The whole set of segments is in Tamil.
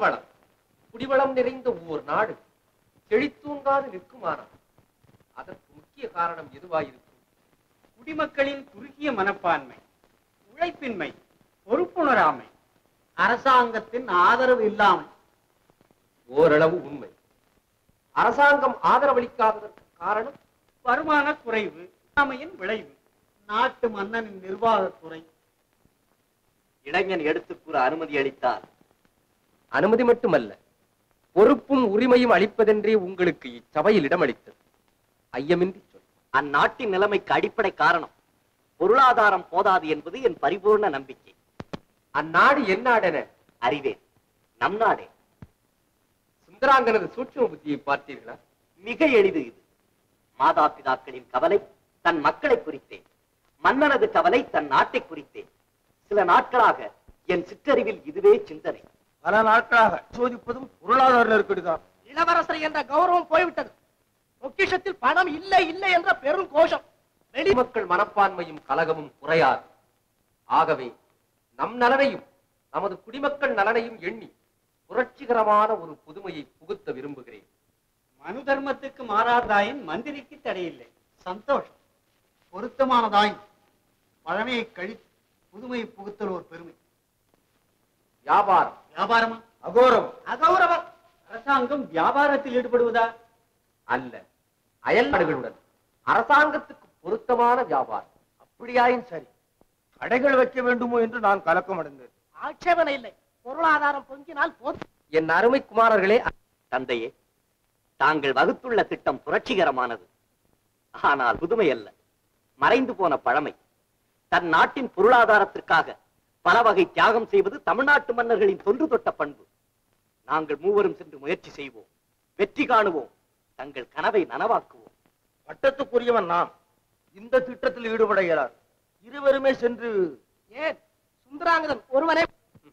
நிலவளம் குடிவளம் நிறைந்த ஓர் நாடு செழித்தூங்காது நிற்குமானால் அதற்கு முக்கிய காரணம் எதுவாயிருக்கும் குடிமக்களின் குறுகிய மனப்பான்மை உழைப்பின்மை பொறுப்புணராமை அரசாங்கத்தின் ஆதரவு இல்லாமை ஓரளவு உண்மை அரசாங்கம் ஆதரவளிக்காததற்கு காரணம் வருமான குறைவு இல்லாமையின் விளைவு நாட்டு மன்னனின் நிர்வாகக் குறை இளைஞன் எடுத்துக் கூற அனுமதி அளித்தால் அனுமதி மட்டுமல்ல பொறுப்பும் உரிமையும் அளிப்பதென்றே உங்களுக்கு இச்சபையில் இடமளித்தது ஐயமின்றி சொல் அந்நாட்டின் நிலைமைக்கு அடிப்படை காரணம் பொருளாதாரம் போதாது என்பது என் பரிபூர்ண நம்பிக்கை அந்நாடு எந்நாடென அறிவேன் நம் நாடே சுந்தராங்கனது சூட்சும புத்தியை பார்த்தீர்களா மிக எளிது இது மாதா பிதாக்களின் கவலை தன் மக்களை குறித்தே மன்னனது கவலை தன் நாட்டை குறித்தே சில நாட்களாக என் சிற்றறிவில் இதுவே சிந்தனை பல நாட்களாக சோதிப்பதும் பொருளாதார நெருக்கடிதான் இளவரசர் என்ற கௌரவம் போய்விட்டது பொக்கிஷத்தில் பணம் இல்லை இல்லை என்ற பெரும் கோஷம் வெளி மக்கள் மனப்பான்மையும் கலகமும் குறையாது ஆகவே நம் நலனையும் நமது குடிமக்கள் நலனையும் எண்ணி புரட்சிகரமான ஒரு புதுமையை புகுத்த விரும்புகிறேன் மனு தர்மத்துக்கு மாறாதாயின் மந்திரிக்கு தடையில்லை சந்தோஷம் பொருத்தமானதாய் பழமையை கழி புதுமையை புகுத்தல் ஒரு பெருமை வியாபாரம் வியாபாரமா அகோரம் அகௌரவம் அரசாங்கம் வியாபாரத்தில் ஈடுபடுவதா அல்ல அயல் நாடுகளுடன் அரசாங்கத்துக்கு பொருத்தமான வியாபாரம் அப்படியாயின் சரி கடைகள் வைக்க வேண்டுமோ என்று நான் கலக்கம் அடைந்தேன் ஆட்சேபனை இல்லை பொருளாதாரம் பொங்கினால் போதும் என் அருமை குமாரர்களே தந்தையே தாங்கள் வகுத்துள்ள திட்டம் புரட்சிகரமானது ஆனால் புதுமை அல்ல மறைந்து போன பழமை தன் நாட்டின் பொருளாதாரத்திற்காக பல வகை தியாகம் செய்வது தமிழ்நாட்டு மன்னர்களின் தொன்று தொட்ட பண்பு நாங்கள் மூவரும் சென்று முயற்சி செய்வோம் வெற்றி காணுவோம் தங்கள் கனவை நனவாக்குவோம் பட்டத்துக்குரியவன் நான் இந்த திட்டத்தில் ஈடுபட இயலாது இருவருமே சென்று ஏன் சுந்தராங்கதன் ஒருவனே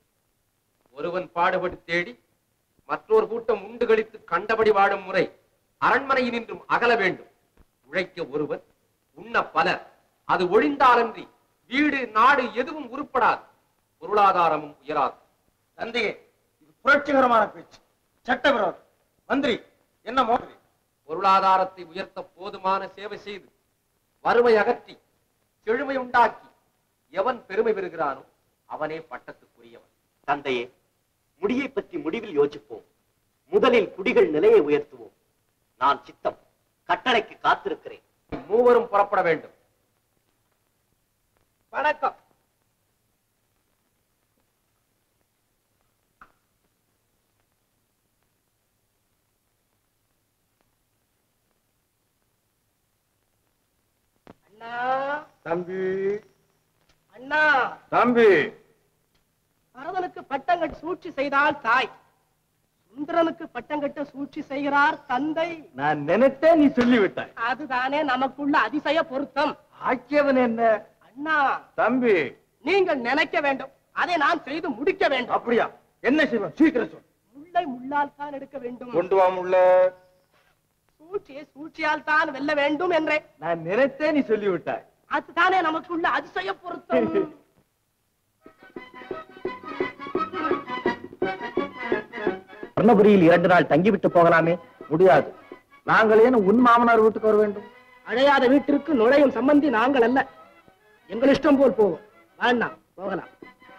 ஒருவன் பாடுபட்டு தேடி மற்றொரு கூட்டம் உண்டு கழித்து கண்டபடி வாழும் முறை அரண்மனையினின்றும் அகல வேண்டும் உழைக்க ஒருவன் உண்ண பலர் அது ஒழிந்தாலன்றி வீடு நாடு எதுவும் உருப்படாது பொருளாதாரமும் உயராது தந்தையே இது புரட்சிகரமான பேச்சு சட்டவிரோதம் மந்திரி என்ன மோசடி பொருளாதாரத்தை உயர்த்த போதுமான சேவை செய்து வறுமை அகற்றி செழுமை உண்டாக்கி எவன் பெருமை பெறுகிறானோ அவனே பட்டத்துக்குரியவன் தந்தையே முடியை பற்றி முடிவில் யோசிப்போம் முதலில் குடிகள் நிலையை உயர்த்துவோம் நான் சித்தம் கட்டளைக்கு காத்திருக்கிறேன் மூவரும் புறப்பட வேண்டும் வணக்கம் அண்ணா தம்பி அண்ணா தம்பி பரதனுக்கு பட்டங்கட்டு சூழ்ச்சி செய்தால் தாய் சுந்தரனுக்கு பட்டங்கட்ட சூழ்ச்சி செய்கிறார் தந்தை நான் நினைத்தேன் நீ சொல்லிவிட்டாய் அதுதானே நமக்குள்ள அதிசய பொருத்தம் ஆக்கியவன் என்ன அண்ணா தம்பி நீங்கள் நினைக்க வேண்டும் அதை நான் செய்து முடிக்க வேண்டும் அப்படியா என்ன செய்வோம் சீக்கிரம் சொல் முள்ளை முள்ளால் தான் எடுக்க வேண்டும் கொண்டு வா முள்ள சூழ்ச்சியை சூழ்ச்சியால் தான் வெல்ல வேண்டும் என்றேன் நான் நினைத்தேன் நீ சொல்லிவிட்டாய் அதுதானே நமக்குள்ள அதிசய பொருத்தம் சொர்ணபுரியில் இரண்டு நாள் தங்கிவிட்டு போகலாமே முடியாது நாங்கள் ஏன் உன் மாமனார் வீட்டுக்கு வர வேண்டும் அழையாத வீட்டிற்கு நுழையும் சம்பந்தி நாங்கள் அல்ல எங்கள் இஷ்டம் போல் போவோம் வேண்டாம் போகலாம்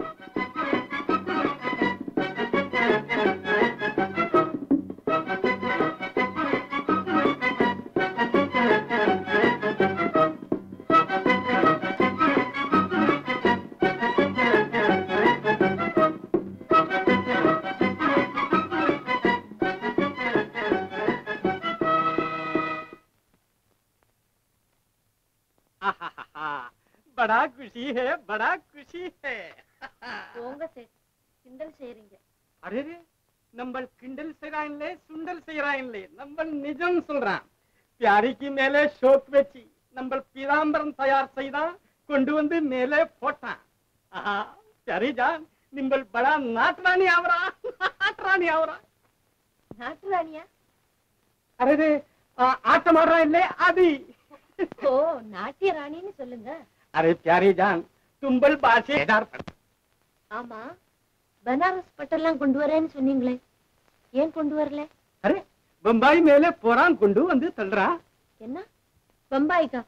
படா குஷி ஹே படா குஷி ஹே போங்க சேட் கிண்டல் செய்யறீங்க அரே நம்ம கிண்டல் செய்யறாங்களே சுண்டல் செய்யறாங்களே நம்ம நிஜம் சொல்றான் பியாரிக்கு மேலே ஷோக் வச்சு நம்ம பீதாம்பரம் தயார் செய்தான் கொண்டு வந்து மேலே போட்டான் ஆஹா பியாரி ஜான் நிம்பல் படா நாட்டுராணி ஆவரா நாட்டுராணி ஆவரா நாட்டு ராணியா அரே ஆட்டம் ஆடுறான் இல்லே அது ஓ நாட்டிய ராணின்னு சொல்லுங்க அரே பியாரி ஜான் தும்பல் பாஷே ஆமா பனாரஸ் பட்டெல்லாம் கொண்டு வரேன்னு சொன்னீங்களே ஏன் கொண்டு வரல அரே பம்பாய் மேலே போறான் கொண்டு வந்து தள்ளுறா என்ன பம்பாய்க்கா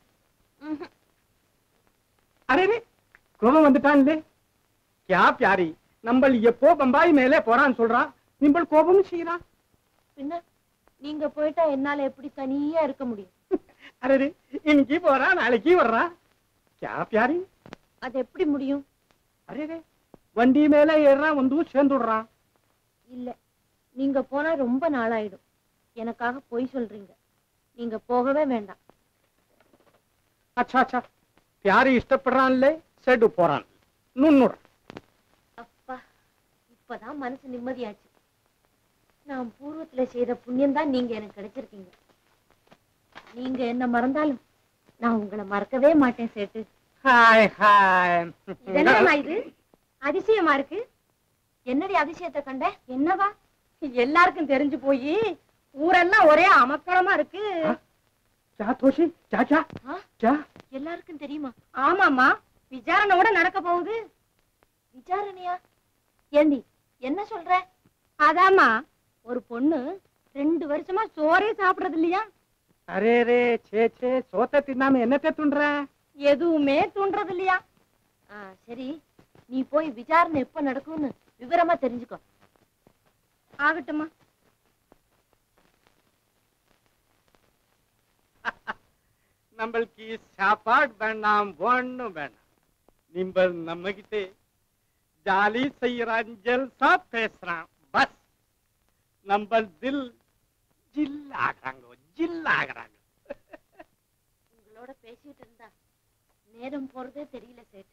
அரே ரே, கோபம் வந்துட்டான்லே கியா பியாரி நம்மள் எப்போ பம்பாய் மேலே போறான்னு சொல்றா நிம்பள் கோபம் செய்யறா பின்ன நீங்க போயிட்டா என்னால எப்படி தனியா இருக்க முடியும் அரே ரே, இன்னைக்கு போறா நாளைக்கு வர்றா கியா பியாரி அது எப்படி முடியும் அரே ரே, வண்டி மேல ஏறான் வந்து சேர்ந்துடுறான் இல்ல நீங்க போனா ரொம்ப நாளாயிடும் எனக்காக பொய் சொல்றீங்க நீங்க போகவே வேண்டாம் அச்சா அச்சா பியாரி இஷ்டப்படுறான்லே செடு போறான் நுண்ணுற அப்பா இப்பதான் மனசு நிம்மதியாச்சு நான் பூர்வத்துல செய்த புண்ணியம் தான் நீங்க எனக்கு கிடைச்சிருக்கீங்க நீங்க என்ன மறந்தாலும் நான் உங்களை மறக்கவே மாட்டேன் சேட்டு ஹாய் ஹாய் இதென்னம்மா இது அதிசயமா இருக்கு என்னடி அதிசயத்தை கண்ட என்னவா எல்லாருக்கும் தெரிஞ்சு போய் ஊரெல்லாம் ஒரே அமக்களமா இருக்கு क्या தோஷி क्या क्या ஆ? क्या எல்லாருக்கும் தெரியுமா ஆமாமா விசாரணையோட நடக்க போகுது விசாரணையா ஏண்டி என்ன சொல்ற அதாம்மா ஒரு பொண்ணு ரெண்டு வருஷமா சோறே சாப்பிடுறது இல்லையா அரே ரே சே சே சோத்தை தின்னாம என்னத்தை துண்ற எதுவுமே தூண்டுறது இல்லையா ஆ, சரி நீ போய் விசாரணை எப்ப நடக்கும்னு விவரமா தெரிஞ்சுக்கோ ஆகட்டுமா நம்மளுக்கு சாப்பாடு வேண்டாம் ஒண்ணும் வேண்டாம் நிம்பல் நம்ம கிட்ட ஜாலி செய்யறான் ஜல்சா பேசுறான் பஸ் நம்ம தில் ஜில் ஆகுறாங்க ஜில் ஆகுறாங்க உங்களோட பேசிட்டு இருந்தா நேரம் போறதே தெரியல சேட்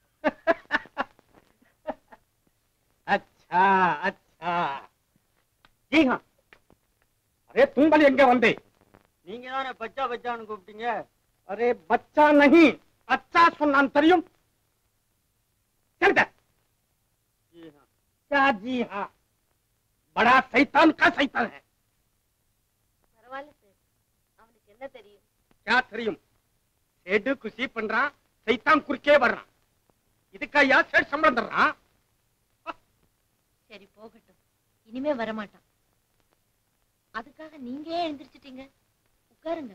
अच्छा अच्छा जी हाँ अरे तुम बल எங்க வந்தே நீங்க தானே பச்சா பச்சான்னு கூப்பிட்டீங்க अरे बच्चा नहीं अच्छा सुनान தெரியும் चलता जी हाँ क्या जी हाँ बड़ा शैतान का शैतान है பரவாயில்ல சேட் அவனுக்கு என்ன தெரியும் क्या தெரியும் சேடு குஷி பண்றான் சைத்தான் குறுக்கே வர்றான் இதுக்கா யா சேட் சம்பளம் தர்றான் சரி போகட்டும் இனிமே வரமாட்டான் அதுக்காக நீங்க ஏன் எழுந்திரிச்சிட்டீங்க உட்காருங்க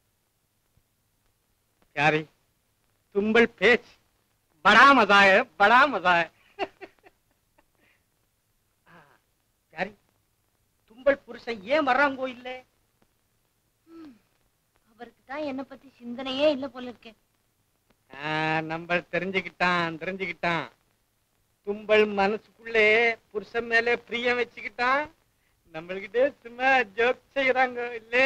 प्यारी तुंबल पेच बड़ा मजा है बड़ा मजा है प्यारी तुंबल புருஷன் ஏன் வர்றாங்கோ இல்ல அவருக்கு தான் என்ன பத்தி சிந்தனையே இல்ல போல இருக்கே நம்ம தெரிஞ்சுக்கிட்டான் தெரிஞ்சுக்கிட்டான் தும்பல் மனசுக்குள்ளே புருஷன் மேல பிரியம் வச்சுக்கிட்டான் நம்மள்கிட்ட சும்மா ஜோக் செய்யறாங்க இல்லே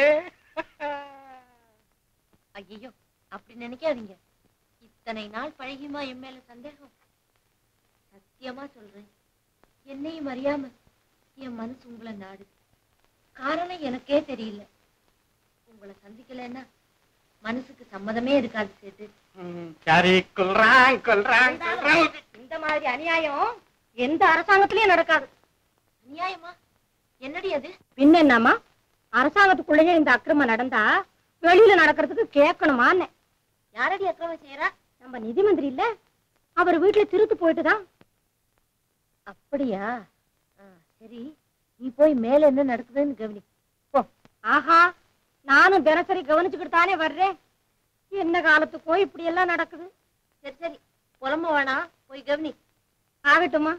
ஐயோ அப்படி நினைக்காதீங்க இத்தனை நாள் பழகியுமா என் மேல சந்தேகம் சத்தியமா சொல்றேன் என்னையும் அறியாம என் மனசு உங்களை நாடுது காரணம் எனக்கே தெரியல உங்களை சந்திக்கலைன்னா மனசுக்கு சம்மதமே இருக்காது சேட்டு சரி கொல்றான் கொல்றான் கொல்றான் இந்த மாதிரி அநியாயம் எந்த அரசாங்கத்திலயும் நடக்காது அநியாயமா என்னடி அது பின்ன என்னம்மா அரசாங்கத்துக்குள்ளேயே இந்த அக்கிரமம் நடந்தா வெளியில நடக்கிறதுக்கு கேட்கணுமான்னு யாரடி அக்கிரமம் செய்யறா நம்ம நிதி மந்திரி இல்ல அவர் வீட்டுல திருத்து போயிட்டுதான் அப்படியா ஆ, சரி நீ போய் மேல என்ன நடக்குதுன்னு கவனி ஆஹா நானும் தினசரி கவனிச்சுக்கிட்டு தானே வர்றேன் என்ன காலத்துக்கும் இப்படி எல்லாம் நடக்குது சரி சரி புலம்ப வேணாம் போய் கவனி ஆகட்டுமா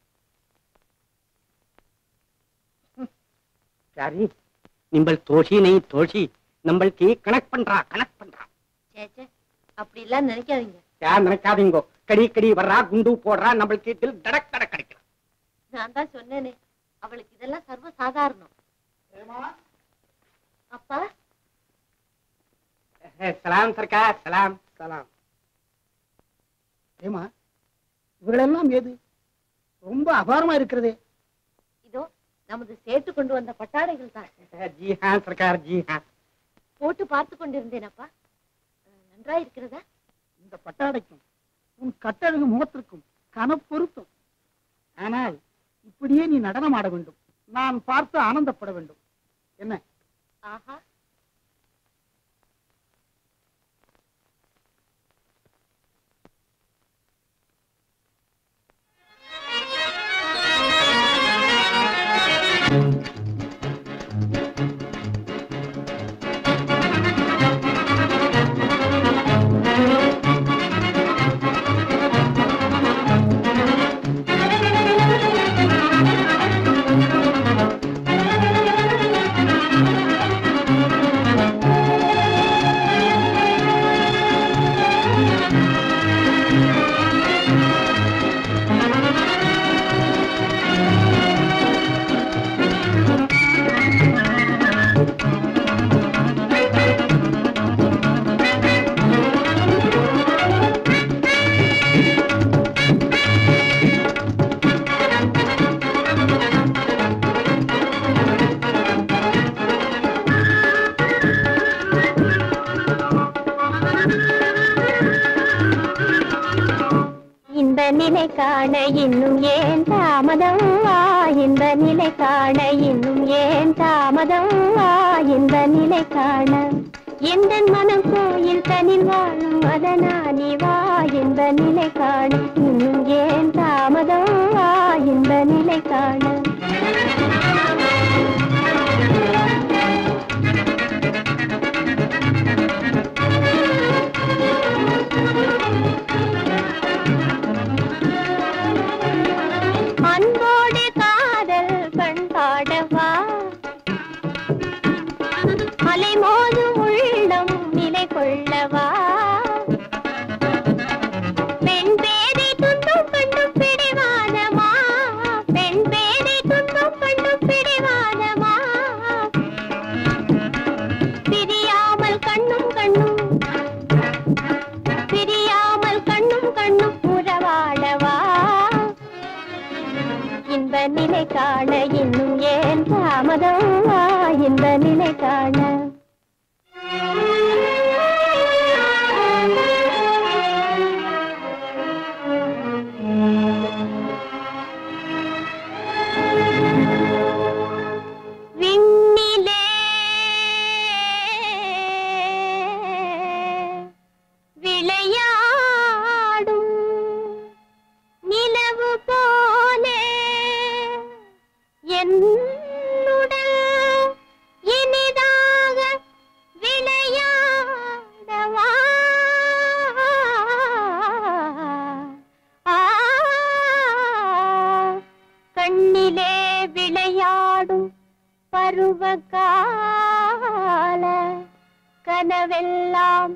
சரி நிம்பல் தோஷி நெய் தோஷி நம்மளுக்கு கனெக்ட் பண்றா கனெக்ட் பண்றா சே சே அப்படி எல்லாம் நினைக்காதீங்க யார் நினைக்காதீங்கோ கடி கடி வர்றா குண்டு போடுறா நம்மளுக்கு தில் தடக் தடக் கிடைக்கலாம் நான் தான் சொன்னேனே அவளுக்கு இதெல்லாம் சர்வ சாதாரணம் அப்பா சலாம் சர்க்கார் சலாம் சலாம் ஏமா இவர்களெல்லாம் ஏது ரொம்ப அபாரமா இருக்கிறதே இதோ நமது சேர்த்து கொண்டு வந்த பட்டாடைகள் தான் ஜி ஹா சர்க்கார் ஜி ஹா போட்டு பார்த்து கொண்டிருந்தேன் அப்பா அஹ், நன்றா இருக்கிறதா இந்த பட்டாடைக்கும் உன் கட்டழகு முகத்திற்கும் கனப்பொருத்தம் ஆனால் இப்படியே நீ நடனம் ஆட வேண்டும் நான் பார்த்து ஆனந்தப்பட வேண்டும் என்ன ஆஹா காண இன்னும் ஏன் தாமதம் வா இந்த நிலை காண இன்னும் ஏன் தாமதம் வா இந்த நிலை காண எந்த மனம் கோயில் தனில் வாழும் அதனானி வா இந்த நிலை காண இன்னும் ஏன் தாமதம் வா இந்த நிலை காண அன்போடு காதல் பண்பாடவா அலைமோதும் உள்ளம் நிலை கொள்ளவா பெண் பேரை துன்பம் பண்ணும் பிடிவாதமா பெண் பேரை துன்பம் பண்ணும் பிடிவாதமா பிரியாமல் கண்ணும் கண்ணும் பிரியாமல் கண்ணும் கண்ணும் உறவாடவா இந்த நிலை காண இன்னும் ஏன் தாமதம் வா இந்த நிலை காண விண்ணிலே விளையாடும் நிலவு போலே என்னுடன் இனிதாக விளையாடவா ஆ, கண்ணிலே விளையாடும் பருவகால கனவெல்லாம்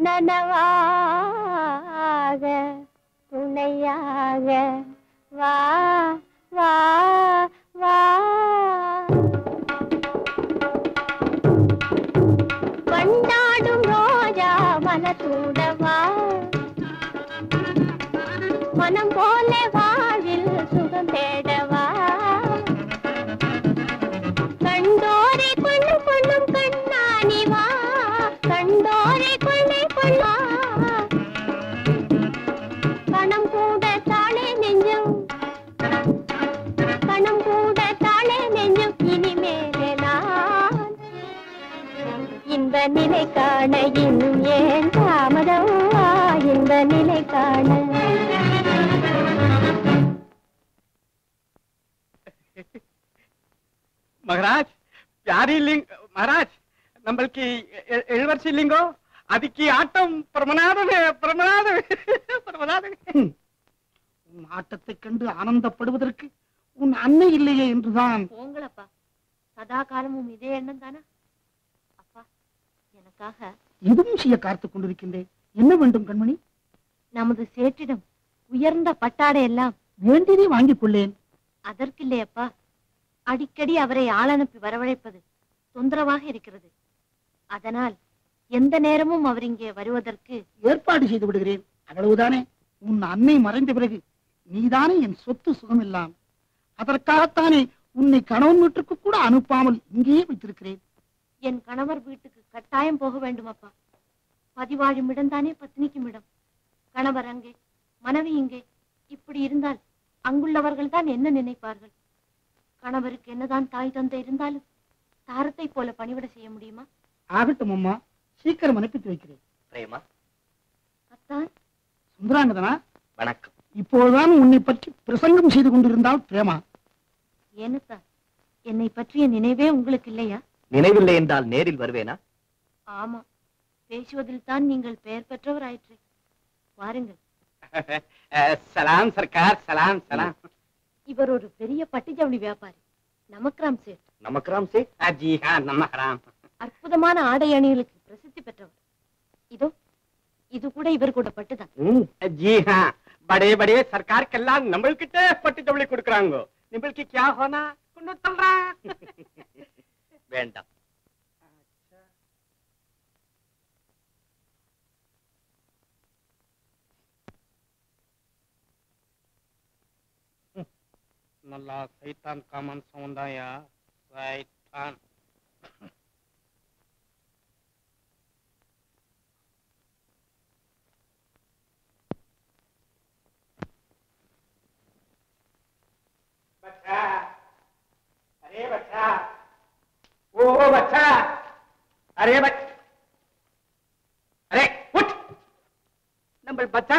நனவாக துணையாக வா வா வா வண்டாடும் ரோஜா மனத்தூடவா மனம் போல வாழ்வில் சுகம் தேடவா கண்டோரை கொண்டு கொள்ளும் கண்ணாணி வா கண்டோரை கொள்ளை கொள்ளா கணம் கூட தாளே நெஞ்சம் கணம் கூட தாளே நெஞ்சம் இனிமேலே நான் இந்த நிலை காண இன்னும் ஏன் தாமதம் வா இந்த நிலை காண మహారాజ్ ప్యారీ లింగ్ మహారాజ్ நம்மளுக்கு எ- எழுவரசி இல்லைங்கோ அதுக்கு ஆட்டம் பிரமநாதமே பிரமநாதமே பிரமநாதமே உன் ஆட்டத்தைக் கண்டு ஆனந்தப்படுவதற்கு உன் அன்னை இல்லையே என்றுதான் போங்களப்பா சதா காலமும் இதே எண்ணம் தானே அப்பா எனக்காக எதுவும் செய்ய காத்துக் கொண்டிருக்கின்றேன் என்ன வேண்டும் கண்மணி நமது சேற்றிடம் உயர்ந்த பட்டாடை எல்லாம் வேண்டியதை வாங்கிக் கொள்ளேன் அதற்கில்லையப்பா அடிக்கடி அவரை ஆளனுப்பி வரவழைப்பது தொந்தரவாக இருக்கிறது அதனால் எந்த நேரமும் அவர் இங்கே வருவதற்கு ஏற்பாடு செய்து விடுகிறேன் அவ்வளவுதானே உன் அன்னை மறைந்த பிறகு நீதானே என் சொத்து சுகமெல்லாம் அதற்காகத்தானே உன்னை கணவன் வீட்டுக்கு கூட அனுப்பாமல் இங்கேயே வைத்திருக்கிறேன் என் கணவர் வீட்டுக்கு கட்டாயம் போக வேண்டும் அப்பா பதிவாழும் இடம்தானே பத்னிக்கும் இடம் கணவர் அங்கே மனைவி இங்கே இப்படி இருந்தால் அங்குள்ளவர்கள் தான் என்ன நினைப்பார்கள் கணவருக்கு என்னதான் தாய் தந்தை இருந்தாலும் தாரத்தை போல பணிவிட செய்ய முடியுமா ஆகட்டும் அம்மா சீக்கிரம் அனுப்பித்து வைக்கிறேன் பிரேமா அத்தான் சுந்தராங்கதனா வணக்கம் இப்போதுதான் உன்னை பற்றி பிரசங்கம் செய்து கொண்டிருந்தால் பிரேமா ஏனத்தான் என்னை பற்றிய நினைவே உங்களுக்கு இல்லையா நினைவில்லை என்றால் நேரில் வருவேனா ஆமா பேசுவதில் தான் நீங்கள் பெயர் பெற்றவராயிற்று வாருங்கள் சலாம் சர்க்கார் சலாம் சலாம் இவர் ஒரு பெரிய பட்டு ஜவுளி வியாபாரி நமக்ராம் சேட் நமக்கராம் சே ஜி ஹா நமஹராம் அற்புதமான ஆடை அணிகளுக்கு பிரசித்தி பெற்றவர் இதோ இது கூட இவர் கூட பட்டுதான் ம், जी हाँ बड़े बड़े सरकार கெல்லாம் நம்மள்கிட்ட பட்டு ஜவுளி கொடுக்கறாங்க நம்மளுக்கு क्या होना கொண்டு தல்றா வேண்டாம் நல்லா சைத்தான் காமன் சவுண்டாயா சைத்தான்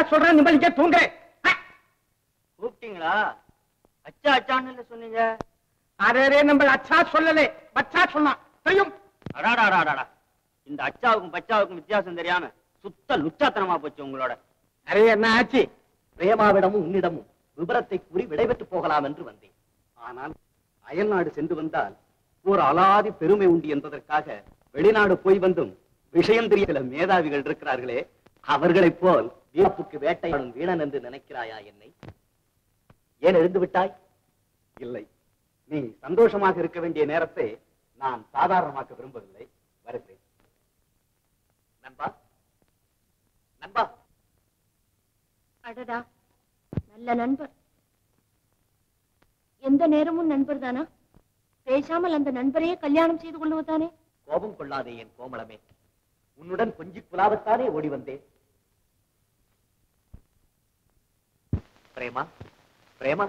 சொல்றேன் நிம்மதிக்க தூங்க கூப்பிட்டீங்களா அச்சா அச்சான்னு இல்ல சொன்னீங்க அரே நம்ம அச்சா சொல்லலே பச்சா சொன்னான் தெரியும் அடாடாடாடா இந்த அச்சாவுக்கும் பச்சாவுக்கும் வித்தியாசம் தெரியாம சுத்த லுச்சாத்தனமா போச்சு உங்களோட அரே என்ன ஆச்சு பிரேமாவிடமும் உன்னிடமும் விபரத்தை கூறி விடைபெற்று போகலாம் என்று வந்தேன் ஆனால் அயல்நாடு சென்று வந்தால் ஒரு அலாதி பெருமை உண்டு என்பதற்காக வெளிநாடு போய் வந்தும் விஷயம் தெரிய சில மேதாவிகள் இருக்கிறார்களே அவர்களைப் போல் வீரப்புக்கு வேட்டையாடும் வீணன் என்று நினைக்கிறாயா என்னை ஏன் எழுந்து விட்டாய் இல்லை நீ சந்தோஷமாக இருக்க வேண்டிய நேரத்தை நான் சாதாரணமாக்க விரும்பவில்லை வருகிறேன் நண்பா நண்பா அடடா நல்ல நண்பர் எந்த நேரமும் நண்பர் தானா பேசாமல் அந்த நண்பரையே கல்யாணம் செய்து கொள்வதானே கோபம் கொள்ளாதே என் கோமளமே உன்னுடன் கொஞ்சி குலாவத்தானே ஓடி வந்தேன் பிரேமா பிரேமா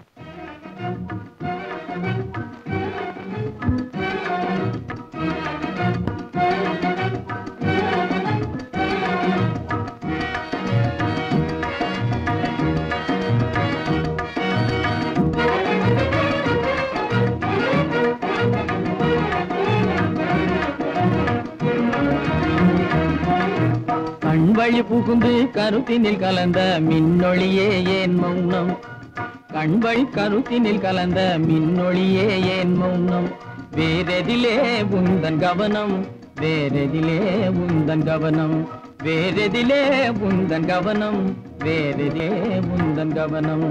கண்வழி புகுந்து கருத்தினில் கலந்த மின்னொளியே ஏன் மௌனம் கண்வழி கருத்தினில் கலந்த மின்னொளியே ஏன் மௌனம் வேறெதிலே உந்தன் கவனம் வேறெதிலே உந்தன் கவனம் வேறெதிலே உந்தன் கவனம் வேறெதிலே உந்தன் கவனம்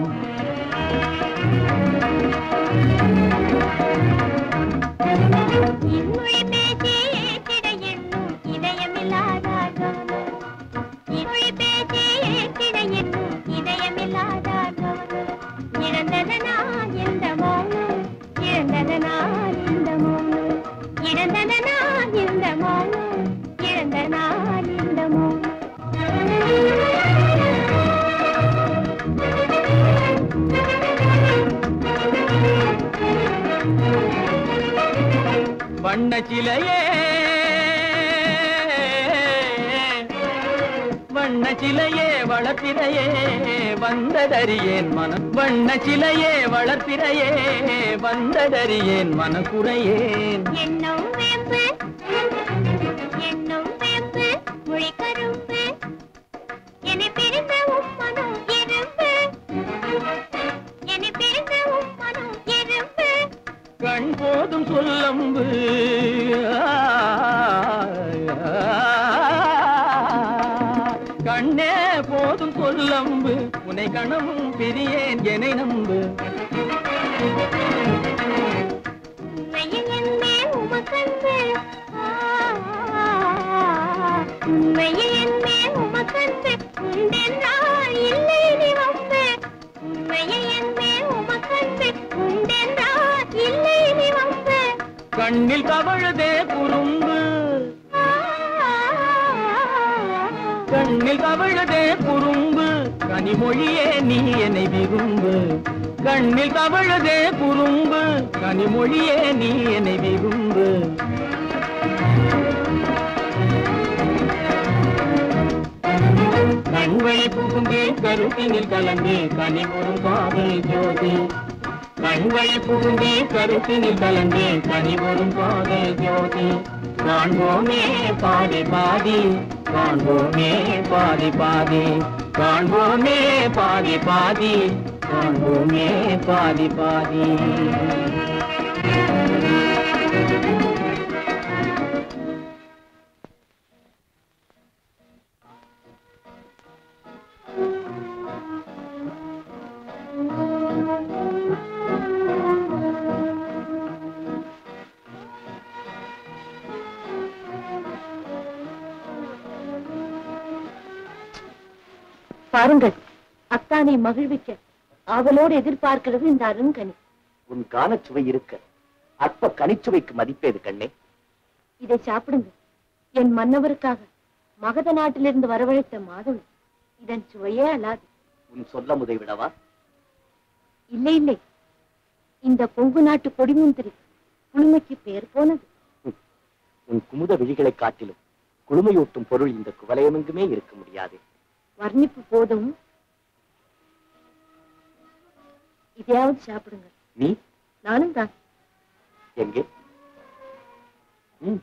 இன்மொழி பேசி ஏற்றிட எண்ணும் இதயமில்லாதார் கவனம். இன்மொழி பேசி ஏற்றிட எண்ணும் இதயமில்லாதார் கவனம். இழந்ததனால் இந்த மௌனம், இழந்ததனால் இந்த மௌனம். இழந்ததனால் இந்த மௌனம், இழந்ததனால் இந்த வண்ண சிலையே வண்ண சிலையே வளர்ப்பிறையே வந்ததறியேன் மனம் வண்ண சிலையே வளர்ப்பிறையே வந்ததறியேன் மனக்குறையேன் எண்ணம் வேம்பு எண்ணம் வேம்பு மொழி கரும்பு என்னை பிரிந்த உம்மனம் எறும்பு என்னை பிரிந்த உம்மனம் எறும்பு கண் போதும் சொல்லம்பு கண்ணே போதும் சொல்லம்பு உனை கணமும் பிரியேன் எனை நம்பு உண்மையில் என்னே உமக்கன்பு ஆ, உண்மையில் என்னே உமக்கன்பு உண்டென்றால் இல்லை நீ வம்பு உண்மையில் என்னே உமக்கன்பு உண்டென்றால் இல்லை நீ வம்பு கண்ணில் கவழுதே குறும்பு கண்ணில் கவழுதே குறும்பு கனிமொழியே நீ என்னை விரும்பு கண்ணில் கவழுதே குறும்பு கனிமொழியே நீ என்னை விரும்பு கண்வழி புகுந்து கருத்தினில் கலந்து கனிமொரு காதல் ஜோதி கண்வழி புகுந்து கருத்தினில் கலந்து கனிவரும் காதல் ஜோதி காண்போமே பாதி பாதி காண்போமே பாதி பாதி காண்போமே பாதி பாதி காண்போமே பாதி பாதி பாருங்கள் அத்தானை மகிழ்விக்க அவளோடு எதிர்பார்க்கிறது இந்த அருங்கனி உன் கானச்சுவை இருக்க அற்ப கனிச்சுவைக்கு மதிப்பேது கண்ணே இதை சாப்பிடுங்க என் மன்னவருக்காக மகத நாட்டிலிருந்து வரவழைத்த மாதவி இதன் சுவையே அல்லாது உன் சொல்ல முதை விடவா இல்லை இல்லை இந்த கொங்கு நாட்டு கொடிமுந்திரி புதுமைக்கு பேர் போனது உன் குமுத விழிகளைக் காட்டிலும் குளுமையூட்டும் பொருள் இந்த குவலயமெங்குமே இருக்க முடியாது வர்ணிப்பு போதும் இதையாவது சாப்பிடுங்க நீ நானும் தான் எங்கே ம்.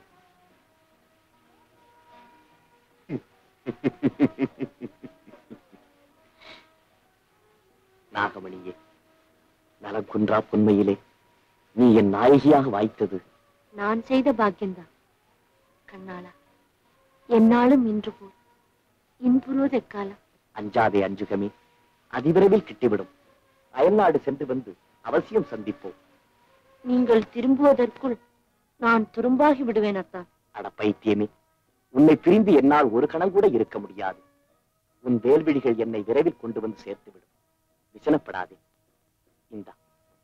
நாகமணியே நலம் குன்றா பொன்மையிலே நீ என் நாயகியாக வாய்த்தது நான் செய்த பாக்கியம்தான் கண்ணாளா என்னாலும் இன்று போல் இன்புறுவது எக்காலம் அஞ்சாதே அஞ்சுகமே அதிவிரைவில் கிட்டிவிடும் அயல்நாடு சென்று வந்து அவசியம் சந்திப்போம் நீங்கள் திரும்புவதற்குள் நான் துரும்பாகி விடுவேன் அத்தான் அட பைத்தியமே உன்னை பிரிந்து என்னால் ஒரு கணம் கூட இருக்க முடியாது உன் வேல்விழிகள் என்னை விரைவில் கொண்டு வந்து சேர்த்துவிடும் விசனப்படாதே இந்தா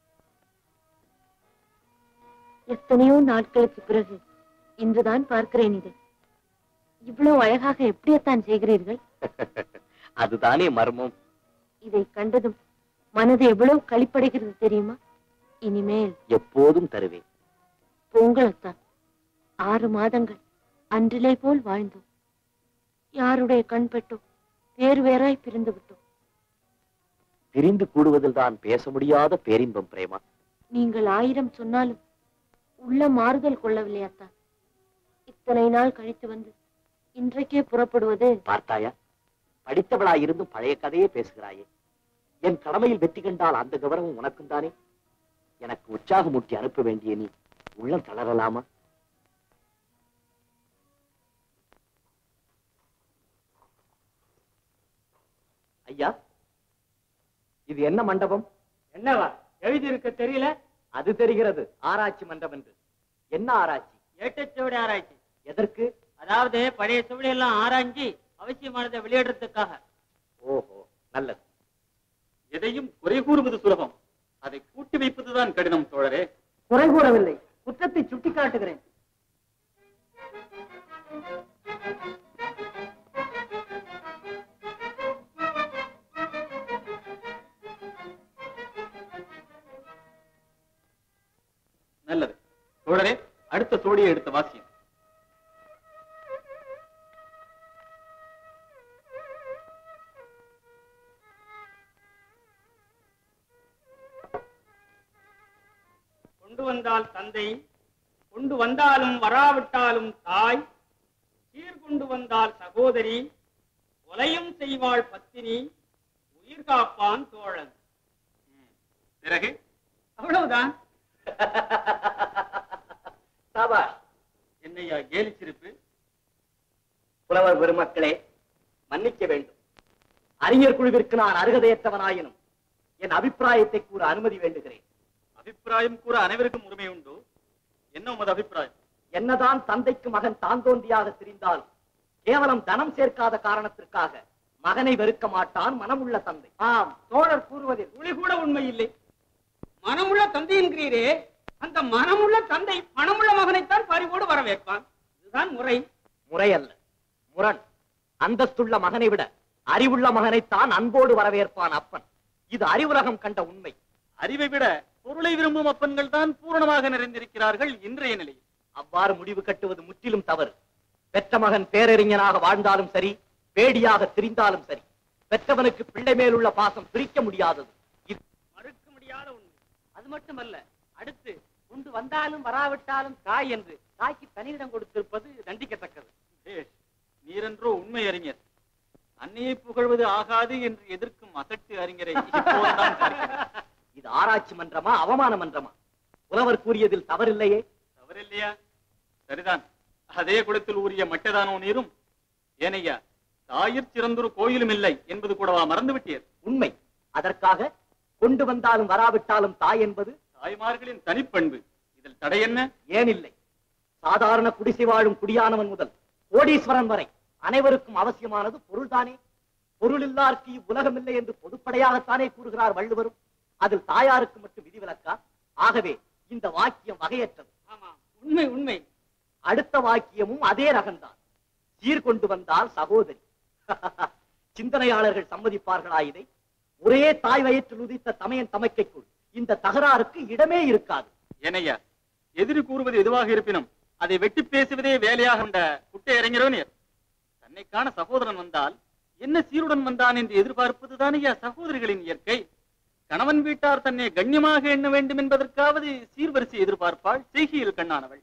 எத்தனையோ நாட்களுக்கு பிறகு இன்றுதான் பார்க்கிறேன் இதை இவ்வளவு அழகாக எப்படியத்தான் செய்கிறீர்கள் அதுதானே மர்மம் இதை கண்டதும் மனது எவ்வளவு களிப்படைகிறது தெரியுமா இனிமேல் எப்போதும் தருவேன் பொங்கலத்தான் ஆறு மாதங்கள் அன்றிலே போல் வாழ்ந்தோம் யாருடைய கண் பெட்டோ வேறு வேறாய் பிரிந்து விட்டோம் பிரிந்து கூடுவதில் தான் பேச முடியாத பேரின்பம் பிரேமா நீங்கள் ஆயிரம் சொன்னாலும் உள்ள மாறுதல் கொள்ளவில்லை அத்தான் இத்தனை நாள் கழித்து வந்து இன்றைக்கே புறப்படுவது பார்த்தாயா படித்தவளாயிருந்தும் பழைய கதையே பேசுகிறாயே என் கடமையில் வெற்றி கண்டால் அந்த கௌரவம் உனக்கும் தானே எனக்கு உற்சாகமூட்டி அனுப்ப வேண்டிய நீ உள்ளம் தளரலாமா ஐயா இது என்ன மண்டபம் என்னவா எழுதி இருக்க தெரியல அது தெரிகிறது ஆராய்ச்சி மன்றம் என்று என்ன ஆராய்ச்சி ஏட்டச்சோடி ஆராய்ச்சி எதற்கு அதாவது பழைய சுவடி எல்லாம் ஆராய்ஞ்சி அவசியமானதை வெளியிடுறதுக்காக ஓஹோ நல்லது எதையும் குறை கூறுவது சுலபம் அதை கூட்டி வைப்பதுதான் கடினம் தோழரே குறை கூறவில்லை குற்றத்தை சுட்டிக்காட்டுகிறேன் நல்லது தோழரே அடுத்த சோடியை எடுத்த வாசியம் கொண்டு வந்தால் தந்தை கொண்டு வந்தாலும் வராவிட்டாலும் தாய் சீர் கொண்டு வந்தால் சகோதரி கொலையும் செய்வாள் பத்தினி உயிர் காப்பான் தோழன் பிறகு அவ்வளவுதான் சாபாஷ் என்னையா கேலி சிரிப்பு புலவர் பெருமக்களே மன்னிக்க வேண்டும் அறிஞர் குழுவிற்கு நான் அருகதையற்றவனாயினும் என் அபிப்பிராயத்தை கூற அனுமதி வேண்டுகிறேன் அபிப்பிராயம் கூற அனைவருக்கும் உரிமை உண்டு என்ன உமது அபிப்பிராயம் என்னதான் தந்தைக்கு மகன் தாந்தோன்றியாக திரிந்தாலும் கேவலம் தனம் சேர்க்காத காரணத்திற்காக மகனை வெறுக்க மாட்டான் மனமுள்ள தந்தை ஆம் தோழர் கூறுவதில் துளி கூட உண்மை இல்லை மனமுள்ள தந்தை என்கிறீரே அந்த மனமுள்ள தந்தை பணமுள்ள மகனைத்தான் பறிவோடு வரவேற்பான் இதுதான் முறை முறையல்ல முரண் அந்தஸ்துள்ள மகனை விட அறிவுள்ள மகனைத்தான் அன்போடு வரவேற்பான் அப்பன் இது அறிவுலகம் கண்ட உண்மை அறிவை விட பொருளை விரும்பும் அப்பன்கள் தான் பூரணமாக நிறைந்திருக்கிறார்கள் இன்றைய நிலையில் அவ்வாறு முடிவு கட்டுவது முற்றிலும் தவறு பெற்ற மகன் பேரறிஞனாக வாழ்ந்தாலும் சரி பேடியாக திரிந்தாலும் சரி பெற்றவனுக்கு பிள்ளை மேலுள்ள பாசம் பிரிக்க முடியாதது இது மறுக்க முடியாத உண்மை அது மட்டுமல்ல அடுத்து கொண்டு வந்தாலும் வராவிட்டாலும் தாய் என்று தாய்க்கு தனியிடம் கொடுத்திருப்பது தண்டிக்கத்தக்கது பேஷ். நீரென்றோ உண்மை அறிஞர் அன்னையை புகழ்வது ஆகாது என்று எதிர்க்கும் அசட்டு அறிஞரை இப்போதுதான் பார்க்கிறேன். இது ஆராய்ச்சி மன்றமா அவமான மன்றமா புலவர் கூறியதில் தவறில்லையே தவறில்லையா சரிதான் அதே குளத்தில் ஊறிய மட்டதானோ நீரும் ஏனையா தாயிற் சிறந்தொரு கோயிலும் இல்லை என்பது கூடவா மறந்து விட்டீர் உண்மை அதற்காக கொண்டு வந்தாலும் வராவிட்டாலும் தாய் என்பது தாய்மார்களின் தனிப்பண்பு இதில் தடை என்ன ஏன் இல்லை சாதாரண குடிசை வாழும் குடியானவன் முதல் கோடீஸ்வரன் வரை அனைவருக்கும் அவசியமானது பொருள்தானே பொருள் இல்லார்க்கு இவ்வுலகம் இல்லை என்று பொதுப்படையாகத்தானே கூறுகிறார் வள்ளுவரும் அதில் தாயாருக்கு மட்டும் விதிவிலக்கா ஆகவே இந்த வாக்கியம் வகையற்றது ஆமா உண்மை உண்மை அடுத்த வாக்கியமும் அதே ரகம்தான் சீர்கொண்டு வந்தால் சகோதரி சிந்தனையாளர்கள் சம்மதிப்பார்களா இதை ஒரே தாய் வயிற்றில் உதித்த தமையன் தமக்கைக்குள் இந்த தகராறுக்கு இடமே இருக்காது ஏனையா எதிரி கூறுவது எதுவாக இருப்பினும் அதை வெட்டி பேசுவதே வேலையாக கொண்ட குட்டை இறங்கிறோ நீர் தன்னை காண சகோதரன் வந்தால் என்ன சீருடன் வந்தான் என்று எதிர்பார்ப்பதுதானையா சகோதரிகளின் இயற்கை கணவன் வீட்டார் தன்னை கண்ணியமாக எண்ண வேண்டும் என்பதற்காவது சீர்வரிசை எதிர்பார்ப்பாள் செய்கையில் கண்ணானவள்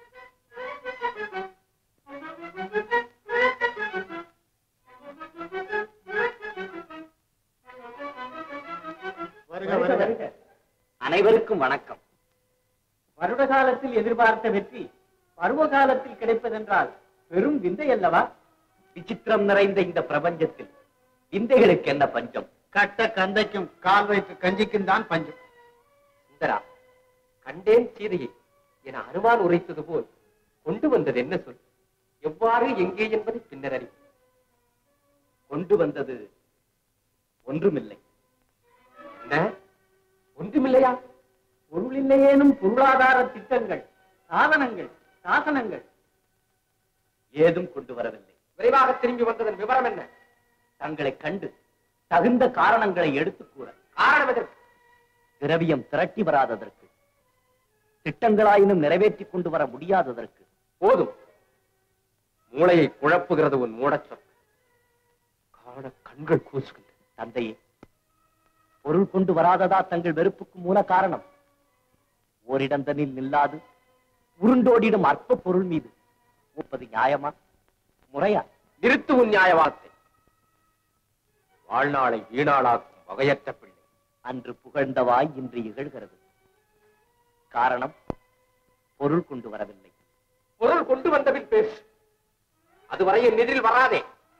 வருக வருக அனைவருக்கும் வணக்கம் வருட காலத்தில் எதிர்பார்த்த வெற்றி பருவ காலத்தில் கிடைப்பதென்றால் பெரும் விந்தை அல்லவா விசித்திரம் நிறைந்த இந்த பிரபஞ்சத்தில் விந்தைகளுக்கு என்ன பஞ்சம் கட்ட கந்தைக்கும் கால் வைத்து கஞ்சிக்கும் தான் பஞ்சம் சுந்தரா கண்டேன் சீதையை என அனுமான் உரைத்தது போல் கொண்டு வந்தது என்ன சொல் எவ்வாறு எங்கே என்பதை பின்னர் அறிவு கொண்டு வந்தது ஒன்றுமில்லை என்ன ஒன்றுமில்லையா பொருள் இல்லையேனும் பொருளாதார திட்டங்கள் சாதனங்கள் சாசனங்கள் ஏதும் கொண்டு வரவில்லை விரைவாக திரும்பி வந்ததன் விவரம் என்ன தங்களை கண்டு தகுந்த காரணங்களை எடுத்துக் கூற காரணம் எதற்கு திரவியம் திரட்டி வராததற்கு திட்டங்களாயினும் நிறைவேற்றிக் கொண்டு வர முடியாததற்கு போதும் மூளையை குழப்புகிறது உன் மூடச்சொல் காண கண்கள் கூசுகின்றன தந்தையே பொருள் கொண்டு வராததா தங்கள் வெறுப்புக்கு மூல காரணம் ஓரிடந்தனில் நில்லாது உருண்டோடிடும் அற்ப பொருள் மீது ஒப்பது நியாயமா முறையா நிறுத்து உன் நியாய வார்த்தை வாழ்நாளை வீணாளாக்கும் வகையற்ற பிள்ளை அன்று புகழ்ந்தவாய் இன்று இகழ்கிறது காரணம் பொருள் கொண்டு வரவில்லை பொருள் கொண்டு வந்தபின் பேசு அதுவரை என் எதிரில் வராதே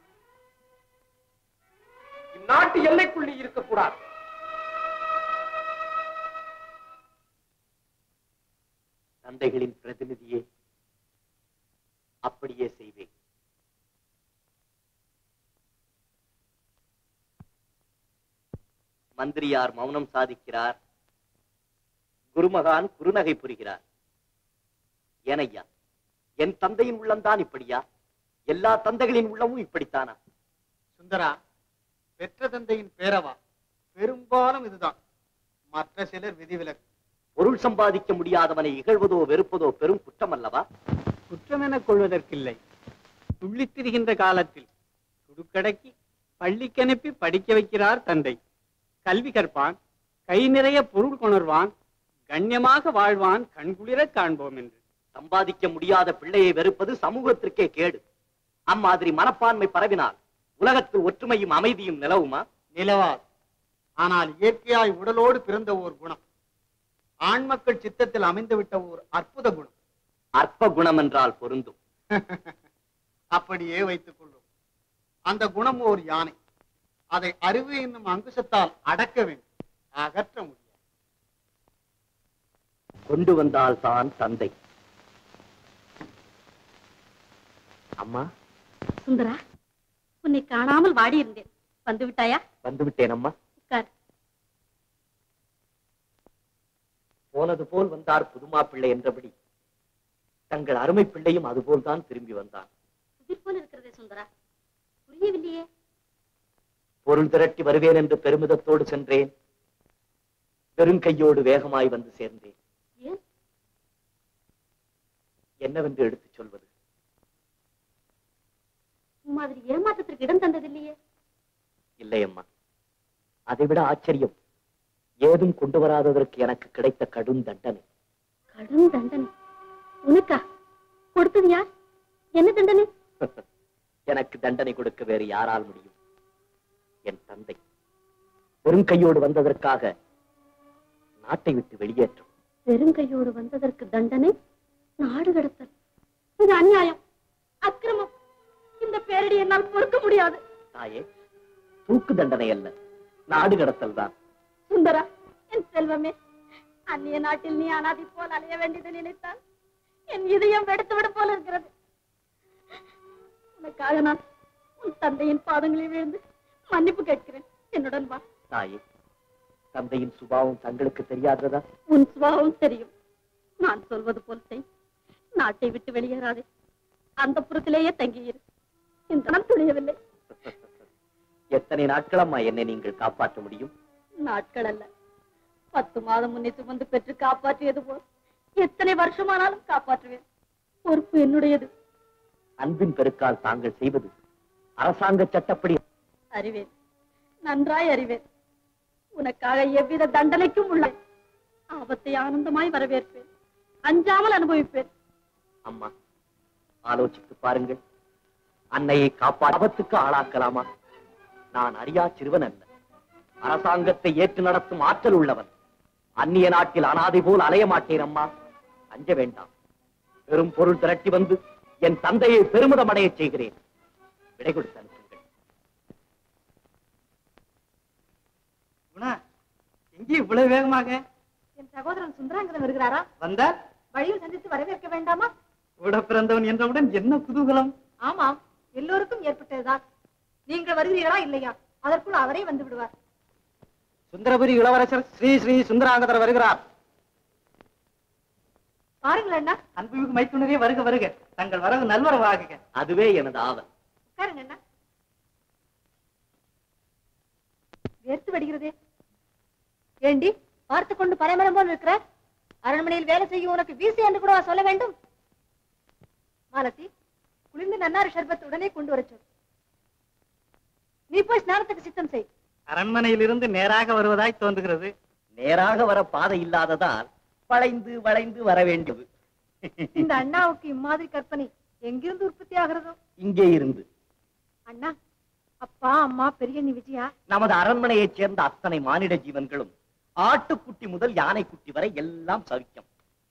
இந்நாட்டு எல்லைக்குள் நீ இருக்கக்கூடாது தந்தைகளின் பிரதிநிதியே அப்படியே செய்வேன் மந்திரியார் மௌனம் சாதிக்கிறார் குருமகான் குறுநகை புரிகிறார் ஏனையா என் தந்தையின் உள்ளம்தான் இப்படியா எல்லா தந்தைகளின் உள்ளமும் இப்படித்தானா சுந்தரா பெற்ற தந்தையின் பேரவா பெரும்பாலும் இதுதான் மற்ற சிலர் விதிவிலக்கு பொருள் சம்பாதிக்க முடியாதவனை இகழ்வதோ வெறுப்பதோ பெரும் குற்றம் அல்லவா குற்றம் என கொள்வதற்கில்லை துள்ளித் திரிகின்ற காலத்தில் துடுக்கடக்கி பள்ளிக்கு அனுப்பி படிக்க வைக்கிறார் தந்தை கல்வி கற்பான் கை நிறைய பொருள் கொணர்வான் கண்ணியமாக வாழ்வான் கண்குளிரக் காண்போம் என்று சம்பாதிக்க முடியாத பிள்ளையை வெறுப்பது சமூகத்திற்கே கேடு அம்மாதிரி மனப்பான்மை பரவினால் உலகத்தில் ஒற்றுமையும் அமைதியும் நிலவுமா நிலவாது ஆனால் இயற்கையாய் உடலோடு பிறந்த ஓர் குணம் ஆண் மக்கள் சித்தத்தில் அமைந்துவிட்ட ஓர் அற்புத குணம் அற்ப குணம் என்றால் பொருந்தும் அப்படியே வைத்துக் கொள்வோம் அந்த குணம் ஓர் யானை அதை அறிவு என்னும் அங்குசத்தால் அடக்க வேண்டும் அகற்ற முடியாது கொண்டு வந்தால் தான் தந்தை அம்மா சுந்தரா உன்னை காணாமல் வாடி இருந்தேன் வந்து விட்டாயா வந்து விட்டேன் அம்மா உட்கார் போனது போல் வந்தார் புதுமா பிள்ளை என்றபடி தங்கள் அருமை பிள்ளையும் அதுபோல் தான் திரும்பி வந்தான் புதிர் போல இருக்கிறதே சுந்தரா புரியவில்லையே பொருள் திரட்டி வருவேன் என்று பெருமிதத்தோடு சென்றேன் பெருங்கையோடு வேகமாய் வந்து சேர்ந்தேன் ஏன் என்னவென்று எடுத்துச் சொல்வது மாதிரி ஏமாற்றத்திற்கு இடம் தந்ததில்லையே இல்லை அம்மா அதைவிட ஆச்சரியம் ஏதும் கொண்டு வராததற்கு எனக்கு கிடைத்த கடும் தண்டனை கடும் தண்டனை உனக்கா கொடுத்தது யார் என்ன தண்டனை எனக்கு தண்டனை கொடுக்க வேறு யாரால் முடியும் என் தந்தை வெறும் கையோடு வந்ததற்காக நாட்டை விட்டு வெளியேற்றும் பெருங்கையோடு வந்ததற்கு தண்டனை நாடு கடத்தல் இது அநியாயம் அக்கிரமம் இந்த பேரடி என்னால் பொறுக்க முடியாது தாயே தூக்கு தண்டனை அல்ல நாடு கடத்தல் தான் சுந்தரா என் செல்வமே அந்நிய நாட்டில் நீ அனாதி போல் அலைய வேண்டியது நினைத்தால் என் இதயம் வெடுத்து விட போல இருக்கிறது உனக்காக நான் உன் தந்தையின் பாதங்களை விழுந்து மன்னிப்பு கேட்கிறேன் என்னுடன் வா தாயே தந்தையின் சுபாவம் தங்களுக்கு தெரியாததா உன் சுபாவம் தெரியும் நான் சொல்வது போல் செய் நாட்டை விட்டு வெளியேறாதே அந்த புறத்திலேயே தங்கியிரு இந்த நான் துணியவில்லை எத்தனை நாட்களம்மா என்னை நீங்கள் காப்பாற்ற முடியும் நாட்கள் அல்ல பத்து மாதம் முன்னே சுமந்து பெற்று காப்பாற்றியது போல் எத்தனை வருஷமானாலும் காப்பாற்றுவேன் பொறுப்பு என்னுடையது அன்பின் பெருக்கால் தாங்கள் செய்வது அரசாங்க சட்டப்படி அறிவேன் நன்றாய் அறிவேன் உனக்காக எவ்வித தண்டனைக்கும் உள்ள ஆபத்தை ஆனந்தமாய் வரவேற்பேன் அஞ்சாமல் அனுபவிப்பேன் அம்மா ஆலோசித்து பாருங்கள் அன்னையை காப்பா ஆபத்துக்கு ஆளாக்கலாமா நான் அறியா சிறுவன் அல்ல அரசாங்கத்தை ஏற்று நடத்தும் ஆற்றல் உள்ளவன் அந்நிய நாட்டில் அனாதை போல் அலைய மாட்டேன் அம்மா அஞ்ச வேண்டாம் பெரும் பொருள் திரட்டி வந்து என் தந்தையை பெருமிதம் அடையச் செய்கிறேன் விடை கொடுத்து அனுப்புங்கள் குணா எங்கே இவ்வளவு வேகமாக என் சகோதரன் சுந்தராங்கதன் வருகிறாரா வந்தார் வழியில் சந்தித்து வரவேற்க வேண்டாமா கூட பிறந்தவன் என்றவுடன் என்ன குதூகலம் ஆமாம் எல்லோருக்கும் ஏற்பட்டதுதான் நீங்கள் வருகிறீர்களா இல்லையா அதற்குள் அவரே வந்து விடுவார் சுந்தரபுரி இளவரசர் ஸ்ரீ ஸ்ரீ சுந்தராங்கதர் வருகிறார் பாருங்கள் அண்ணா அன்புமிகு மைத்துனரே வருக வருக தங்கள் வரவு நல்வரவாகுக அதுவே எனது ஆவல் உட்காருங்க அண்ணா வேர்த்து வடிகிறதே ஏண்டி பார்த்து கொண்டு பனைமரம் போல் இருக்கிற அரண்மனையில் வேலை செய்ய உனக்கு வீசி என்று கூட சொல்ல வேண்டும் மாலதி குளிர்ந்து நன்னாறு ஷர்பத் உடனே கொண்டு வரச் சொல் நீ போய் ஸ்நானத்துக்கு சித்தம் செய் அரண்மனையிலிருந்து நேராக வருவதாய் தோன்றுகிறது நேராக வர பாதை இல்லாததால் வளைந்து வளைந்து வர வேண்டியது இந்த அண்ணாவுக்கு இம்மாதிரி கற்பனை எங்கிருந்து உற்பத்தி ஆகிறதோ இங்கே இருந்து அண்ணா அப்பா அம்மா பெரியண்ணி விஜயா நமது அரண்மனையைச் சேர்ந்த அத்தனை மானிட ஜீவன்களும் ஆட்டுக்குட்டி முதல் யானைக்குட்டி வரை எல்லாம் சவிக்கம்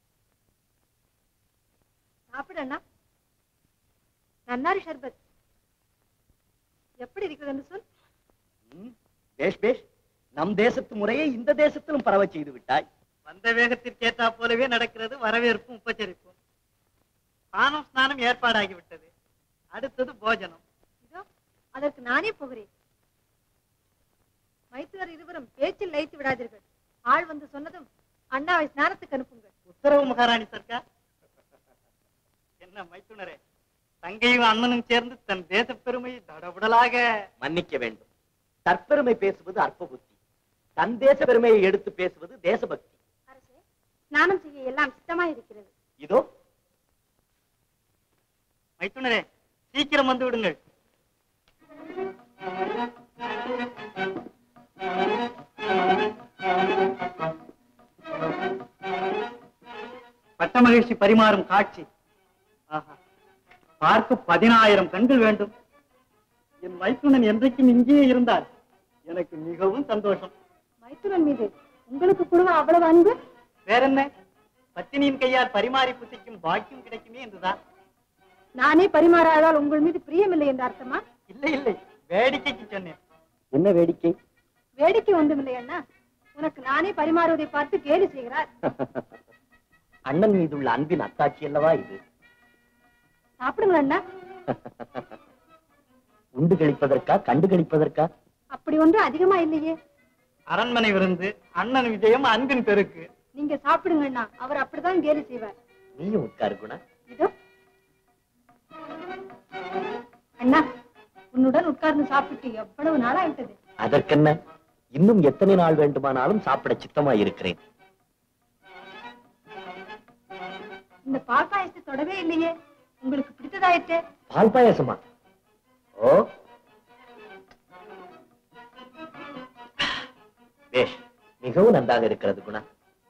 சாப்பிடு அண்ணா நன்னாரி ஷர்பத் எப்படி இருக்கிறது என்று சொல் ம், பேஷ் பேஷ் நம் தேசத்து முறையை இந்த தேசத்திலும் பரவ செய்து விட்டாய் வந்த வேகத்திற்கேற்றா போலவே நடக்கிறது வரவேற்பும் உபச்சரிப்பும் பானம் ஸ்நானம் ஏற்பாடாகிவிட்டது அடுத்தது போஜனம் இதோ அதற்கு நானே போகிறேன் மைத்துனர் இருவரும் பேச்சில் லயித்து விடாதீர்கள் ஆள் வந்து சொன்னதும் அண்ணாவை ஸ்நானத்துக்கு அனுப்புங்கள் உத்தரவு மகாராணி சர்க்கார் என்ன மைத்துனரே தங்கையும் அண்ணனும் சேர்ந்து தன் தேச பெருமையை தடபுடலாக மன்னிக்க வேண்டும் தற்பெருமை பேசுவது அற்ப புத்தி தன் தேச பெருமையை எடுத்து பேசுவது தேசபக்தி அரசே ஸ்நானம் செய்ய எல்லாம் சித்தமா இருக்கிறது இதோ மைத்துனரே சீக்கிரம் வந்து விடுங்கள் பட்ட மகிழ்ச்சி பரிமாறும் காட்சி ஆஹா. பார்க்க பதினாயிரம் கண்கள் வேண்டும் என் மைத்துனன் என்றைக்கும் இங்கேயே இருந்தால் எனக்கு மிகவும் சந்தோஷம் மைத்துனன் மீது உங்களுக்கு கூடவா அவ்வளவு அன்பு வேற என்ன பத்தினியின் கையால் பரிமாறி புசிக்கும் பாக்கியம் கிடைக்குமே என்றுதான் நானே பரிமாறாதால் உங்கள் மீது பிரியமில்லை என்ற அர்த்தமா இல்லை இல்லை வேடிக்கைக்கு சொன்னேன் என்ன வேடிக்கை வேடிக்கை ஒன்றுமில்லை அண்ணா உனக்கு நானே பரிமாறுவதை பார்த்து கேலி செய்கிறார் அண்ணன் மீதுள்ள அன்பின் அத்தாட்சி அல்லவா இது சாப்பிடுங்கள் அண்ணா உண்டு கழிப்பதற்கா கண்டு கழிப்பதற்கா அப்படி ஒன்று அதிகமா இல்லையே அரண்மனை விருந்து அண்ணன் விஜயம் அன்பின் பெருக்கு நீங்க சாப்பிடுங்க அண்ணா அவர் அப்படிதான் கேலி செய்வார் நீயும் உட்காரு குணா இதோ அண்ணா உன்னுடன் உட்கார்ந்து சாப்பிட்டு எவ்வளவு நாளா ஆயிட்டது அதற்கென்ன இன்னும் எத்தனை நாள் வேண்டுமானாலும் சாப்பிட சித்தமா இருக்கிறேன் இந்த பால் பாயசத்தை தொடவே இல்லையே உங்களுக்கு பிடித்ததாயிற்றே பால் பாயசமா ஓ பேஷ் மிகவும் நன்றாக இருக்கிறது குணா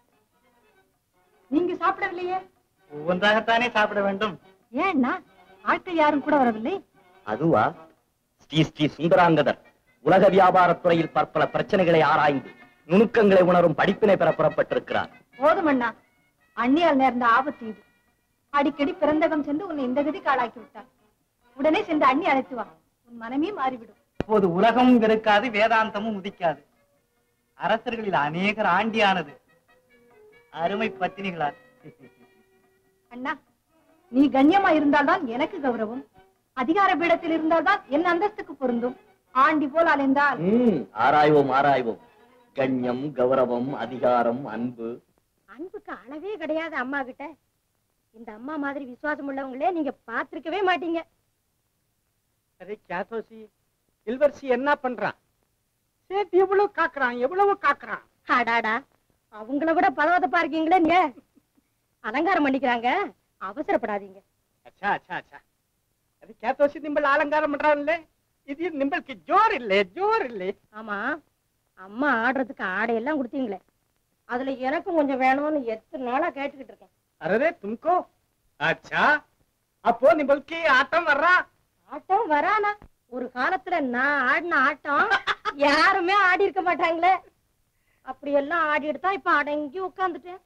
நீங்க சாப்பிடவில்லையே ஒவ்வொன்றாகத்தானே சாப்பிட வேண்டும் ஏன் அண்ணா ஆட்கள் யாரும் கூட வரவில்லை அதுவா ஸ்ரீ ஸ்ரீ சுந்தராங்கதர் உலக வியாபாரத் துறையில் பற்பல பிரச்சனைகளை ஆராய்ந்து நுணுக்கங்களை உணரும் படிப்பினை பெற புறப்பட்டிருக்கிறார் போதும் அண்ணா அண்ணியால் நேர்ந்த ஆபத்து இது அடிக்கடி பிறந்தகம் சென்று உன்னை இந்த கதிக்கு ஆளாக்கி விட்டார் உடனே சென்று அண்ணி அழைத்து வா உன் மனமே மாறிவிடும் அப்போது உலகமும் இருக்காது வேதாந்தமும் உதிக்காது அரசர்களில் அநேகர் ஆண்டியானது அருமை பத்தினிகளால் அண்ணா நீ கண்ணியமா இருந்தால்தான் எனக்கு கௌரவம் அதிகார பீடத்தில் இருந்தால்தான் என் அந்தஸ்துக்கு பொருந்தும் ஆண்டி போல் அலைந்தால் ம், ஆராய்வோம் ஆராய்வோம் கண்ணியம் கௌரவம் அதிகாரம் அன்பு அன்புக்கு அளவே கிடையாது அம்மா கிட்ட இந்த அம்மா மாதிரி விசுவாசம் உள்ளவங்களே நீங்க பாத்திருக்கவே மாட்டீங்க அரே கேசோசி இல்வரசி என்ன பண்றான் சேத்து எவ்வளவு காக்குறான் எவ்வளவு காக்குறான் அடாடா அவங்கள விட பதவதப்பா இருக்கீங்களே நீங்க அலங்காரம் பண்ணிக்கிறாங்க அவசரப்படாதீங்க அச்சா அச்சா அச்சா அது கேத்தோசி திம்பல் அலங்காரம் பண்றான்ல இது நிம்பளுக்கு ஜோர் இல்லை ஜோர் இல்லை ஆமா அம்மா ஆடுறதுக்கு ஆடையெல்லாம் கொடுத்தீங்களே அதுல எனக்கும் கொஞ்சம் வேணும்னு எத்தனை நாளா கேட்டுக்கிட்டு இருக்கேன் அரே தும்கோ அச்சா அப்போ நிம்பளுக்கு ஆட்டம் வர்றா ஆட்டம் வரானா ஒரு காலத்துல நான் ஆடின ஆட்டம் யாருமே ஆடி இருக்க மாட்டாங்களே அப்படி எல்லாம் ஆடிட்டு தான் இப்ப அடங்கி உட்கார்ந்துட்டேன்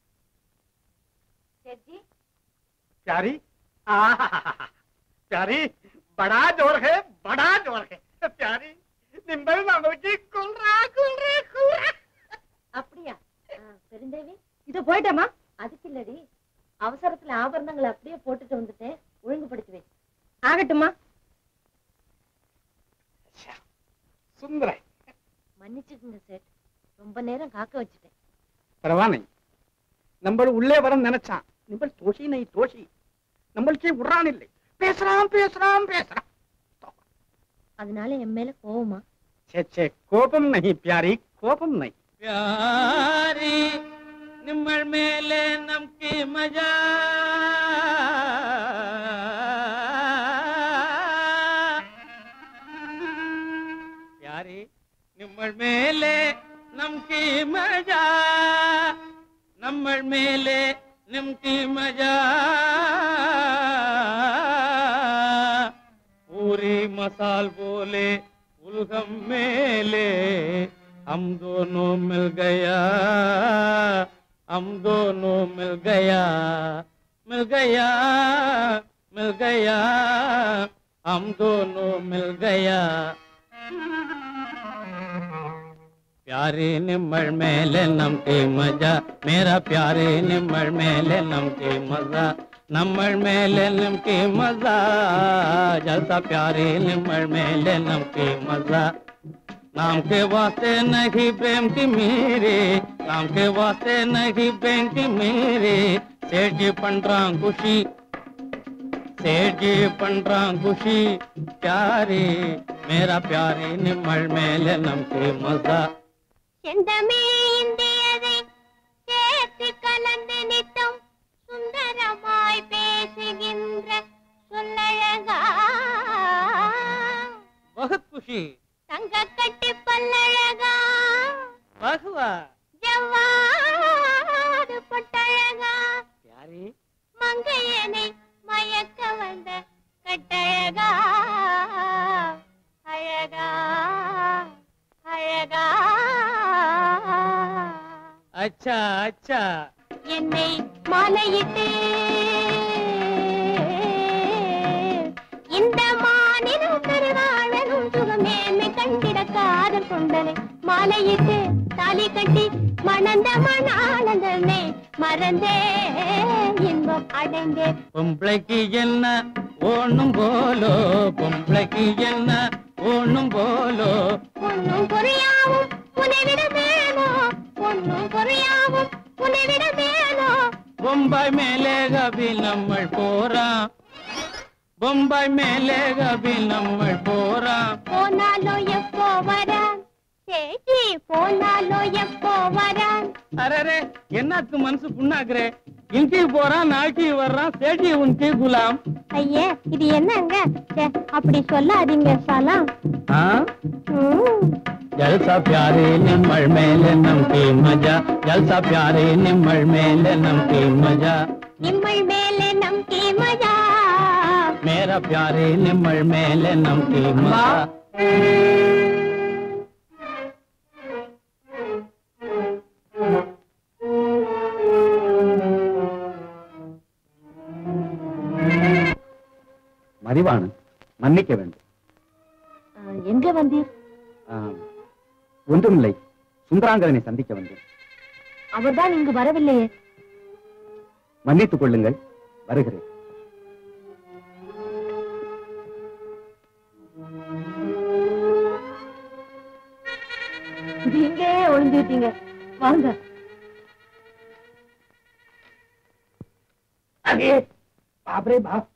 சேட்ஜி प्यारी आहा, प्यारी बड़ा जोर है बड़ा जोर है प्यारी निम्बल நம்மளுக்கு குல்ரா குல்ரா குல்ரா அப்படியா ஆ, பெருந்தேவி இத போயிட்டேமா அதுக்கு இல்லடி அவசரத்துல ஆபரணங்களை அப்படியே போட்டுட்டு வந்துட்டேன் ஒழுங்குபடுத்தி வை ஆகட்டுமா சுந்தர மன்னிச்சுக்குங்க சேட் ரொம்ப நேரம் காக்க வச்சுட்டேன் பரவானை நம்ம உள்ளே வர நினைச்சான் நிம்பள் தோஷி நை தோஷி நம்மளுக்கே விடுறான் இல்லை பேசுறான் பேசுறான் பேசுறான் அதனால என் மேல கோவமா छे छे கோபம் நஹி प्यारी கோபம் நஹி ಪ್ಯಾರಿ ನಿಮ್ಮಳ ಮೇಲೆ ನಂಬಿಕೆ ಮಜಾ ಪ್ಯಾರಿ ನಿಮ್ಮಳ ಮೇಲೆ ನಂಬಿಕೆ ಮಜಾ ನಮ್ಮಳ ಮೇಲೆ ನಂಬಿಕೆ ಮಜಾ पूरी मसाल बोले उलगम मेले हम दोनों मिल गया हम दोनों मिल गया मिल गया मिल गया हम दोनों मिल गया प्यारे निम्मल मेले नमके मजा मेरा प्यारे निम्मल मेले नमके मजा नम्मल मेले नमके मजा जलसा प्यारे निम्मल मेले नमके मजा नाम के वास्ते नहीं प्रेम की मेरे नाम के वास्ते नहीं प्रेम की मेरे सेठ जी पंड्रा खुशी सेठ जी पंड्रा खुशी प्यारे मेरा प्यारे निम्मल मेले नमके मजा செந்தமே இந்தியதை சேர்த்து கலந்து நித்தம் சுந்தரமாய் பேசுகின்ற சொல்லழகா बहुत खुशी தங்க கட்டி பல்லழகா वाह ஜவ்வாது பொட்டழகா प्यारे மங்கையனை மயக்க வந்த கட்டழகா அழகா அழகா अच्छा अच्छा என்னை மாலையிட்டு இந்த மாநிலம் பெருவாழனும் சுகமேன்மை கண்டிட காதல் கொண்டனை மாலையிட்டு தாலி கட்டி மணந்த மணானந்தமே மறந்தே இன்பம் அடைந்தே பொம்பளைக்கு என்ன ஒண்ணும் போலோ பொம்பளைக்கு என்ன ஒண்ணும் போலோ பொண்ணும் பொறியாவும் புனைவிட மேலோ பொண்ணும் பொறியாவும் புனைவிட மேலோ பொம்பாய் மேலே கபி நம்மள் போறான் பொம்பாய் மேலே கபி நம்மள் போறான் போனாலோ எப்போ வரான் சேச்சி போனாலோ எப்போ வரான் அரே என்னத்துக்கு மனசு புண்ணாக்குறே இன்கி போறான் நாளைக்கு வர்றான் சேட்டி உன்கி குலாம் ஐயே இது என்னங்க ச்சே, அப்படி சொல்லாதீங்க சலாம் हाँ ம். जलसा प्यारे निम्मल मेले नमके मजा जलसा प्यारे निम्मल मेले नमके मजा நிம்மல் மேலே நம்பி மஜா मेरा प्यारे निम्मल मेले नमके मजा மதிவாணன் மன்னிக்க வேண்டும் ஆ, எங்க வந்தீர் ஆம், ஒன்றுமில்லை சுந்தராங்கரனை சந்திக்க வந்தேன் அவர்தான் இங்கு வரவில்லையே மன்னித்துக் கொள்ளுங்கள் வருகிறேன் நீங்க ஒளிஞ்சுட்டீங்க வாங்க அரே பாப்ரே பாப்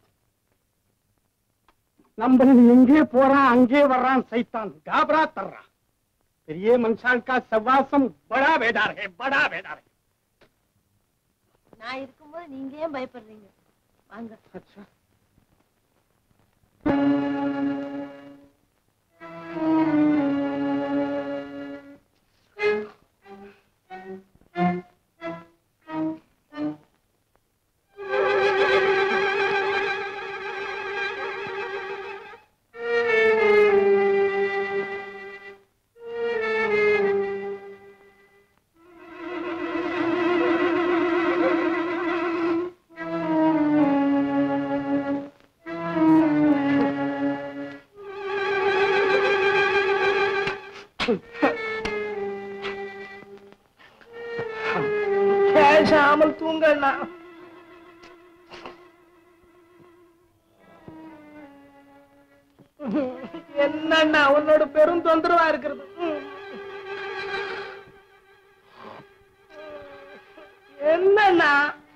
நம்ம எங்கே போறான் அங்கே வர்றான் சைத்தான் காபரா தர்றான் பெரிய மனுஷால் கா சவாசம் படா வேதார் ஹே படா வேதார் ஹே நான் இருக்கும்போது நீங்க ஏன் பயப்படுறீங்க வாங்க பேசாமல் தூங்கண்ணா என்னண்ணா உன்னோட பெரும் தொந்தரவா இருக்கிறது ம். என்னண்ணா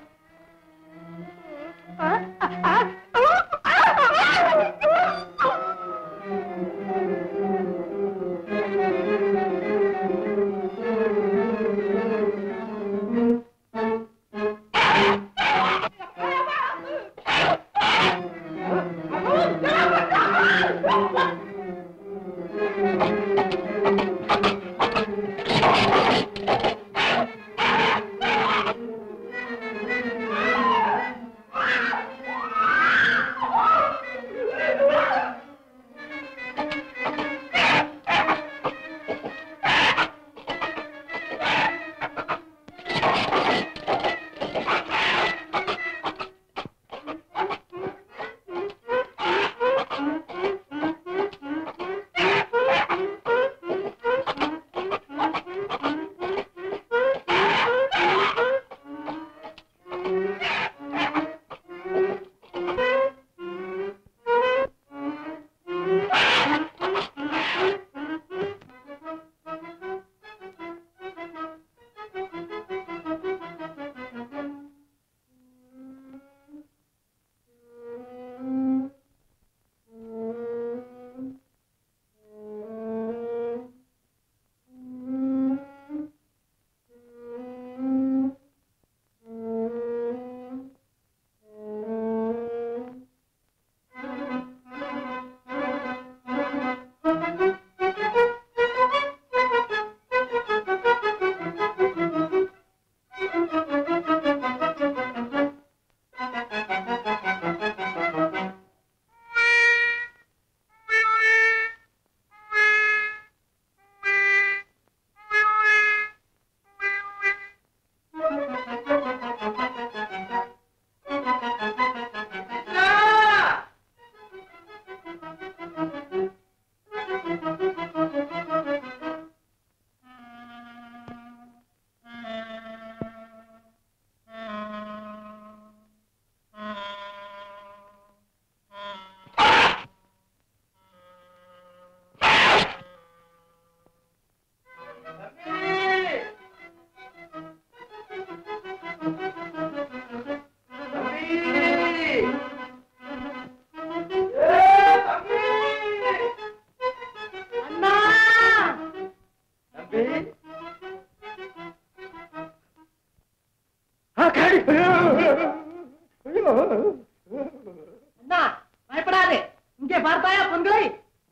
அண்ணா பயப்படாதே இங்கே பார்த்தாயா பொங்கலை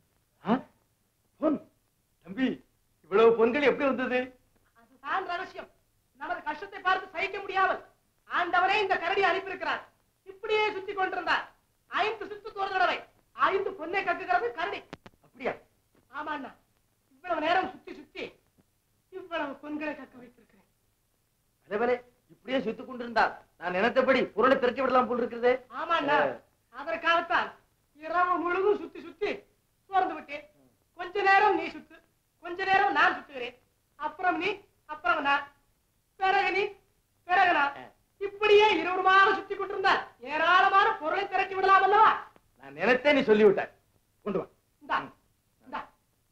பொன் தம்பி இவ்வளவு பொங்கல் எப்படி வந்தது அதுதான் ரகசியம் நமது கஷ்டத்தை பார்த்து சகிக்க முடியாமல் ஆண்டவரே இந்த கரடி அனுப்பியிருக்கிறார் இப்படியே சுத்தி கொண்டிருந்தார் ஐந்து சுத்து ஒரு தடவை ஐந்து பொன்னை கக்குகிறது கரடி அப்படியா ஆமா அண்ணா இவ்வளவு நேரம் சுத்தி சுத்தி இவ்வளவு பொன்களை கக்க வைத்திருக்கிறேன் அதேபோல இப்படியே சுத்திக் கொண்டிருந்தால் நான் நினைத்தபடி பொருளை திரட்டி விடலாம் போல் இருக்கிறதே ஆமா அண்ணா அதற்காகத்தான் இரவு முழுதும் சுத்தி சுத்தி சோர்ந்து விட்டேன் கொஞ்ச நேரம் நீ சுத்து கொஞ்ச நேரம் நான் சுத்துகிறேன் அப்புறம் நீ அப்புறம் நான் பிறகு நீ பிறகு நான் இப்படியே இருவருமாக சுத்தி கொண்டிருந்தால் ஏராளமான பொருளை திரட்டி விடலாம் அல்லவா நான் நினைத்தே நீ சொல்லிவிட்டாய் கொண்டு வா இந்தா இந்தா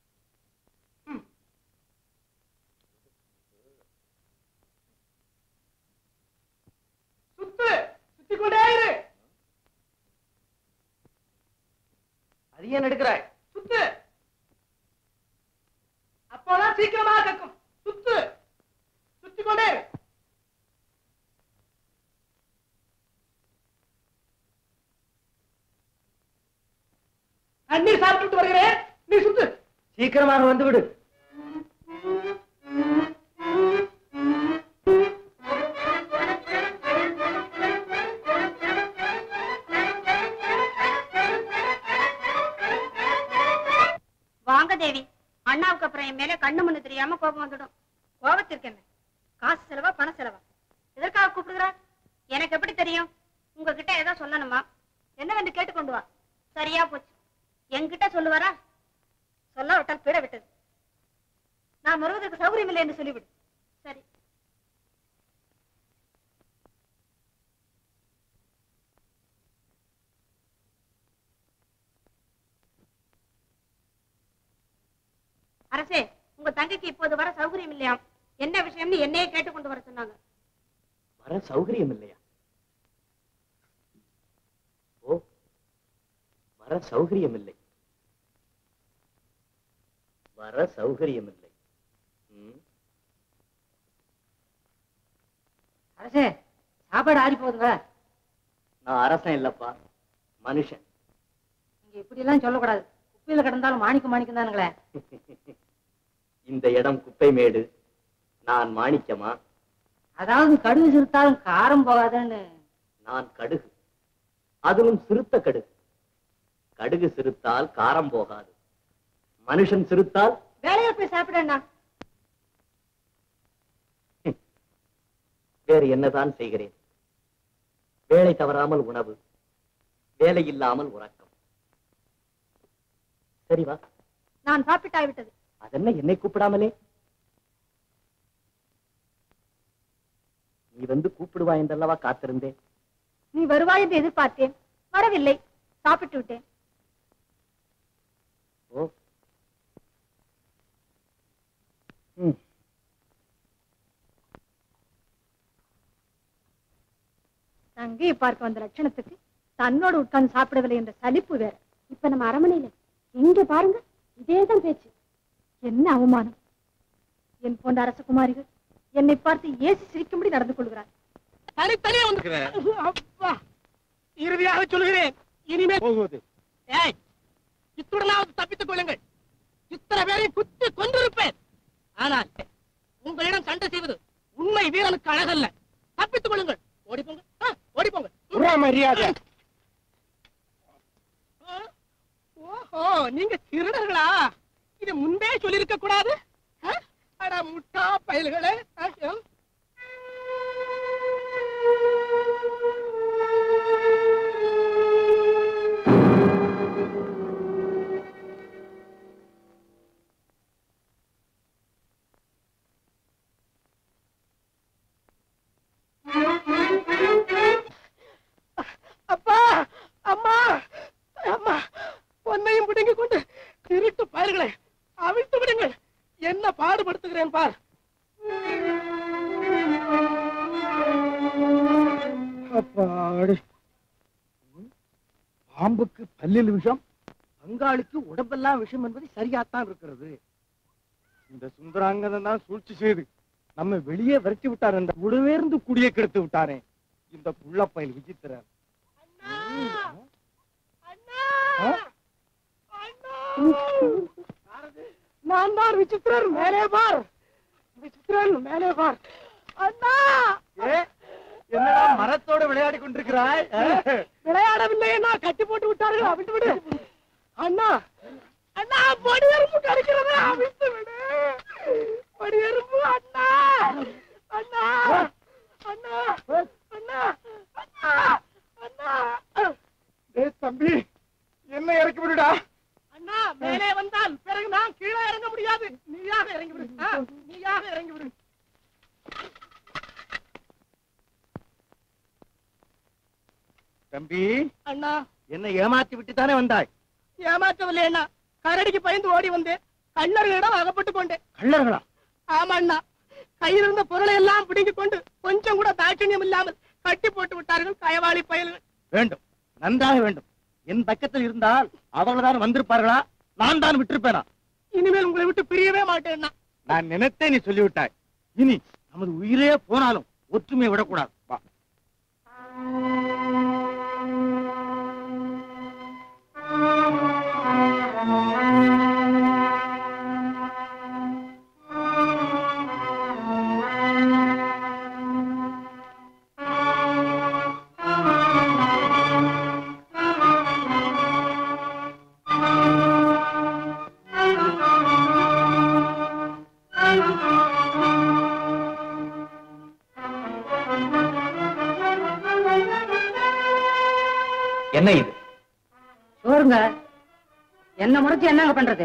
ம். சுத்து சுத்தி கொண்டே இரு அது ஏன் எடுக்கிறாய் சுத்து அப்போதான் சீக்கிரமாக கக்கும் சுத்து சுத்தி கொண்டே இரு. தண்ணீர் சாப்பிட்டு வருகிறேன் நீ சுத்து சீக்கிரமாக வந்து விடு வாங்க தேவி அண்ணாவுக்கு அப்புறம் என் மேல கண்ணு மண்ணு தெரியாம கோபம் வந்துடும் கோபத்திற்கு என்ன காசு செலவா பண செலவா எதற்காக கூப்பிடுகிறார் எனக்கு எப்படி தெரியும் உங்ககிட்ட ஏதோ சொல்லணுமா என்னவென்று கேட்டு கொண்டு வா சரியா போச்சு என்கிட்ட சொல்லுவாரா சொல்ல விட்டால் பிட விட்டது நான் வருவதற்கு சௌகரியம் இல்லை என்று சொல்லிவிடு சரி அரசே உங்க தங்கைக்கு இப்போது வர சௌகரியம் இல்லையாம் என்ன விஷயம்னு என்னையே கேட்டு கொண்டு வர சொன்னாங்க வர சௌகரியம் இல்லையா ஓ வர சௌகரியம் இல்லை வர சௌகரியம் இல்லை ம், அரசே சாப்பாடு ஆறி போகுதுங்க நான் அரசன் இல்லப்பா மனுஷன் நீங்க இப்படி எல்லாம் சொல்லக்கூடாது குப்பையில கிடந்தாலும் மாணிக்கம் மாணிக்கம் தானுங்களே இந்த இடம் குப்பை மேடு நான் மாணிக்கமா அதாவது கடுகு சிறுத்தாலும் காரம் போகாதுன்னு நான் கடுகு அதுவும் சிறுத்த கடுகு கடுகு சிறுத்தால் காரம் போகாது மனுஷன் சிறுத்தால் வேலையில போய் சாப்பிடண்ணா வேறு என்னதான் செய்கிறேன் வேலை தவறாமல் உணவு வேலை இல்லாமல் உறக்கம் சரி வா நான் சாப்பிட்டாய்விட்டது அதென்ன என்னை கூப்பிடாமலே நீ வந்து கூப்பிடுவாய் என்றல்லவா காத்திருந்தேன் நீ வருவாய் என்று எதிர்பார்த்தேன் வரவில்லை சாப்பிட்டு விட்டேன் ஓ ம் தங்கையை பார்க்க வந்த லட்சணத்துக்கு தன்னோடு உட்கார்ந்து சாப்பிடவில்லை என்ற சலிப்பு வேற இப்ப நம்ம அரமனையில இங்க பாருங்க இதேதான் பேச்சு என்ன அவமானம் என் போன்ற அரசகுமாரிகள் என்னை பார்த்து ஏசி சிரிக்கும்படி நடந்து கொள்கிறார் தனித்தனியே வந்து அப்பா இறுதியாக சொல்கிறேன் இனிமேல் போகுவது ஏய் இத்துடனாவது தப்பித்துக் கொள்ளுங்கள் இத்தனை பேரை குத்தி கொண்டிருப்பேன் ஆனால் உங்களிடம் சண்டை செய்வது உண்மை வீரனுக்கு அழகல்ல தப்பித்துக் கொள்ளுங்கள் ஓடி போங்க ஆ, ஓடி போங்க உரா மரியாதை ஆ, ஓஹோ நீங்க திருடர்களா இது முன்பே சொல்லிருக்க கூடாது ஆ? அட முட்டா பயல்களே ஆ, ம். அப்பா அம்மா அம்மா பொன்னையும் பிடுங்கி கொண்டு திருட்டு பயல்களை அவிழ்த்து விடுங்கள் என்ன பாடுபடுத்துகிறேன் பார் அப்பாடி பாம்புக்கு பல்லில் விஷம் பங்காளிக்கு உடம்பெல்லாம் விஷம் என்பது சரியாத்தான் இருக்கிறது இந்த சுந்தராங்கதன் தான் சூழ்ச்சி செய்து நம்ம வெளியே விரட்டி விட்டார் என்ற உடவேர்ந்து குடியை கெடுத்து விட்டாரே இந்த புள்ளப்பயல் விசித்திரன் ஆ? நான் தான் விசித்திரன் மேலே பார் விசித்திரன் மேலே பார் அண்ணா ஏ, என்னடா மரத்தோட விளையாடி கொண்டிருக்கிறாய் ஆ? விளையாடவில்லை நான் கட்டி போட்டு விட்டார்கள் அவிழ்த்து விடு அண்ணா அண்ணா பொடி எறும்பு கடிக்கிறது அவிழ்த்து விடு பொடி எறும்பு அண்ணா அண்ணா அண்ணா அண்ணா அண்ணா அண்ணா டேய் தம்பி என்ன இறக்கி விடுடா அண்ணா மேலே வந்தால் பிறகு நான் கீழே இறங்க முடியாது நீயாக இறங்கி விடு ஆ, நீயாக இறங்கி விடு தம்பி அண்ணா என்ன ஏமாத்தி விட்டு தானே வந்தாய் ஏமாற்றவில்லை அண்ணா கரடிக்கு பயந்து ஓடி வந்தேன் கள்ளர்களிடம் அகப்பட்டு கொண்டேன் கள்ளர்களா ஆமா அண்ணா கையில் இருந்த பொருளை எல்லாம் பிடுங்கிக் கொண்டு கொஞ்சம் கூட தாட்சண்யம் இல்லாமல் கட்டி போட்டு விட்டார்கள் கயவாளி பயல்கள் வேண்டும் நன்றாக வேண்டும் என் பக்கத்தில் இருந்தால் அவர்கள் தான் வந்திருப்பார்களா நான் தான் விட்டிருப்பேனா இனிமேல் உங்களை விட்டு பிரியவே மாட்டேன் அண்ணா நான் நினைத்தே நீ சொல்லிவிட்டாய் இனி நமது உயிரே போனாலும் ஒற்றுமையை விடக்கூடாது வா என்ன இது சோறுங்க என்ன முறைச்சு என்னங்க பண்றது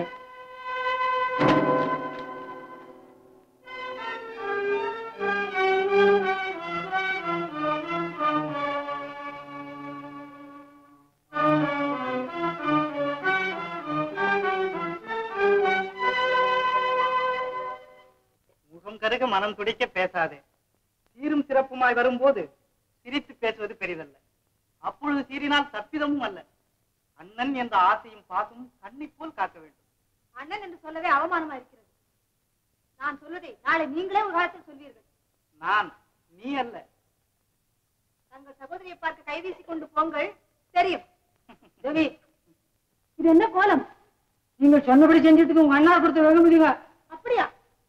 மனம் துடிக்க பேசாதே சீரும் சிறப்புமாய் வரும்போது சிரித்து பேசுவது பெரிதல்ல அப்பொழுது சீறினால் தப்பிதமும் அல்ல அண்ணன் என்ற ஆசையும் பாசமும் கண்ணை போல் காக்க வேண்டும் அண்ணன் என்று சொல்லவே அவமானமா இருக்கிறது நான் சொல்வதை நாளை நீங்களே ஒரு காலத்தில் சொல்வீர்கள் நான் நீ அல்ல தங்கள் சகோதரியை பார்க்க கைவீசி கொண்டு போங்கள் தெரியும் தேவி இது என்ன கோலம் நீங்கள் சொன்னபடி செஞ்சதுக்கு உங்க அண்ணா கொடுத்த வெகுமதிங்க அப்படியா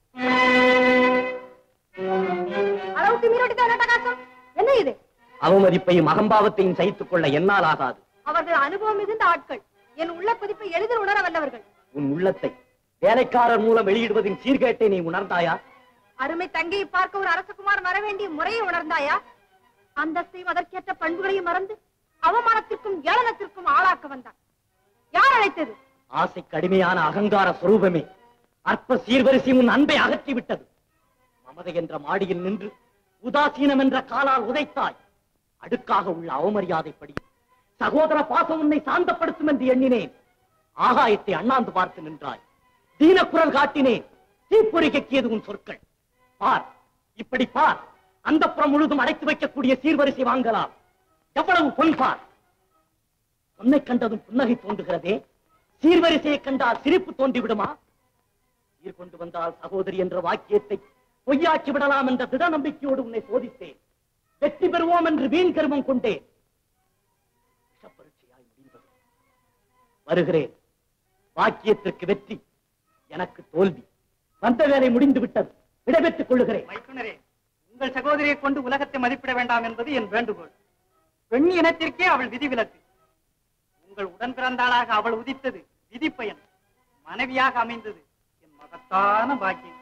அளவுக்கு மீறி தான் காசம் என்ன இது அவமதிப்பையும் அகம்பாவத்தையும் சகித்துக் கொள்ள என்னால் ஆகாது அவர்கள் அனுபவம் மிகுந்த ஆட்கள் என் உள்ள கொதிப்பை எளிதில் உணர வல்லவர்கள் உன் உள்ளத்தை வேலைக்காரர் மூலம் வெளியிடுவதின் சீர்கேட்டை நீ உணர்ந்தாயா அருமை தங்கையை பார்க்க ஒரு அரசகுமார் வர வேண்டிய முறையை உணர்ந்தாயா அந்தஸ்தையும் அதற்கேற்ற பண்புகளையும் மறந்து அவமானத்திற்கும் ஏளனத்திற்கும் ஆளாக்க வந்தான் யார் அழைத்தது ஆசை கடுமையான அகங்கார சுரூபமே அற்ப சீர்வரிசை உன் அன்பை அகற்றிவிட்டது மமதை என்ற மாடியில் நின்று உதாசீனம் என்ற காலால் உதைத்தாய் அடுக்காக உள்ள அவமரியாதைப்படி சகோதர பாசம் உன்னை சாந்தப்படுத்தும் என்று எண்ணினேன் ஆகாயத்தை அண்ணாந்து பார்த்து நின்றாய் தீனக்குரல் காட்டினேன் தீப்பொறி கக்கியது உன் சொற்கள் பார் இப்படி பார் அந்த புறம் முழுதும் அடைத்து வைக்கக்கூடிய சீர்வரிசை வாங்கலாம் எவ்வளவு பொன் பார் பொன்னை கண்டதும் புன்னகை தோன்றுகிறதே சீர்வரிசையை கண்டால் சிரிப்பு தோன்றி விடுமா சீர் கொண்டு வந்தால் சகோதரி என்ற வாக்கியத்தை பொய்யாக்கி விடலாம் என்ற திட நம்பிக்கையோடு உன்னை சோதித்தேன் வெற்றி பெறுவோம் என்று வீண் கருமம் கொண்டேன் விஷப்பரீட்சையாய் முடிந்தது வருகிறேன் வாக்கியத்திற்கு வெற்றி எனக்கு தோல்வி வந்த வேலை முடிந்து விட்டது விடைபெற்றுக் கொள்ளுகிறேன் மைத்துனரே உங்கள் சகோதரியை கொண்டு உலகத்தை மதிப்பிட வேண்டாம் என்பது என் வேண்டுகோள் பெண் இனத்திற்கே அவள் விதிவிலக்கு உங்கள் உடன் பிறந்தாளாக அவள் உதித்தது விதிப்பயன் மனைவியாக அமைந்தது என் மகத்தான பாக்கியம்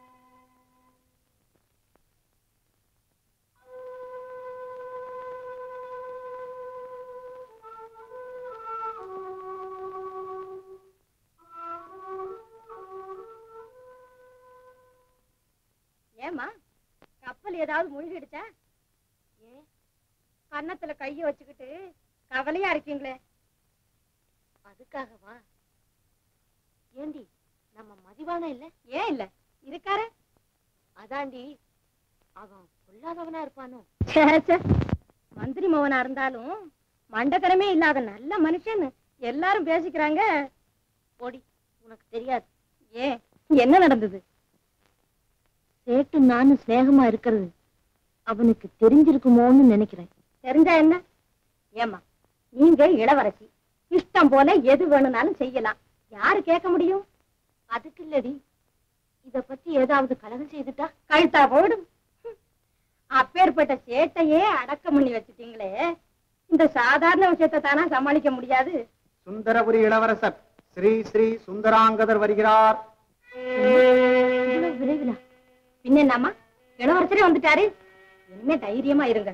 ஏமா கப்பல் ஏதாவது முழுகிடுச்சா ஏன் கன்னத்துல கைய வச்சுக்கிட்டு கவலையா இருக்கீங்களே அதுக்காகவா ஏண்டி நம்ம மதிவான இல்ல ஏன் இல்ல இருக்காரு அதாண்டி அவன் பொல்லாதவனா இருப்பானோ ச்சே, ச்சே. மந்திரி மோகனா இருந்தாலும் மண்டத்தனமே இல்லாத நல்ல மனுஷன் எல்லாரும் பேசிக்கிறாங்க போடி உனக்கு தெரியாது ஏன் என்ன நடந்தது சேட்டு நானும் சிநேகமா இருக்கிறது அவனுக்கு தெரிஞ்சிருக்குமோன்னு நினைக்கிறேன் தெரிஞ்சா என்ன ஏமா நீங்க இளவரசி இஷ்டம் போல எது வேணும்னாலும் செய்யலாம் யாரு கேட்க முடியும் அதுக்கு இல்லடி இத பத்தி ஏதாவது கலகம் செய்துட்டா கழுத்தா போடும் ஹம். அப்பேற்பட்ட சேட்டையே அடக்கம் பண்ணி வச்சுட்டீங்களே இந்த சாதாரண விஷயத்தை தானா சமாளிக்க முடியாது சுந்தரபுரி இளவரசர் ஸ்ரீ ஸ்ரீ சுந்தராங்கதர் வருகிறார் இவ்வளவு விரைவிலா பின்ன என்னம்மா இளவரசரே வந்துட்டாரு இனிமே தைரியமா இருங்க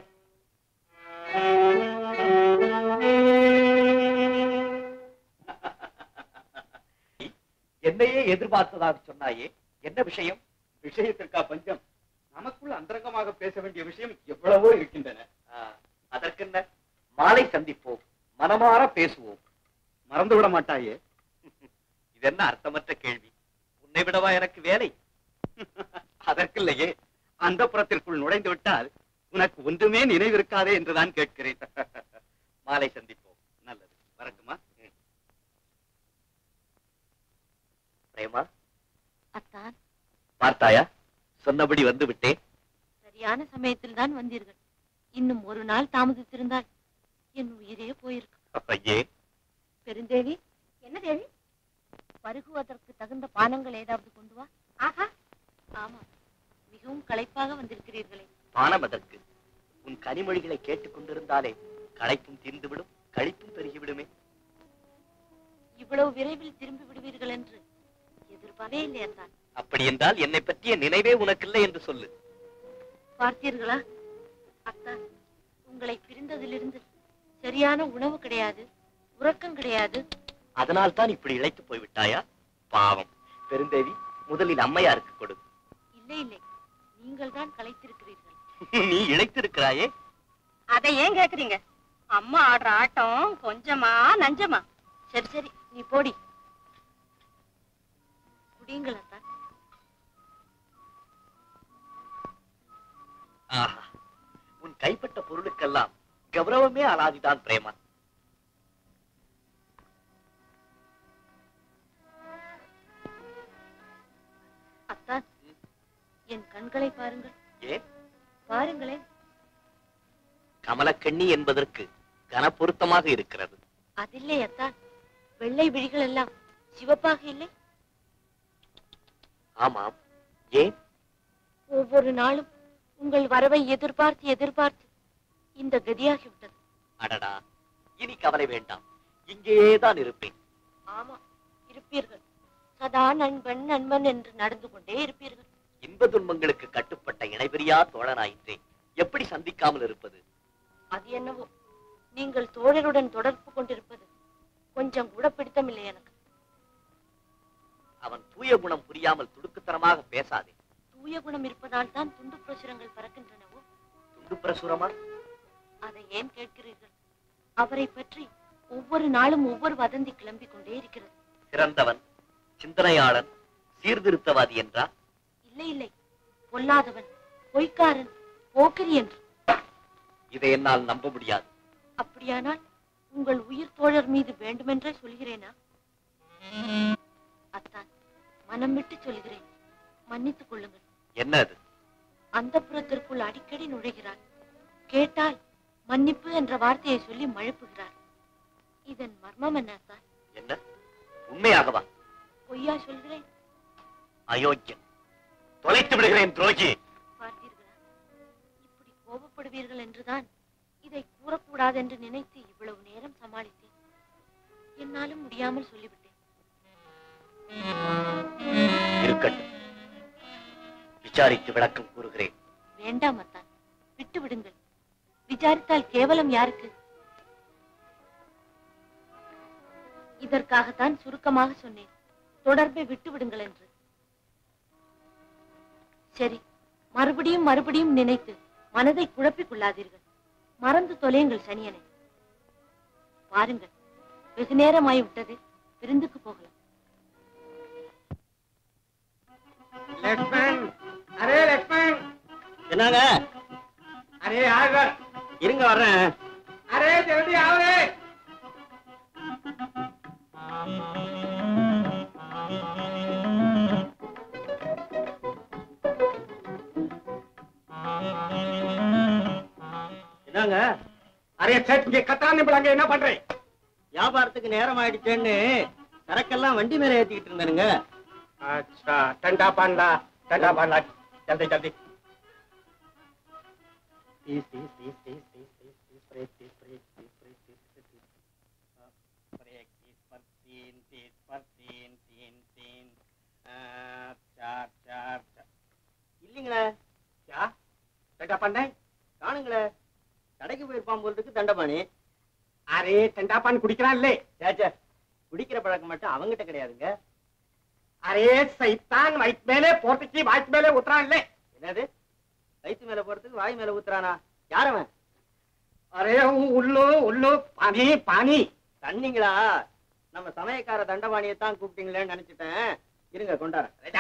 என்னையே எதிர்பார்த்ததாக சொன்னாயே என்ன விஷயம் விஷயத்திற்கா பஞ்சம் நமக்குள் அந்தரங்கமாக பேச வேண்டிய விஷயம் எவ்வளவோ இருக்கின்றன அதற்கென்ன மாலை சந்திப்போம் மனமாற பேசுவோம் மறந்து விட மாட்டாயே இது என்ன அர்த்தமற்ற கேள்வி உன்னை விடவா எனக்கு வேலை அதற்கில்லையே அந்த புறத்திற்குள் நுழைந்து விட்டால் உனக்கு ஒன்றுமே நினைவிருக்காதே என்றுதான் கேட்கிறேன் மாலை சந்திப்போம் நல்லது வரட்டுமா பிரேமா அத்தான் பார்த்தாயா சொன்னபடி வந்து விட்டேன் சரியான சமயத்தில் தான் வந்தீர்கள் இன்னும் ஒரு நாள் தாமதித்திருந்தால் என் உயிரே போயிருக்கும் ஐயே பெருந்தேவி என்ன தேவி பருகுவதற்கு தகுந்த பானங்கள் ஏதாவது கொண்டு வா ஆஹா ஆமா மிகவும் களைப்பாக வந்திருக்கிறீர்களே பானம் அதற்கு உன் கனிமொழிகளை கேட்டுக் கொண்டிருந்தாலே களைப்பும் தீர்ந்துவிடும் கழிப்பும் பெருகிவிடுமே இவ்வளவு விரைவில் திரும்பி விடுவீர்கள் என்று எதிர்பார்வே இல்லை அத்தான் அப்படி என்றால் என்னை பற்றிய நினைவே உனக்கில்லை என்று சொல்லு பார்த்தீர்களா அத்தான் உங்களை பிரிந்ததிலிருந்து சரியான உணவு கிடையாது உறக்கம் கிடையாது அதனால் தான் இப்படி இழைத்து போய்விட்டாயா பாவம் பெருந்தேவி முதலில் அம்மையாருக்கு கொடு இல்லை இல்லை நீங்கள் தான் களைத்திருக்கிறீர்கள் நீ இழைத்திருக்கிறாயே அதை ஏன் கேக்குறீங்க அம்மா ஆடுற ஆட்டம் கொஞ்சமா நஞ்சமா சரி சரி நீ போடி குடியுங்கள் அத்தான் ஆஹா உன் கைப்பட்ட பொருளுக்கெல்லாம் கௌரவமே அலாதிதான் பிரேமா அத்தான் என் கண்களை பாருங்கள் ஏன் பாருங்களேன் கமலக்கண்ணி என்பதற்கு கனப்பொருத்தமாக இருக்கிறது அதில்லை அத்தான் வெள்ளை விழிகள் எல்லாம் சிவப்பாக இல்லை ஆமாம் ஏன் ஒவ்வொரு நாளும் உங்கள் வரவை எதிர்பார்த்து எதிர்பார்த்து இந்த கதியாகிவிட்டது அடடா இனி கவலை வேண்டாம் இங்கேதான் இருப்பேன் ஆமா இருப்பீர்கள் சதா நண்பன் நண்பன் என்று நடந்து கொண்டே இருப்பீர்கள் இன்ப துன்பங்களுக்கு கட்டுப்பட்ட இணைபிரியா தோழனாயிற்றே எப்படி சந்திக்காமல் இருப்பது அது என்னவோ நீங்கள் தோழருடன் தொடர்பு கொண்டிருப்பது கொஞ்சம் கூட பிடித்தமில்லை எனக்கு அவன் தூய குணம் புரியாமல் துடுக்குத்தனமாக பேசாதே தூய குணம் இருப்பதால் தான் துண்டு பிரசுரங்கள் பறக்கின்றனவோ துண்டு பிரசுரமா அதை ஏன் கேட்கிறீர்கள் அவரை பற்றி ஒவ்வொரு நாளும் ஒவ்வொரு வதந்தி கிளம்பிக் கொண்டே இருக்கிறது சிறந்தவன் சிந்தனையாளன் சீர்திருத்தவாதி என்றா இல்லை இல்லை பொல்லாதவன் பொய்க்காரன் போக்கிரி என்று இதை என்னால் நம்ப முடியாது அப்படியானால் உங்கள் உயிர் தோழர் மீது வேண்டுமென்றே சொல்கிறேனா அத்தான் மனம் விட்டு சொல்கிறேன் மன்னித்துக் கொள்ளுங்கள் என்ன அது அந்த புறத்திற்குள் அடிக்கடி நுழைகிறார் கேட்டால் மன்னிப்பு என்ற வார்த்தையை சொல்லி மழுப்புகிறார் இதன் மர்மம் என்ன அத்தான் என்ன உண்மையாகவா பொய்யா சொல்கிறேன் அயோக்கியன் தொலைத்து விடுகிறேன் துரோகி பார்த்தீர்களா இப்படி கோபப்படுவீர்கள் என்றுதான் இதை கூறக்கூடாது என்று நினைத்து இவ்வளவு நேரம் சமாளித்தேன் என்னாலும் முடியாமல் சொல்லிவிட்டேன் இருக்கட்டும் விசாரித்து விளக்கம் கூறுகிறேன் வேண்டாம் அத்தான் விட்டு விடுங்கள் விசாரித்தால் கேவலம் யாருக்கு இதற்காகத்தான் சுருக்கமாக சொன்னேன் தொடர்பை விட்டு விடுங்கள் என்று சரி மறுபடியும் மறுபடியும் நினைத்து மனதை குழப்பிக் கொள்ளாதீர்கள் மறந்து தொலையுங்கள் சனியனை பாருங்கள் வெகு நேரமாய் விட்டது விருந்துக்கு போகலாம் லக்ஷ்மண் அரே லக்ஷ்மண் என்னங்க அரே ஆகர் இருங்க வர்றேன் அரே ஜல்தி ஆவரே என்னங்க அரே சேட் இங்க கத்தான்னு பிள்ளைங்க என்ன பண்றேன் வியாபாரத்துக்கு நேரம் ஆயிடுச்சேன்னு சரக்கெல்லாம் வண்டி மேல ஏத்திக்கிட்டு இருந்தானுங்க अच्छा ठंडा पांडा ठंडा पांडा जल्दी जल्दी तीस तीस तीस तीस तीस तीस तीस ब्रेक तीस ब्रेक तीस ब्रेक तीस ब्रेक तीस ब्रेक तीस पर तीन तीस पर तीन तीन तीन आ, चार चार चार இல்லைங்களே क्या ठंडा पांडा காணுங்களே கடைக்கு போயிருப்பான் போல் இருக்கு தண்டபாணி அரே ठंडा पान குடிக்கிறான் இல்லே சேச்சே குடிக்கிற பழக்கம் மட்டும் அவங்கிட்ட கிடையாதுங்க அரே சைத்தான் வயிற்று மேலே போர்த்துக்கு வாய்க்கு மேலே உத்தரான் இல்லே என்னது வயிற்று மேல போறதுக்கு வாய் மேல ஊத்துறானா யாரவன் அரே உள்ளு உள்ளு பானி பானி தண்ணிங்களா நம்ம சமயக்கார தண்டபாணியத்தான் கூப்பிட்டீங்களேன்னு நினைச்சிட்டேன் இருங்க கொண்டாரன் रेडा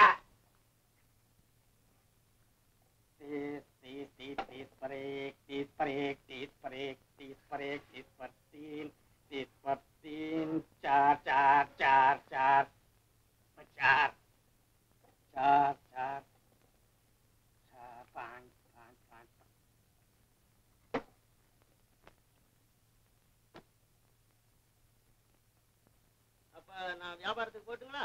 तीस तीस तीस तीस पर एक तीस पर एक तीस पर एक तीस पर एक तीस पर तीन तीस पर तीन चार चार चार चार चार चार चार चार पाँच पाँच पाँच அப்ப நான் வியாபாரத்துக்கு போட்டுங்களா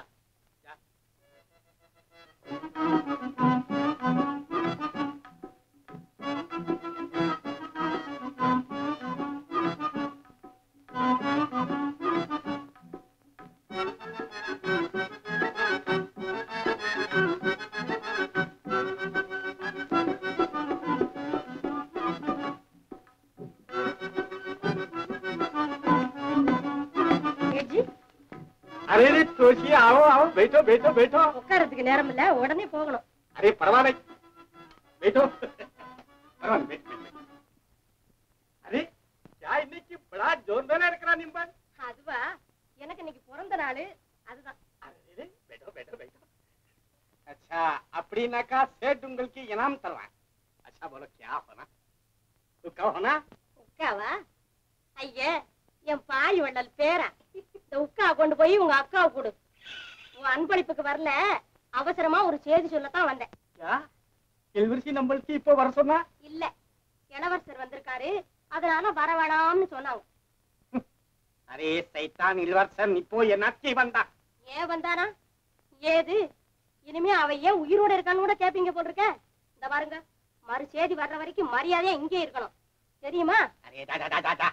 अरे रे तोशी आओ आओ बैठो बैठो बैठो உட்காரத்துக்கு நேரம் இல்ல உடனே போகணும் अरे परवाह नहीं बैठो परवाह नहीं बैठ बैठ बैठ। अरे क्या இன்னைக்கு बड़ा जोरदार இருக்கிறா நிம்பன் அதுவா எனக்கு இன்னைக்கு பிறந்த நாள் அதுதான் अरे बैठो बैठो बैठो अच्छा அப்படின்னாக்கா सेठ உங்களுக்கு इनाम தருவான் अच्छा बोलो क्या क्या होना तू क्या होना உக்காவா ஐயா என் பாய் வள்ளல் பேரா இந்த உக்கா கொண்டு போய் உங்க அக்காவை கொடு உன் அன்பளிப்புக்கு வரல அவசரமா ஒரு செய்தி சொல்லத்தான் வந்தேன் இளவரசி நம்மளுக்கு இப்போ வர சொன்னா இல்ல இளவரசர் வந்திருக்காரு அதனால வர வேணாம்னு சொன்னாங்க अरे सैतान इलवर्सन இப்போ என்னாச்சு வந்தா ஏன் வந்தானா ஏது இனிமே அவ ஏன் உயிரோட இருக்கான்னு கூட கேப்பீங்க போல் இருக்க இந்த பாருங்க மறு செய்தி வர்ற வரைக்கும் மரியாதையா இங்கே இருக்கணும் தெரியுமா अरे दा दा दा दा दा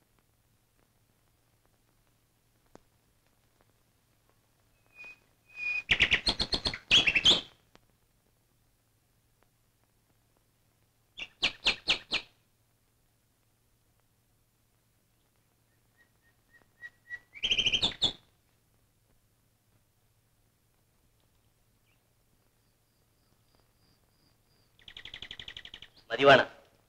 மதிவானா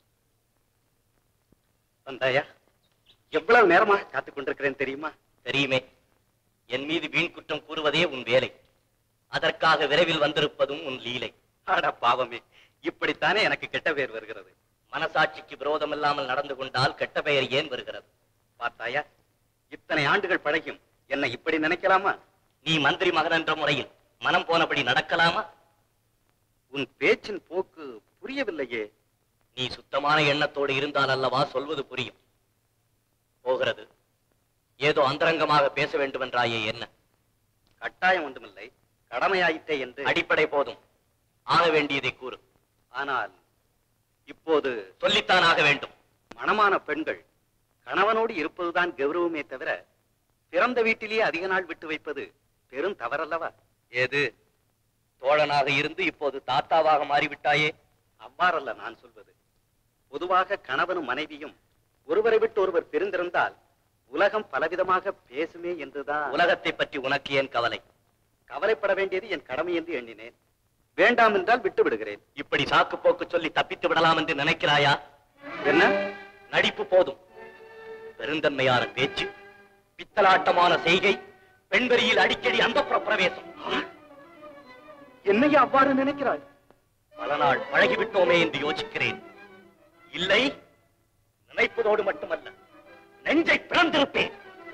வந்தாயா எவ்வளவு நேரமாக காத்துக் கொண்டிருக்கிறேன் தெரியுமா தெரியுமே என் மீது வீண் குற்றம் கூறுவதே உன் வேலை அதற்காக விரைவில் வந்திருப்பதும் உன் லீலை ஆட பாவமே இப்படித்தானே எனக்கு கெட்ட பெயர் வருகிறது மனசாட்சிக்கு விரோதம் இல்லாமல் நடந்து கொண்டால் கெட்ட பெயர் ஏன் வருகிறது பார்த்தாயா இத்தனை ஆண்டுகள் பழகியும் என்னை இப்படி நினைக்கலாமா நீ மந்திரி மகன் என்ற முறையில் மனம் போனபடி நடக்கலாமா உன் பேச்சின் போக்கு புரியவில்லையே நீ சுத்தமான எண்ணத்தோடு இருந்தால் அல்லவா சொல்வது புரியும் போகிறது ஏதோ அந்தரங்கமாக பேச வேண்டும் என்றாயே என்ன கட்டாயம் ஒன்றுமில்லை கடமையாயிட்டே என்று அடிப்படை போதும் ஆக வேண்டியதை கூறு ஆனால் இப்போது சொல்லித்தான் ஆக வேண்டும் மணமான பெண்கள் கணவனோடு இருப்பதுதான் கௌரவமே தவிர பிறந்த வீட்டிலேயே அதிக நாள் விட்டு வைப்பது பெரும் தவறல்லவா ஏது தோழனாக இருந்து இப்போது தாத்தாவாக மாறிவிட்டாயே அவ்வாறல்ல நான் சொல்வது பொதுவாக கணவனும் மனைவியும் ஒருவரை விட்டு ஒருவர் பிரிந்திருந்தால் உலகம் பலவிதமாக பேசுமே என்றுதான் உலகத்தை பற்றி உனக்கு ஏன் கவலை கவலைப்பட வேண்டியது என் கடமை என்று எண்ணினேன் வேண்டாம் என்றால் விட்டு விடுகிறேன் இப்படி சாக்கு போக்கு சொல்லி தப்பித்து விடலாம் என்று நினைக்கிறாயா என்ன நடிப்பு போதும் பெருந்தன்மையான பேச்சு பித்தலாட்டமான செய்கை பெண்வரியில் அடிக்கடி அந்த பிரவேசம் என்னையா அவ்வாறு நினைக்கிறாய் பல நாள் பழகிவிட்டோமே என்று யோசிக்கிறேன் இல்லை நினைப்பதோடு மட்டுமல்ல நெஞ்சை பிறந்திருப்பேன்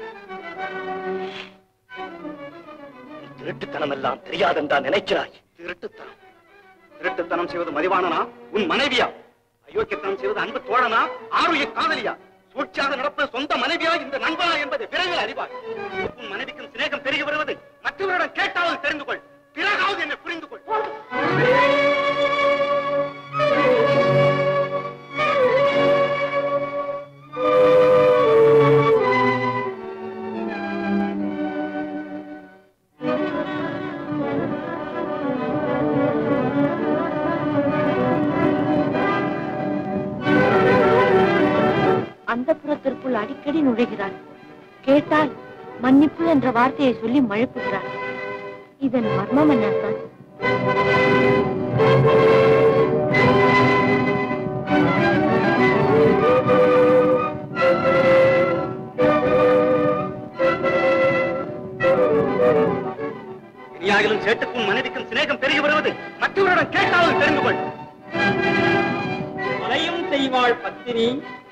உன் திருட்டுத்தனம் எல்லாம் தெரியாதென்றா நினைக்கிறாய் திருட்டுத்தனம் திருட்டுத்தனம் செய்வது மதிவானனா உன் மனைவியா அயோக்கியத்தனம் செய்வது அன்பு தோழனா ஆருய காதலியா சூழ்ச்சியாக நடப்பது சொந்த மனைவியா இந்த நண்பனா என்பதை விரைவில் அறிவாய் உன் மனைவிக்கும் சிநேகம் பெருகி வருவது மற்றவரிடம் கேட்டாவது தெரிந்து கொள் பிறகாவது என்னை புரிந்து கொள் அந்த புறத்திற்குள் அடிக்கடி நுழைகிறாள் கேட்டால் மன்னிப்பு என்ற வார்த்தையை சொல்லி மழுப்புகிறாள் இதன் மர்மம் என்னத்தான் இனியாகிலும் சேட்டுக்கும் மனைவிக்கும் சிநேகம் பெருகி வருவது மற்றவரிடம் கேட்டாவது தெரிந்து கொள் கொலையும் செய்வாள் பத்தினி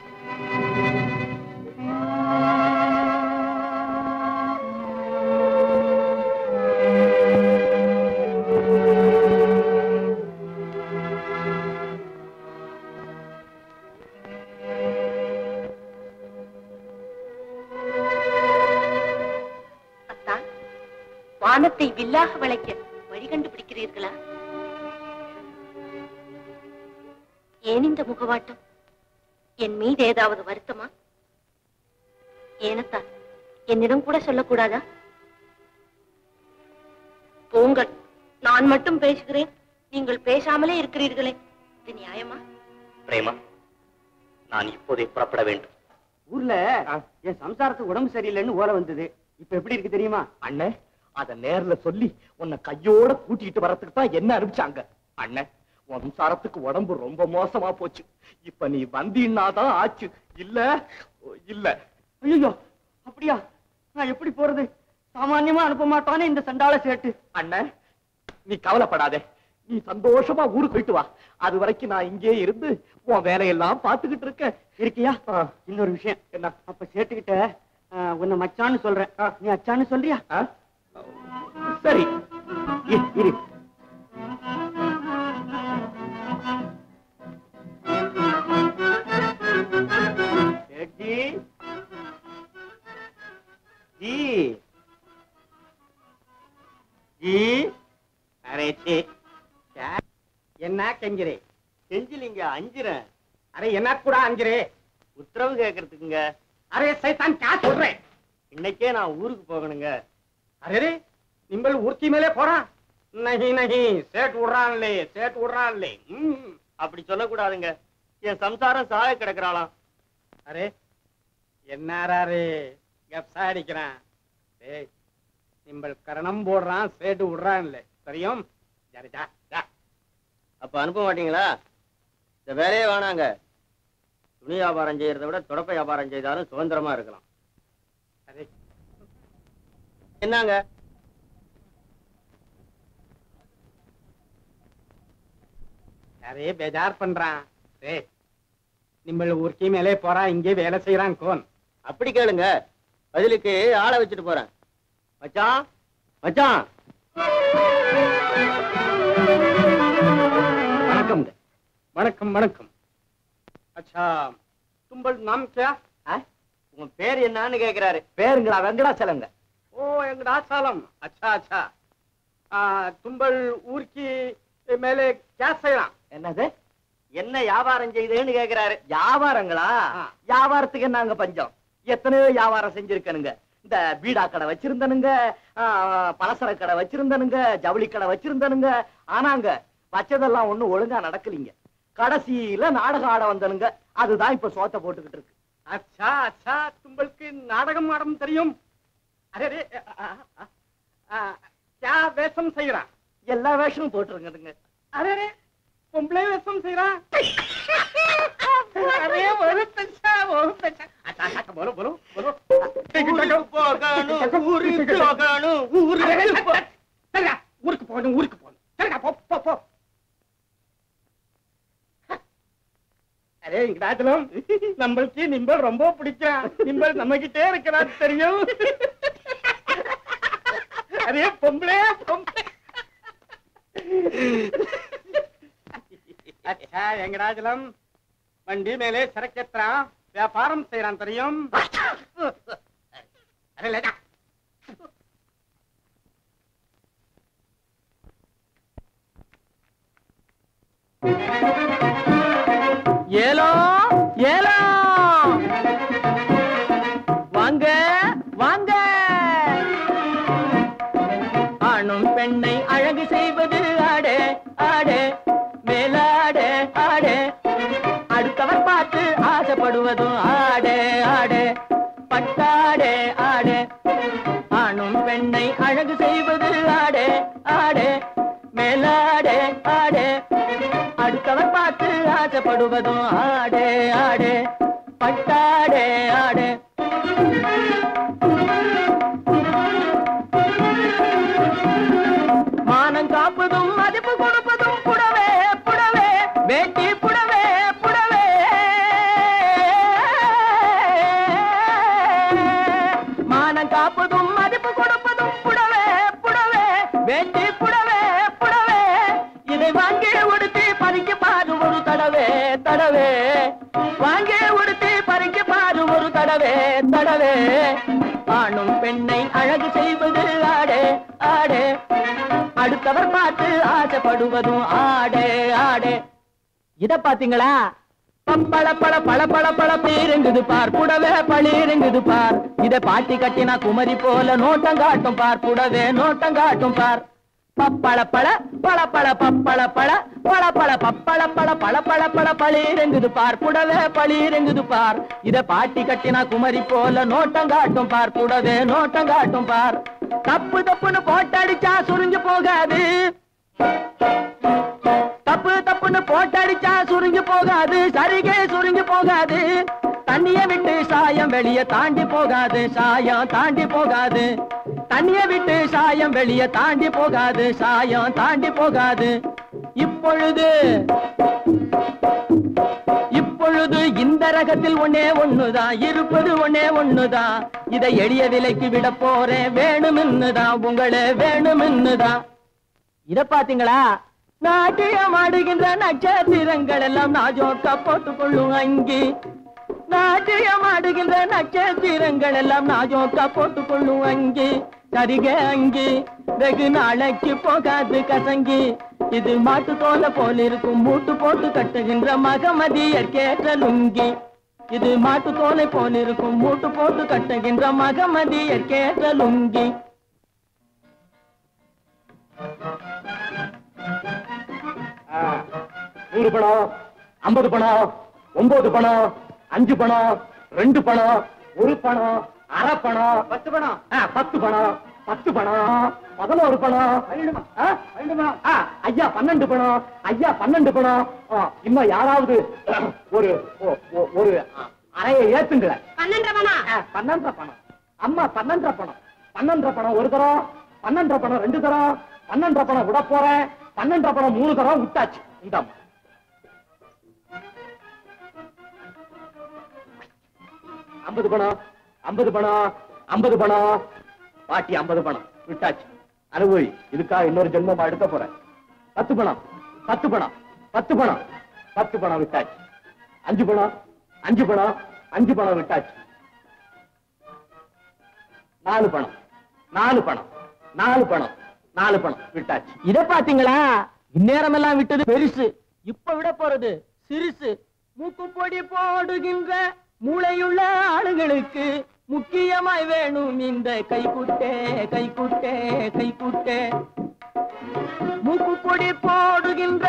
அத்தா வானத்தை வில்லாக வளைக்க வழி கண்டுபிடிக்கிறீர்களா ஏன் இந்த முகவாட்டம் என் மீது ஏதாவது வருத்தமா ஏனத்தா என்னிடம் கூட சொல்லக்கூடாதா போங்கள் நான் மட்டும் பேசுகிறேன் நீங்கள் பேசாமலே இருக்கிறீர்களே இது நியாயமா பிரேமா நான் இப்போதே புறப்பட வேண்டும் ஊர்ல என் சம்சாரத்துக்கு உடம்பு சரியில்லைன்னு ஓலை வந்தது இப்ப எப்படி இருக்கு தெரியுமா அண்ணே அத நேர்ல சொல்லி உன்னை கையோட கூட்டிட்டு வரதுக்கு தான் என்ன அனுப்பிச்சாங்க அண்ணே வம்சாரத்துக்கு உடம்பு ரொம்ப மோசமா போச்சு இப்ப நீ வந்தீன்னாதான் ஆச்சு இல்ல இல்ல ஐயோ அப்படியா நான் எப்படி போறது சாமான்யமா அனுப்ப மாட்டானே இந்த சண்டால சேட்டு அண்ணே நீ கவலைப்படாதே நீ சந்தோஷமா ஊருக்கு போயிட்டு வா அது வரைக்கும் நான் இங்கே இருந்து உன் வேலையெல்லாம் பார்த்துக்கிட்டு இருக்கேன் இருக்கியா இன்னொரு விஷயம் என்ன அப்ப சேட்டுக்கிட்ட ஆ, உன்னை மச்சான்னு சொல்றேன் நீ அச்சான்னு சொல்றியா சரி இரு, இரு சேட்ஜி ஜி ஜி அரே சே என்ன கெஞ்சிரே செஞ்சிலிங்க அஞ்சுறேன் அரே என்ன கூட அஞ்சிரே உத்தரவு கேட்கறதுக்குங்க அரே சைத்தான் கா சொல்றேன் இன்னைக்கே நான் ஊருக்கு போகணுங்க அரே நிம்பல் ஊர்த்தி மேலே போறான் நஹி நஹி சேட் விடுறான்லே சேட் விடுறான்லே ம் அப்படி சொல்லக்கூடாதுங்க என் சம்சாரம் சாக கிடக்குறாளாம் அரே என்னாரே கப்சா அடிக்கிறான் ஏய் நிம்பல் கரணம் போடுறான் சேட்டு விடுறான்லே தெரியும் சரி ஜா ஜா அப்ப அனுப்ப மாட்டீங்களா இந்த வேலையே வேணாங்க துணி வியாபாரம் செய்யறதை விட தொடப்ப வியாபாரம் செய்தாலும் சுதந்திரமா இருக்கலாம் அரே என்னங்க அரே பேஜார் பண்றான் ஏய் நிம்பல் ஊர்க்கி மேலே போறான் இங்கே வேலை செய்யறான் கோன் அப்படி கேளுங்க பதிலுக்கு ஆளை வச்சுட்டு போறேன் மச்சான் மச்சான் வணக்கம் வணக்கம் வணக்கம் அச்சா தும்பல் நாம் கியா உங்க பேர் என்னன்னு கேக்குறாரு பேருங்களா வெங்கடாச்சலங்க ஓ வெங்கடாச்சலம் அச்சா அச்சா ஆ, தும்பல் ஊர்க்கி மேலே क्या செய்யறான் என்னது என்ன வியாபாரம் செய்தேன்னு கேக்குறாரு வியாபாரங்களா வியாபாரத்துக்கு என்னங்க பஞ்சம் எத்தனையோ வியாபாரம் செஞ்சிருக்கனுங்க இந்த பீடா கடை வச்சிருந்தனுங்க ஆ, பலசர கடை வச்சிருந்தனுங்க ஜவுளி கடை வச்சிருந்தனுங்க ஆனாங்க வச்சதெல்லாம் ஒண்ணும் ஒழுங்கா நடக்கலீங்க கடைசியில நாடகம் ஆட வந்தனுங்க அதுதான் இப்ப சோத்த போட்டுக்கிட்டு இருக்கு அச்சா அச்சா தும்பலுக்கு நாடகம் ஆடம் தெரியும் அரே அரே, ஆ, ஆ, ஆ, क्या வேஷம் செய்யறான் எல்லா வேஷமும் போட்டுருங்க அரே அரே பொம்பளை வேஷம் செய்யறான் அரே ஒரு பெச்சா ஒரு பெச்சா அச்சா அச்சா போலோ போலோ போலோ ஊருக்கு போகணும் ஊருக்கு போகணும் ஊருக்கு போ- சரிடா ஊருக்கு போகணும் ஊருக்கு போகணும் சரிடா போ போ போ அரே இங்கடாச்சலம் நம்மளுக்கு நிம்பல் ரொம்ப பிடிக்கும் நிம்பல் நம்ம கிட்டே இருக்கிறான் தெரியும் அரே பொம்பளே பொம்பளே அச்சா வெங்கடாச்சலம் வண்டி மேலே சரக்கேத்துறான் வியாபாரம் செய்யறான் தெரியும் அரே லேடா ஏலோ ஏலோ வாங்க வாங்க ஆணும் பெண்ணை அழகு செய்வது ஆடே ஆடே மேலாடே ஆடே அடுத்தவர் பார்த்து ஆசைப்படுவதும் ஆடே ஆடே பட்டாடே ஆடே ஆணும் பெண்ணை அழகு செய்வது ஆடே ஆடே மேலாடே ஆடே அடுத்தவர் பார்த்து ஆசைப்படுவதும் ஆடே ஆடே பட்டாடே ஆடே மானம் காப்பதும் மதிப்பு கொடுப்பதும் புடவே புடவே வேட்டி புடவே புடவே மானம் காப்பதும் மதிப்பு கொடுப்பதும் புடவே புடவே வேட்டி புடவே புடவே இதை வாங்கி உடுத்தி பறிக்க பாரு ஒரு தடவே தடவே வாங்கி உடுத்தி பறிக்க பாரு ஒரு தடவே தடவே ஆணும் பெண்ணை அழகு செய்வது ஆடே ஆடே அடுத்தவர் பார்த்து ஆசைப்படுவதும் ஆடே ஆடே இத பாத்தீங்களா பப்பள பழ பழ பழ பழ பீருங்குது பார் புடவே பளீருங்குது பார் இத பாட்டி கட்டினா குமரி போல நோட்டம் காட்டும் பார் புடவே நோட்டம் காட்டும் பார் பப்பள பழ பழ பழ பப்பள பழ பழ பழ பப்பள பழ பழ பழ பழ பளீருங்குது பார் புடவே பளீருங்குது பார் இத பாட்டி கட்டினா குமரி போல நோட்டம் காட்டும் பார் புடவே நோட்டம் காட்டும் பார் தப்பு தப்புன்னு போட்டடிச்சா சுருங்கி போகாது தப்பு தப்புன்னு போட்டடிச்சா சுருங்கி போகாது சரிகே சுருங்கி போகாது தண்ணிய விட்டு சாயம் வெளிய தாண்டி போகாது சாயம் தாண்டி போகாது தண்ணிய விட்டு சாயம் வெளிய தாண்டி போகாது சாயம் தாண்டி போகாது இப்பொழுது இப்பொழுது இந்த ரகத்தில் ஒன்னே ஒண்ணுதான் இருப்பது ஒன்னே ஒண்ணுதான் இதை எளிய விலைக்கு விட போறேன் வேணுமின்னுதான் உங்களே வேணுமின்னுதான் இத பாத்தீங்களா நாட்டியம் ஆடுகின்ற நட்சத்திரங்கள் எல்லாம் நாஜோக்கா போட்டுக் கொள்ளும் அங்கி நாட்டியம் ஆடுகின்ற நட்சத்திரங்கள் எல்லாம் நாஜோக்கா போட்டுக் கொள்ளும் அங்கி சரிக அங்கி வெகு நாளைக்கு போகாது கசங்கி இது மாட்டு தோலை போல் இருக்கும் மூட்டு போட்டு கட்டுகின்ற மகமதியர் கேட்ட லுங்கி இது மாட்டு தோலை போல் இருக்கும் மூட்டு போட்டு கட்டுகின்ற மகமதியர் கேட்ட லுங்கி நூறு பணம் ஐம்பது பணம் ஒன்பது பணம் அஞ்சு பணம் ரெண்டு பணம் ஒரு பணம் அரை பணம் பத்து பணம் பத்து பணம் பத்து பணம் பதினோரு பணம் ஆ, ஆ, ஐயா பன்னெண்டு பணம் ஐயா பன்னெண்டு பணம் ஆ, இன்னும் யாராவது ஒரு ஒ- ஒ- ஒரு அறையை ஏத்துங்களேன் பன்னெண்டரை பணம் ஆ, பன்னெண்டரை பணம் அம்மா பன்னெண்டரை பணம் பன்னெண்டரை பணம் ஒரு தரம் பன்னெண்டரை பணம் ரெண்டு தரம் பன்னெண்டரை பணம் விட போறேன் பன்னெண்டரை பணம் மூணு தரம் விட்டாச்சு இந்தாம்மா ஐம்பது பணம் ஐம்பது பணம் ஐம்பது பணம் பாட்டி ஐம்பது பணம் விட்டாச்சு அனுபவி இதுக்காக இன்னொரு ஜென்மம் எடுக்க போறேன் பத்து பணம் பத்து பணம் பத்து பணம் பத்து பணம் விட்டாச்சு அஞ்சு பணம் அஞ்சு பணம் அஞ்சு பணம் விட்டாச்சு நாலு பணம் நாலு பணம் நாலு பணம் நாலு பணம் விட்டாச்சு இத பாத்தீங்களா இந்நேரம் எல்லாம் விட்டது பெருசு இப்ப விட போறது சிறுசு மூக்கு பொடி போடுகின்ற மூளையுள்ள ஆளுங்களுக்கு முக்கியமாய் வேணும் இந்த கைக்குட்டே கைக்குட்டே கைக்குட்டே மூக்கு பொடி போடுகின்ற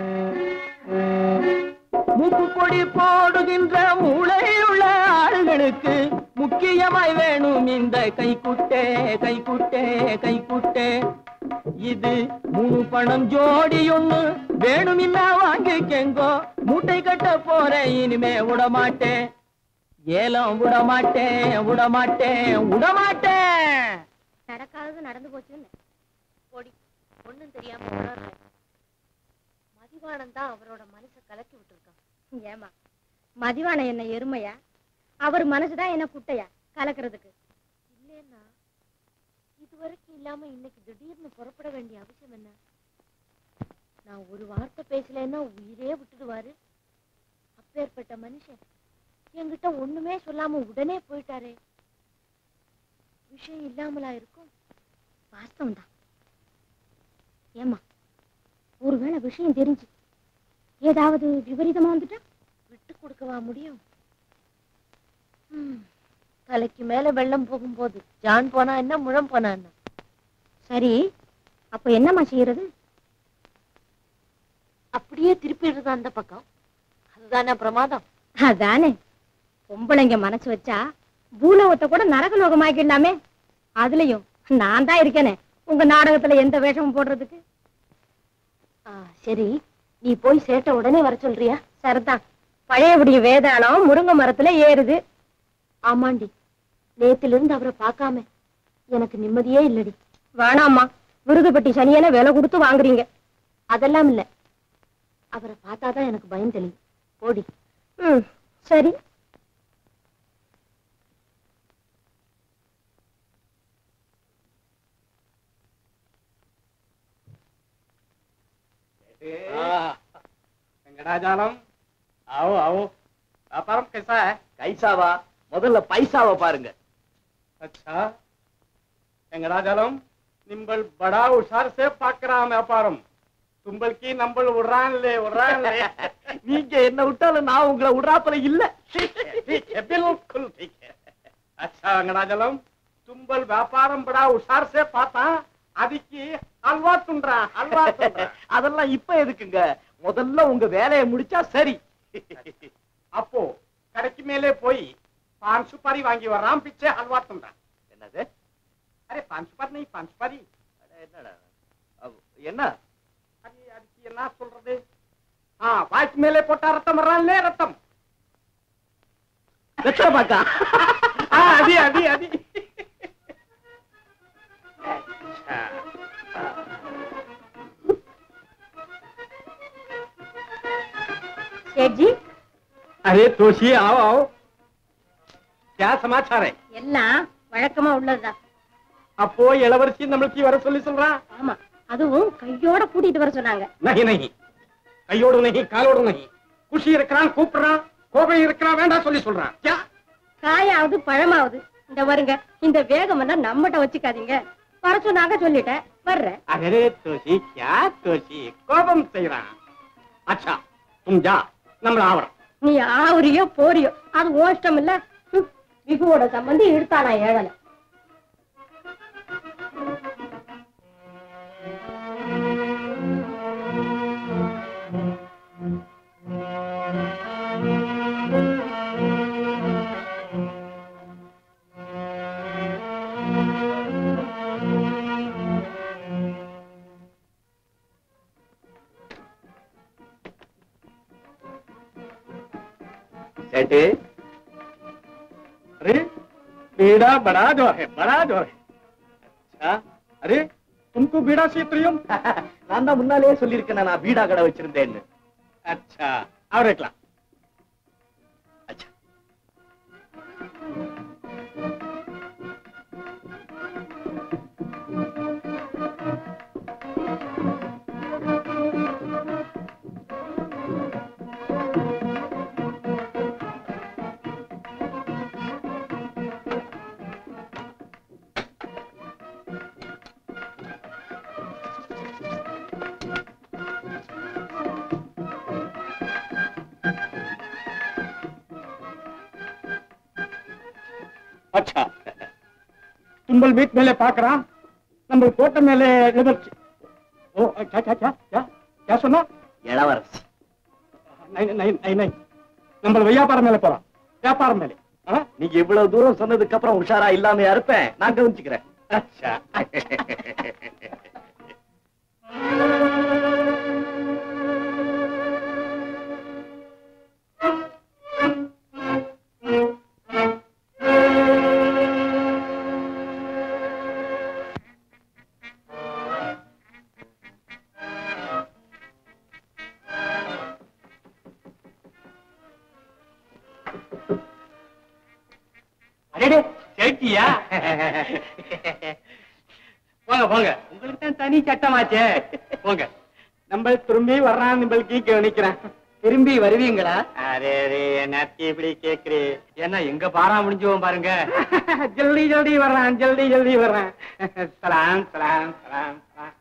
மூக்கு பொடி போடுகின்ற மூளையுள்ள ஆளுங்களுக்கு முக்கியமாய் வேணும் இந்த கைக்குட்டே கைக்குட்டே கைக்குட்டே இது மூணு பணம் ஜோடி ஒண்ணு வேணுமின்னா வாங்கிக்கெங்கோ மூட்டை கட்ட போறேன் இனிமே விடமாட்டேன் ஏலம் விடமாட்டேன் விடமாட்டேன் விடமாட்டேன் நடக்காதது நடந்து போச்சுன்னு போடி ஒண்ணும் தெரியாம உணர்ற மதிவாணன் தான் அவரோட மனசை கலக்கி விட்டுருக்கான் ஏமா மதிவான என்ன எருமையா அவர் மனசுதான் என்ன குட்டையா கலக்கிறதுக்கு இல்லைன்னா இதுவரைக்கும் இல்லாம இன்னைக்கு திடீர்னு புறப்பட வேண்டிய அவசியம் என்ன நான் ஒரு வார்த்தை பேசலைன்னா உயிரே விட்டுடுவாரு அப்பேற்பட்ட மனுஷன் என்கிட்ட ஒண்ணுமே சொல்லாம உடனே போயிட்டாரே விஷயம் இல்லாமலா இருக்கும் வாஸ்தவம் தான் ஏமா ஒருவேளை விஷயம் தெரிஞ்சு ஏதாவது விபரீதமா வந்துட்டா விட்டு கொடுக்கவா முடியும் ம், தலைக்கு மேல வெள்ளம் போகும்போது ஜான் போனா என்ன முழம் போனா என்ன சரி அப்ப என்னம்மா செய்யறது அப்படியே திருப்பிடுறது அந்த பக்கம் அதுதானே பிரமாதம் அதானே பொம்பளைங்க மனசு வச்சா பூலோகத்தை கூட நரகலோகமாக்கிடலாமே அதுலயும் நான் தான் இருக்கேனே உங்க நாடகத்துல எந்த வேஷமும் போடுறதுக்கு ஆ, சரி நீ போய் சேட்ட உடனே வர சொல்றியா சரிதான் பழையபடி வேதாளம் முருங்கை மரத்துல ஏறுது ஆமாண்டி நேத்துல இருந்து அவரை பார்க்காம எனக்கு நிம்மதியே இல்லடி வேணாம்மா விருதுப்பட்டி சனியனை விலை கொடுத்து வாங்குறீங்க அதெல்லாம் இல்ல அவரை பார்த்தாதான் எனக்கு பயம் தெரியும் போடி ம் சரி வெங்கடாஜாலம் आओ आओ व्यापारम कैसा है கைசாவா முதல்ல பைசாவை பாருங்க अच्छा வெங்கடாஜலம் நிம்பல் படா உஷார் சே பாக்குறான் வியாபாரம் தும்பல்கி நம்பல் விடுறான்லே விடுறான்லே நீங்க என்ன விட்டாலும் நான் உங்களை விடுறாப்புல இல்ல ठीक है बिल्कुल ठीक है अच्छा வெங்கடாஜலம் தும்பல் வியாபாரம் படா உஷார் சே பார்த்தா அதுக்கு அல்வா துண்றான் அல்வா துண்றான் அதெல்லாம் இப்ப எதுக்குங்க முதல்ல உங்க வேலையை முடிச்சா சரி அப்போ கடைக்கு மேலே போய் பான் சுப்பாரி வாங்கி வர்றான் பிச்சை அல்வா துண்றான் என்னது அரே பான் சுப்பாரி नहीं பான் சுப்பாரி என்னடா அவ்- என்ன அது அதுக்கு என்ன சொல்றது ஆ வாய்க்கு மேலே போட்டா ரத்தம் வர்றான்லே ரத்தம் வெத்தலை பாக்கா ஆ அதி அதி அதி सेठ जी अरे तोशी आओ आओ क्या समाचार है எல்லாம் வழக்கமா உள்ளதுதான் அப்போ இளவரசி நம்மளுக்கு வர சொல்லி சொல்றான் ஆமா அதுவும் கையோட கூட்டிட்டு வர சொன்னாங்க नहीं नहीं கையோடு नहीं காலோடு नहीं குஷி இருக்கிறான் கூப்பிடுறான் கோபம் இருக்கிறான் வேண்டாம் சொல்லி சொல்றான் क्या காயாவது பழமாவது இந்த வருங்க இந்த வேகம் எல்லாம் நம்மகிட்ட வச்சுக்காதீங்க வர சொன்னாங்க சொல்லிட்டேன் வர்றேன் अरे तोशी क्या तोशी கோபம் செய்யறான் अच्छा तुम जा நம்ம ஆவரம் நீ ஆவுறியோ போறியோ அது உன் இஷ்டம் இல்ல ஹம், விகுவோட சம்பந்தி இழுத்தானா ஏழல सेठ अरे बीड़ा बड़ा जो है बड़ा जो है अच्छा अरे तुमको बीड़ा से प्रियम நான் தான் முன்னாலேயே சொல்லியிருக்கேன் நான் பீடா கடை வச்சிருந்தேன்னு अच्छा और एक लाख अच्छा தும்பல் வீட் மேலே பாக்குறான் நம்ம கோட்டை மேலே எழுதர்ச்சி ஓ क्या क्या क्या क्या क्या சொன்னா இளவரசி நை நை நை நை நம்ம வியாபாரம் மேலே போறோம் வியாபாரம் மேலே ஆ? நீங்க இவ்வளவு தூரம் சொன்னதுக்கு அப்புறம் உஷாரா இல்லாம இருப்பேன் நான் கவனிச்சுக்கிறேன் अच्छा அடடே சேட்டியா போங்க போங்க உங்களுக்கு தான் தனி சட்டமாச்சே போங்க நம்ம திரும்பி வர்றான் நம்மளுக்கு கவனிக்கிறேன் திரும்பி வருவீங்களா அரே அரே என்னத்தி இப்படி கேக்குறே என்ன எங்க பாரா முடிஞ்சுவோம் பாருங்க ஜல்தி ஜல்தி வர்றான் ஜல்தி ஜல்தி வர்றான் சலாம் சலாம் சலாம் சலாம்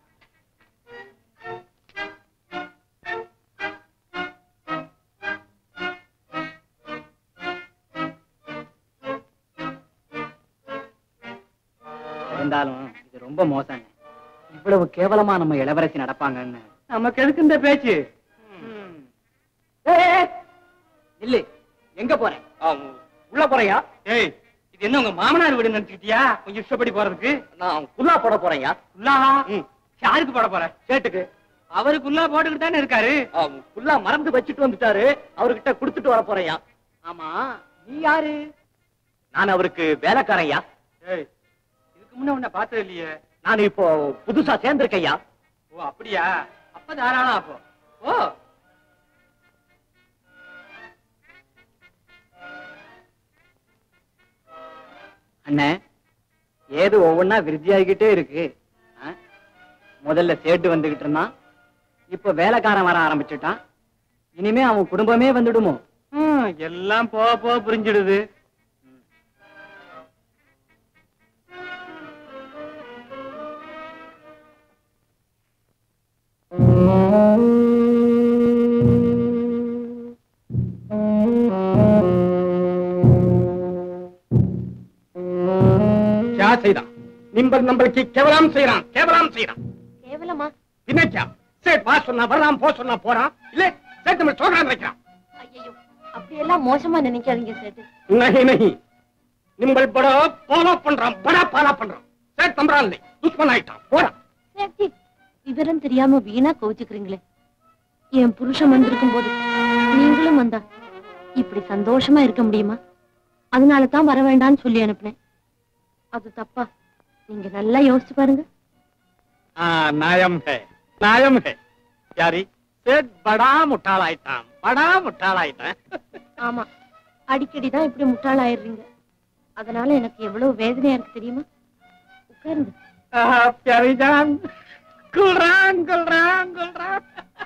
இருந்தாலும் இது ரொம்ப மோசங்க இவ்வளவு கேவலமா நம்ம இளவரசி நடப்பாங்கன்னு நமக்கு எதுக்கு இந்த பேச்சு இல்ல எங்க போறேன் உள்ள போறையா ஏய் இது என்ன உங்க மாமனார் வீடு நினைச்சுக்கிட்டியா கொஞ்சம் இஷ்டப்படி போறதுக்கு நான் குல்லா போட போறேன்யா குல்லாவா யாருக்கு போட போற சேட்டுக்கு அவரு குல்லா போட்டுக்கிட்டு தானே இருக்காரு குல்லா மறந்து வச்சுட்டு வந்துட்டாரு அவர்கிட்ட கொடுத்துட்டு வர போறேன்யா ஆமா நீ யாரு நான் அவருக்கு வேலைக்காரையா ஏய் இதுக்கு முன்ன உன்னை பார்த்தது இல்லையே நான் இப்போ புதுசா சேர்ந்திருக்கையா ஓ அப்படியா அப்ப தாராளம் அப்போ ஓ அண்ணே ஏது ஒவ்வொன்னா விருத்தி ஆகிக்கிட்டே இருக்கு ஆ? முதல்ல சேட்டு வந்துகிட்டு இருந்தான் இப்ப வேலைக்காரன் வர ஆரம்பிச்சுட்டான் இனிமே அவன் குடும்பமே வந்துடுமோ ம், எல்லாம் போக போக புரிஞ்சிடுது क्या செய்தான் நிம்பல் நம்மளுக்கு கேவலம் செய்யறான் கேவலம் செய்யறான் கேவலமா பின்னச்சா சேட் வா சொன்னா வரலாம் போ சொன்னா போறான் இல்ல சேட் நம்ம சொல்றான் நினைக்கிறான் ஐயோ அப்படியெல்லாம் மோசமா நினைக்காதீங்க சேட்டு नहीं नहीं நிம்பல் படா ஃபாலோ பண்றான் படா ஃபாலோ பண்றான் சேட் தம்பரான் இல்லை துஷ்மன் ஆயிட்டான் போறான் சேட்ஜி விவரம் தெரியாம வீணா கோச்சுக்கிறீங்களே என் புருஷன் வந்திருக்கும் போது நீங்களும் வந்தா இப்படி சந்தோஷமா இருக்க முடியுமா அதனால தான் வர வேண்டாம்னு சொல்லி அனுப்புனேன் அது தப்பா நீங்க நல்லா யோசிச்சு பாருங்க हाँ नायम है नायम है प्यारी சேட் படா முட்டாளாயிட்டான் படா முட்டாளாயிட்டான் ஆமா அடிக்கடி தான் இப்படி முட்டாள் ஆயிடுறீங்க அதனால எனக்கு எவ்வளவு வேதனையா இருக்கு தெரியுமா உட்காருங்க ஆஹா, பியாரிஜான் குல்றான் குல்றான் குல்றான்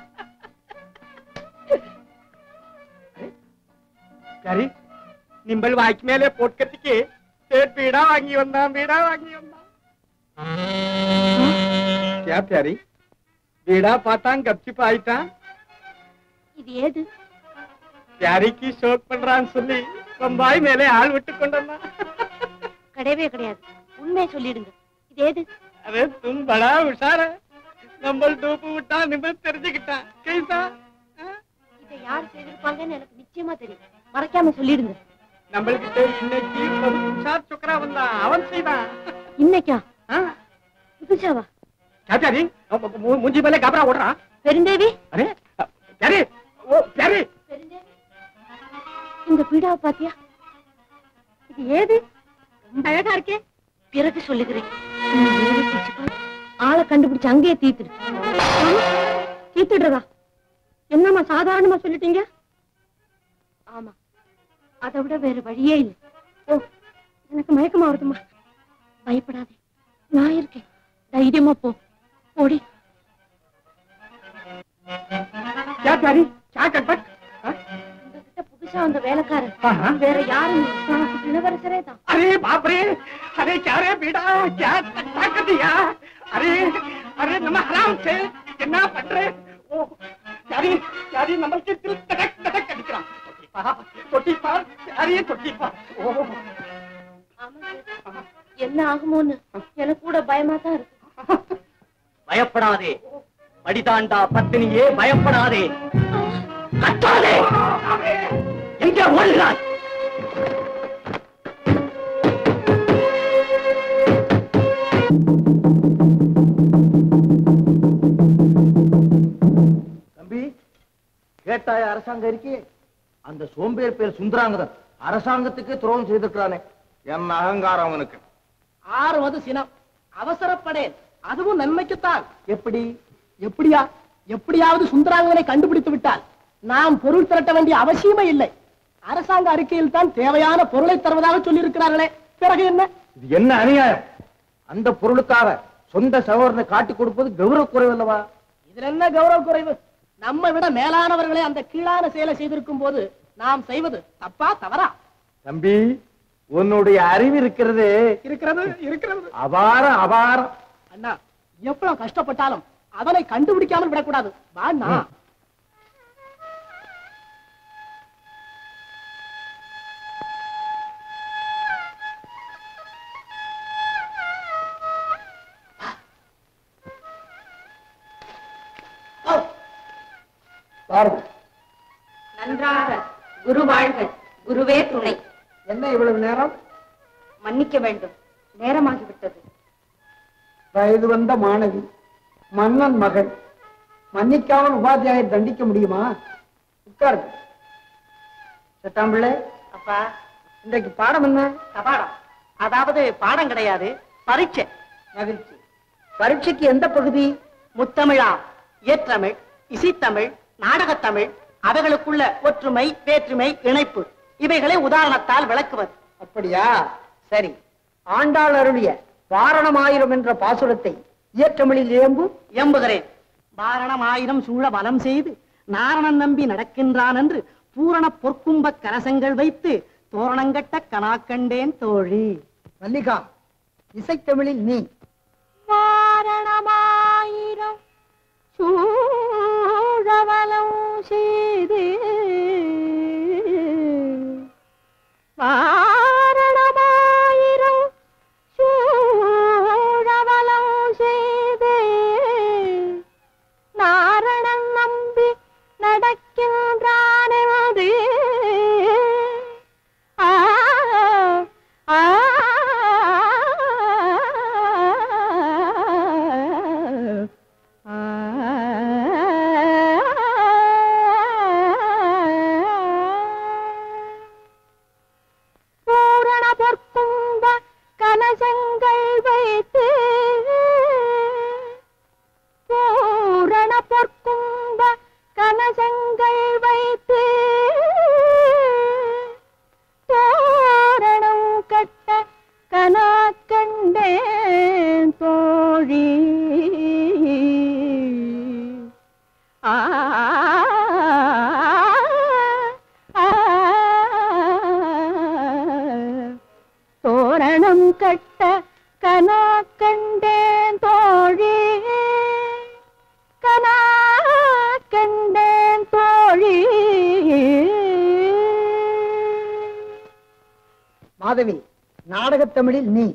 சரி நிம்பல் வாய்க்கு மேலே போட்கத்துக்கு சேட் வீடா வாங்கி வந்தான் வீடா வாங்கி வந்தான் क्या प्यारी வீடா பார்த்தான் கப்சிப் ஆயிட்டான் இது ஏது பியாரிக்கு ஷோக் பண்றான்னு சொல்லி பம்பாய் மேலே ஆள் விட்டு கொண்டு வந்தான் கிடையவே கிடையாது உண்மையை சொல்லிடுங்க இது ஏது அரே தும் படா உஷார நம்மள் டூப்பு விட்டா நிம்பல் தெரிஞ்சுக்கிட்டான் கைசா இதை யார் செய்திருப்பாங்கன்னு எனக்கு நிச்சயமா தெரியும் மறைக்காம சொல்லிடுங்க நம்மள்கிட்ட இன்னைக்கு ஒரு உஷார் சுக்கரா வந்தான் அவன் செய்தான் இன்னைக்கா புதுசாவா क्या प्यारी मु- मुंजी पहले घबरा उड़ रहा பெருந்தேவி अरे प्यारी ओ प्यारी இந்த பீடாவை பாத்தியா இது ஏது ரொம்ப அழகா இருக்கே பிறகு சொல்லுகிறேன் நீ ஏறி பிடிச்சு பாரு. ஆளை கண்டுபிடிச்சு அங்கேயே தீத்துடு தீத்துடுறதா என்னம்மா சாதாரணமா சொல்லிட்டீங்க ஆமா அதை விட வேற வழியே இல்லை ஓ எனக்கு மயக்கமா வருதுமா பயப்படாதே நான் இருக்கேன் தைரியமா போ ஓடி क्या प्यारी क्या कटपट உங்ககிட்ட புதுசா வந்த வேலைக்காரன் வேற யாரும் இல்லை. நமக்கு இளவரசரே தான் अरे बाप रे अरे क्या रे बेटा क्या क्या कर दिया अरे अरे नम हराम से कितना पट रहे ओ प्यारी प्यारी नमल के दिल तड़क तड़क अடிக்கிறான் தொட்டி பார் தொட்டி பார் प्यारी தொட்டி பார் ஓ என்ன ஆகுமோன்னு எனக்கு கூட பயமா தான் இருக்கு பயப்படாதே படிதாண்டா பத்தினியே பயப்படாதே கத்தாதே எங்கே ஓடுகிறாய் தம்பி கேட்டாய அரசாங்க இருக்கே அந்த சோம்பேறி பேர் சுந்தராங்கதன் அரசாங்கத்துக்கு துரோகம் செய்திருக்கிறானே என்ன அகங்காரம் அவனுக்கு ஆறுவது சினம் அவசரப்படேன் அதுவும் நன்மைக்குத்தான் எப்படி எப்படியா எப்படியாவது சுந்தராங்கனை கண்டுபிடித்து விட்டால் நாம் பொருள் திரட்ட வேண்டிய அவசியமே இல்லை அரசாங்க அறிக்கையில் தான் தேவையான பொருளை தருவதாக சொல்லியிருக்கிறார்களே பிறகு என்ன இது என்ன அநியாயம் அந்த பொருளுக்காக சொந்த சகோதரனை காட்டி கொடுப்பது கௌரவ குறைவல்லவா இதுல என்ன கௌரவ குறைவு நம்ம விட மேலானவர்களை அந்த கீழான செயலை செய்திருக்கும் போது நாம் செய்வது தப்பா தவறா தம்பி உன்னுடைய அறிவு இருக்கிறது இருக்கிறது இருக்கிறது அபாரம் அபாரம் அண்ணா எவ்வளவு கஷ்டப்பட்டாலும் அவனை கண்டுபிடிக்காமல் விடக்கூடாது வா அண்ணா பாருங்க நன்றாக குரு வாழ்க குருவே துணை என்ன இவ்வளவு நேரம் மன்னிக்க வேண்டும் நேரமாகிவிட்டது வயது வந்த மாணவி மன்னன் மகள் மன்னிக்காமல் உபாத்தியாயர் தண்டிக்க முடியுமா உட்காருங்க சட்டாம்பிள்ளை அப்பா இன்றைக்கு பாடம் என்ன கபாடம் அதாவது பாடம் கிடையாது பரீட்சை மகிழ்ச்சி பரீட்சைக்கு எந்த பகுதி முத்தமிழா இயற்றமிழ் இசைத்தமிழ் நாடகத்தமிழ் அவைகளுக்குள்ள ஒற்றுமை வேற்றுமை இணைப்பு இவைகளை உதாரணத்தால் விளக்குவது அப்படியா சரி ஆண்டாள் அருளிய வாரணமாயிரம் என்ற பாசுரத்தை இயற்றமிழில் ஏம்பு எம்புகிறேன் வாரணம் ஆயிரம் சூழ வலம் செய்து நாரணன் நம்பி நடக்கின்றான் என்று பூரண பொற்கும்ப கலசங்கள் வைத்து தோரணங்கட்ட கனாக்கண்டேன் தோழி மல்லிகா இசைத்தமிழில் நீ வாரணமாயிரம் சூழவலம் செய்து வாரணமாயிரம் சூழவலம் செய்து நாரணன் நம்பி நடக்கின்றானது ஆ ஆ ஆ தோரணம் கட்ட கனா கண்டேன் தோழி கனா கண்டேன் தோழி மாதவி நாடகத் தமிழில் நீ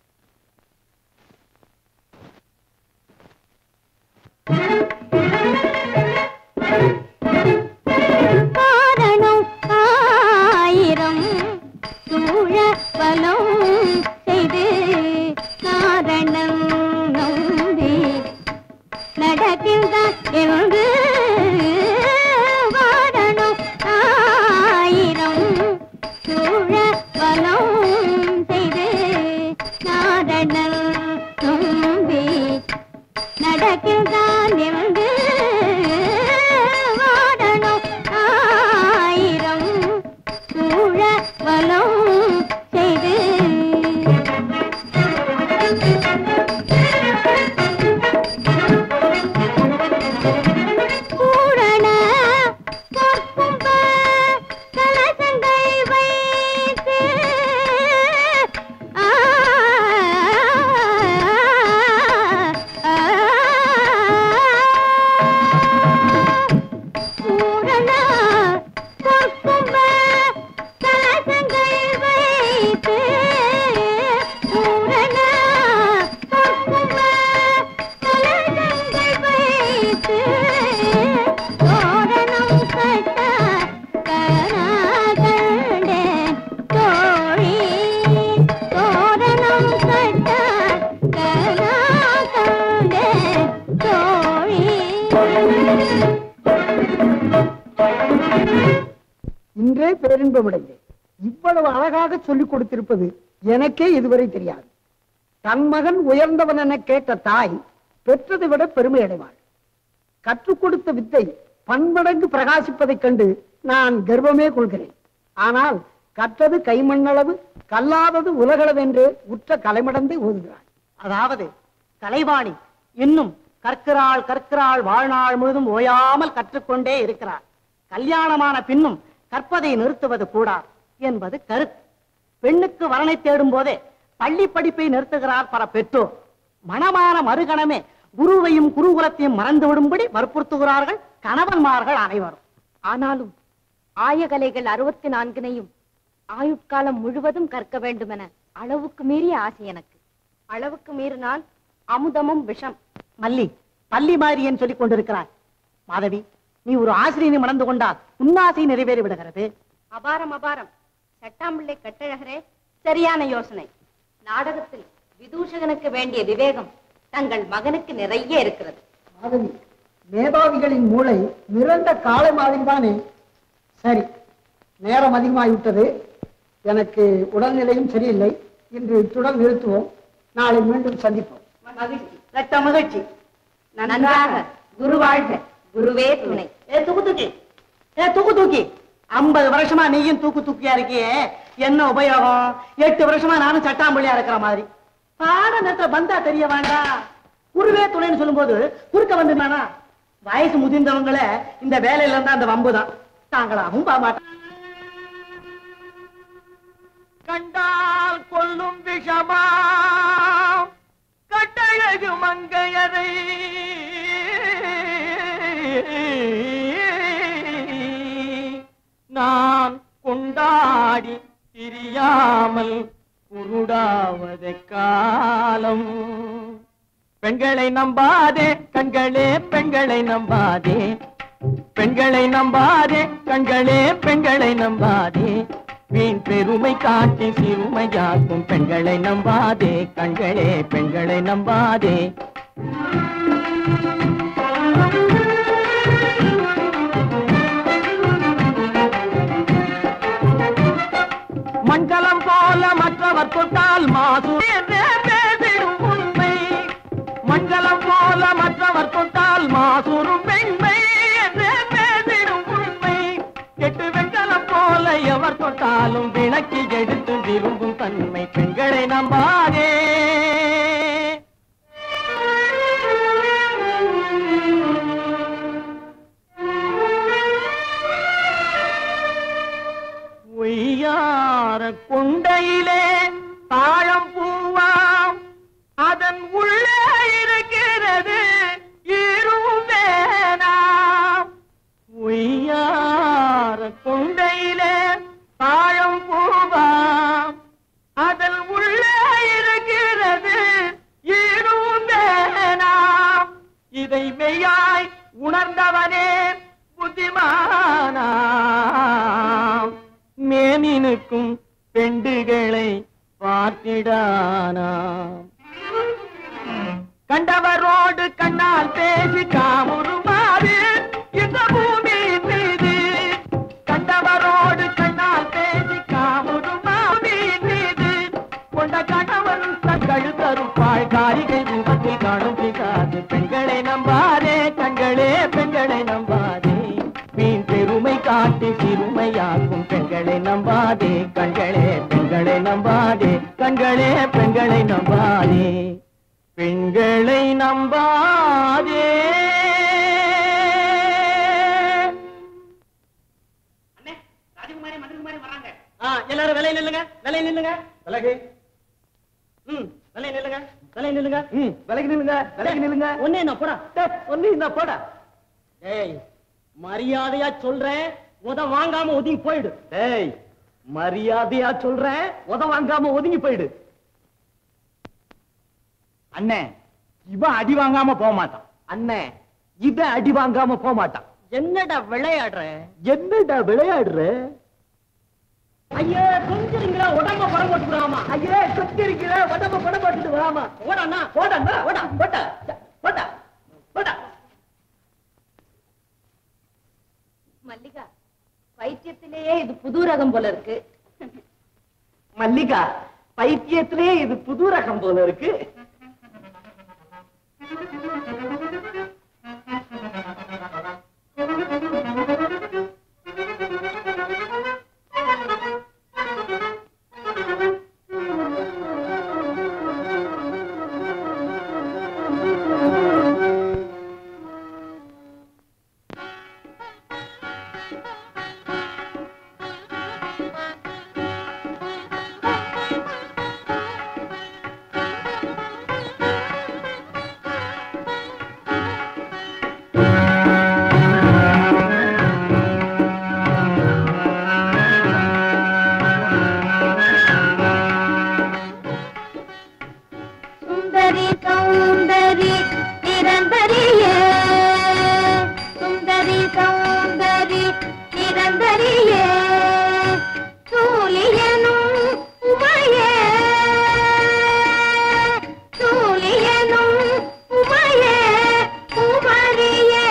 காரணம் ஆயிரம் சூழ பலம் செய்து காரணம் நம்பி நடக்கின்றான் என்று வாரணம் ஆயிரம் சூழ பலம் செய்து காரணம் நம்பி நடக்கின்றான் என்று வாரணம் ஆயிரம் சூழ வலம் செய்து பூரண பொற்கும்ப கலசங்கள் வைத்து ஆ, ஆ, பூரண பொற்கும்ப கலசங்கள் வைத்து பூரண பொற்கும்ப கலசங்கள் வைத்து தோரணம் கட்ட கராகண்டேன் தோழி தோரணம் கட்ட கராகண்டேன் தோழி இன்றே பேரின்பமடைந்தேன் இவ்வளவு அழகாக சொல்லிக் கொடுத்திருப்பது எனக்கே இதுவரை தெரியாது தன் மகன் உயர்ந்தவன் என கேட்ட தாய் பெற்றதை விட பெருமை அடைவாள் கற்றுக் கொடுத்த வித்தை பன்மடங்கு பிரகாசிப்பதைக் கண்டு நான் கர்வமே கொள்கிறேன் ஆனால் கற்றது கைமண்ணளவு கல்லாதது உலகளவு என்று உற்ற கலைமடந்தை ஓதுகிறாள் அதாவது கலைவாணி இன்னும் கற்கிறாள் கற்கிறாள் வாழ்நாள் முழுதும் ஓயாமல் கற்றுக்கொண்டே இருக்கிறார் கல்யாணமான பின்னும் கற்பதை நிறுத்துவது கூடாது என்பது கருத்து பெண்ணுக்கு வரனை தேடும் போதே பள்ளி படிப்பை நிறுத்துகிறார் பல பெற்றோர் மணமான மறுகணமே குருவையும் குருகுலத்தையும் மறந்து விடும்படி வற்புறுத்துகிறார்கள் கணவன்மார்கள் அனைவரும் ஆனாலும் ஆயகலைகள் அறுபத்தி நான்கினையும் ஆயுட்காலம் முழுவதும் கற்க வேண்டுமென அளவுக்கு மீறிய ஆசை எனக்கு அளவுக்கு மீறினால் அமுதமும் விஷம் மல்லி பள்ளி மாரியன் சொல்லிக் கொண்டிருக்கிறாய் மாதவி நீ ஒரு ஆசிரியனை மணந்து கொண்டால் உன்னாசை நிறைவேறி விடுகிறது அபாரம் அபாரம் சட்டாம்பிள்ளை கட்டழகரே சரியான யோசனை நாடகத்தில் விதூஷகனுக்கு வேண்டிய விவேகம் தங்கள் மகனுக்கு நிறைய இருக்கிறது மாதவி மேதாவிகளின் மூளை மிரண்ட காளை மாதிரி தானே சரி நேரம் அதிகமாகிவிட்டது எனக்கு உடல்நிலையும் சரியில்லை இன்று இத்துடன் நிறுத்துவோம் நாளை மீண்டும் சந்திப்போம் மகிழ்ச்சி ரத்த மகிழ்ச்சி நன்றாக குரு வாழ்க குருவே துணை ஏ தூக்கு தூக்கி ஏ தூக்கு தூக்கி ஐம்பது வருஷமா நீயும் தூக்கு தூக்கியா இருக்கியே என்ன உபயோகம் எட்டு வருஷமா நானும் சட்டாம்பள்ளியா இருக்கிற மாதிரி பாட நேரத்துல பந்தா தெரிய வேண்டாம் குருவே துணைன்னு சொல்லும்போது குறுக்க வந்துருந்தானா வயசு முதிர்ந்தவங்கள இந்த வேலையில இருந்தா அந்த வம்பு தான் தாங்களாகவும் பா மாட்டான் கண்டால் கொல்லும் விஷமா கட்டழகு மங்கையரை நான் கொண்டாடி திரியாமல் குருடாவதை காலம் பெண்களை நம்பாதே கண்களே பெண்களை நம்பாதே பெண்களை நம்பாதே கண்களே பெண்களை நம்பாதே வீண் பெருமை காட்டி சிறுமையாக்கும் பெண்களை நம்பாதே கண்களே பெண்களை நம்பாதே மண்கலம் போல மற்றவர் தொட்டால் மாசு என்றே பேசிடும் உண்மை மண்கலம் போல மற்றவர் தொட்டால் மாசூரும் பெண்மை என்றே பேசிடும் உண்மை கெட்டு வெண்கலம் போல எவர் தொட்டாலும் விளக்கி எடுத்து விரும்பும் தன்மை பெண்களை நம்பாதே ஒய்யார கொண்டையிலே தாழ் அதன் உள்ளே இருக்கிறது ஈரும் வேணாம் உய்யார கொண்டையிலே தாழம் பூவாம் அதன் உள்ளே இருக்கிறது ஈரும் வேணாம் இதை மெய்யாய் உணர்ந்தவனே புத்திமானாம் மேனினுக்கும் பெண்டுகளை பார்த்திடானாம் கண்டவரோடு கண்ணால் பேசி காமுறுமாறு இந்த பூமி மீது கண்டவரோடு கண்ணால் பேசி காமுறுமாறு மீது கொண்ட கணவன் தங்கள் தருப்பாய் காரிகை ரூபத்தில் காணும் பிசாது பெண்களை நம்பாதே கண்களே பெண்களை நம்பாதே வீண் பெருமை காட்டி சிறுமையாக்கும் பெண்களை நம்பாதே கண்களே பெண்களை நம்பாதே கண்களே பெண்களை நம்பாதே பெண்களை நம்பாதே ராஜகுமாரி மதுகுமாரி வராங்க ஆ, எல்லாரும் விலை நில்லுங்க விலை நில்லுங்க விலகு ம் விலை நில்லுங்க விலை நில்லுங்க ம் விலகி நில்லுங்க விலகி நில்லுங்க ஒண்ணே என்ன போடா ஒண்ணு என்ன போடா டேய் மரியாதையா சொல்றேன் உத வாங்காம ஒதுங்கி போயிடு டேய் மரியாதையா சொல்றேன் உத வாங்காம ஒதுங்கி போயிடு அண்ணே இவன் அடி வாங்காம போக மாட்டான் அண்ணே இவன் அடி வாங்காம போக மாட்டான் என்னடா விளையாடுற என்னடா விளையாடுற ஐயே கொஞ்சிருங்களா உடம்ப படம் போட்டு விடாமா ஐயே கொஞ்சிருங்களா உடம்ப படம் போட்டு விடாமா ஓடண்ணா ஓடண்ணா ஓடா ஓடா ஓடா ஓடா மல்லிகா பைத்தியத்திலேயே இது புது ரகம் போல இருக்கு மல்லிகா பைத்தியத்திலே இது புது ரகம் போல இருக்கு சுந்தரி சௌந்தரி நிரந்தரியே சுந்தரி சௌந்தரி நிரந்தரியே சூலியனும் உமையே சூலியனும் உமையே உமரியே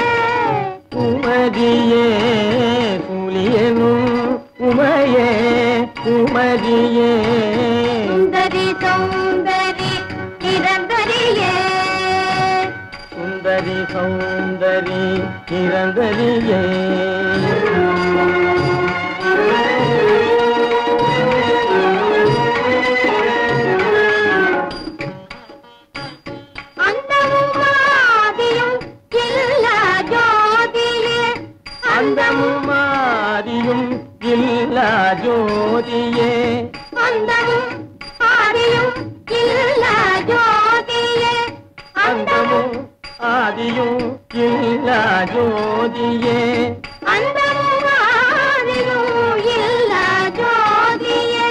உமதியே புலியனும் உமையே உமதியே சுந்தரி சௌந்தரி நிரந்தரியே சுந்தரி சௌந்தரி நிரந்தரியே அந்தமும் ஆதியும் இல்லா ஜோதியே அந்தமும் ஆதியும் இல்லா ஜோதியே அந்தமும் ஆதியும் இல்லா ஜோதியே அந்தமும் ஆதியும் இல்லா ஜோதியே அந்தமும் ஆதியும் இல்லா ஜோதியே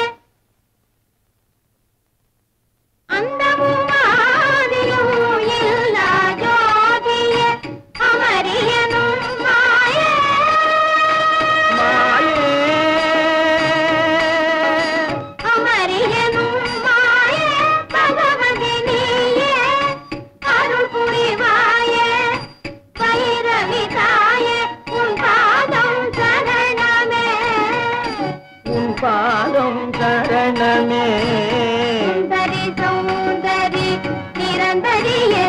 அந்தமும் ஆதியும் இல்லா ஜோதியே அமரியனும் மாயே அமரியனும் மாயே பகவதி நீயே அருள் புரிவாயே பைரவி தாயே உன் பாதம் சரணமே உன் பாதம் சரணமே சுந்தரி சௌந்தரி நிரந்தரியே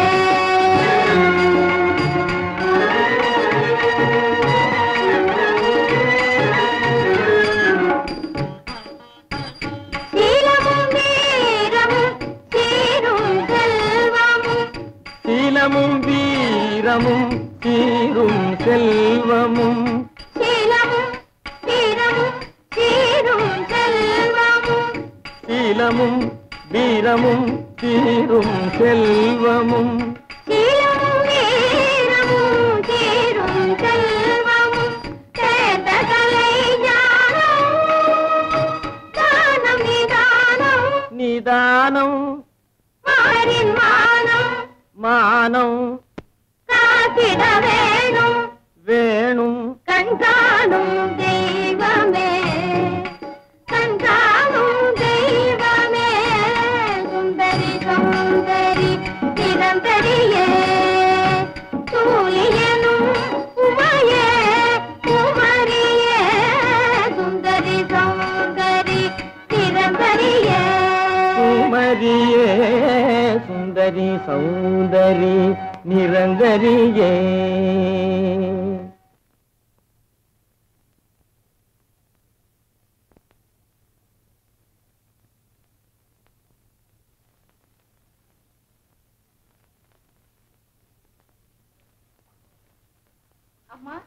சீலமும் வீரமும் சீரும் செல்வமும் சீலமும் வீரமும் சீரும் செல்வமும் சீலமும் வீரமும் சீரும் செல்வமும் சீலமும் வீரமும் தீரும் செல்வமும் சீலமும் வீரமும் தீரும் செல்வமும் சேர்ந்த கலை ஞானம் தானம் நிதானம் நிதானம் மாறின் மானம் மானம் காத்திட வேணும் வேணும் கண்காணும் தெய்வமே கண்காணும் தெய்வமே சுந்தரி சுந்தரி நிரந்தரியே சூரியனும் உமையே குமரியே சுந்தரி சுந்தரி நிரந்தரியே குமரியே சுந்தரி சௌந்தரி நிரந்தரியே அம்மா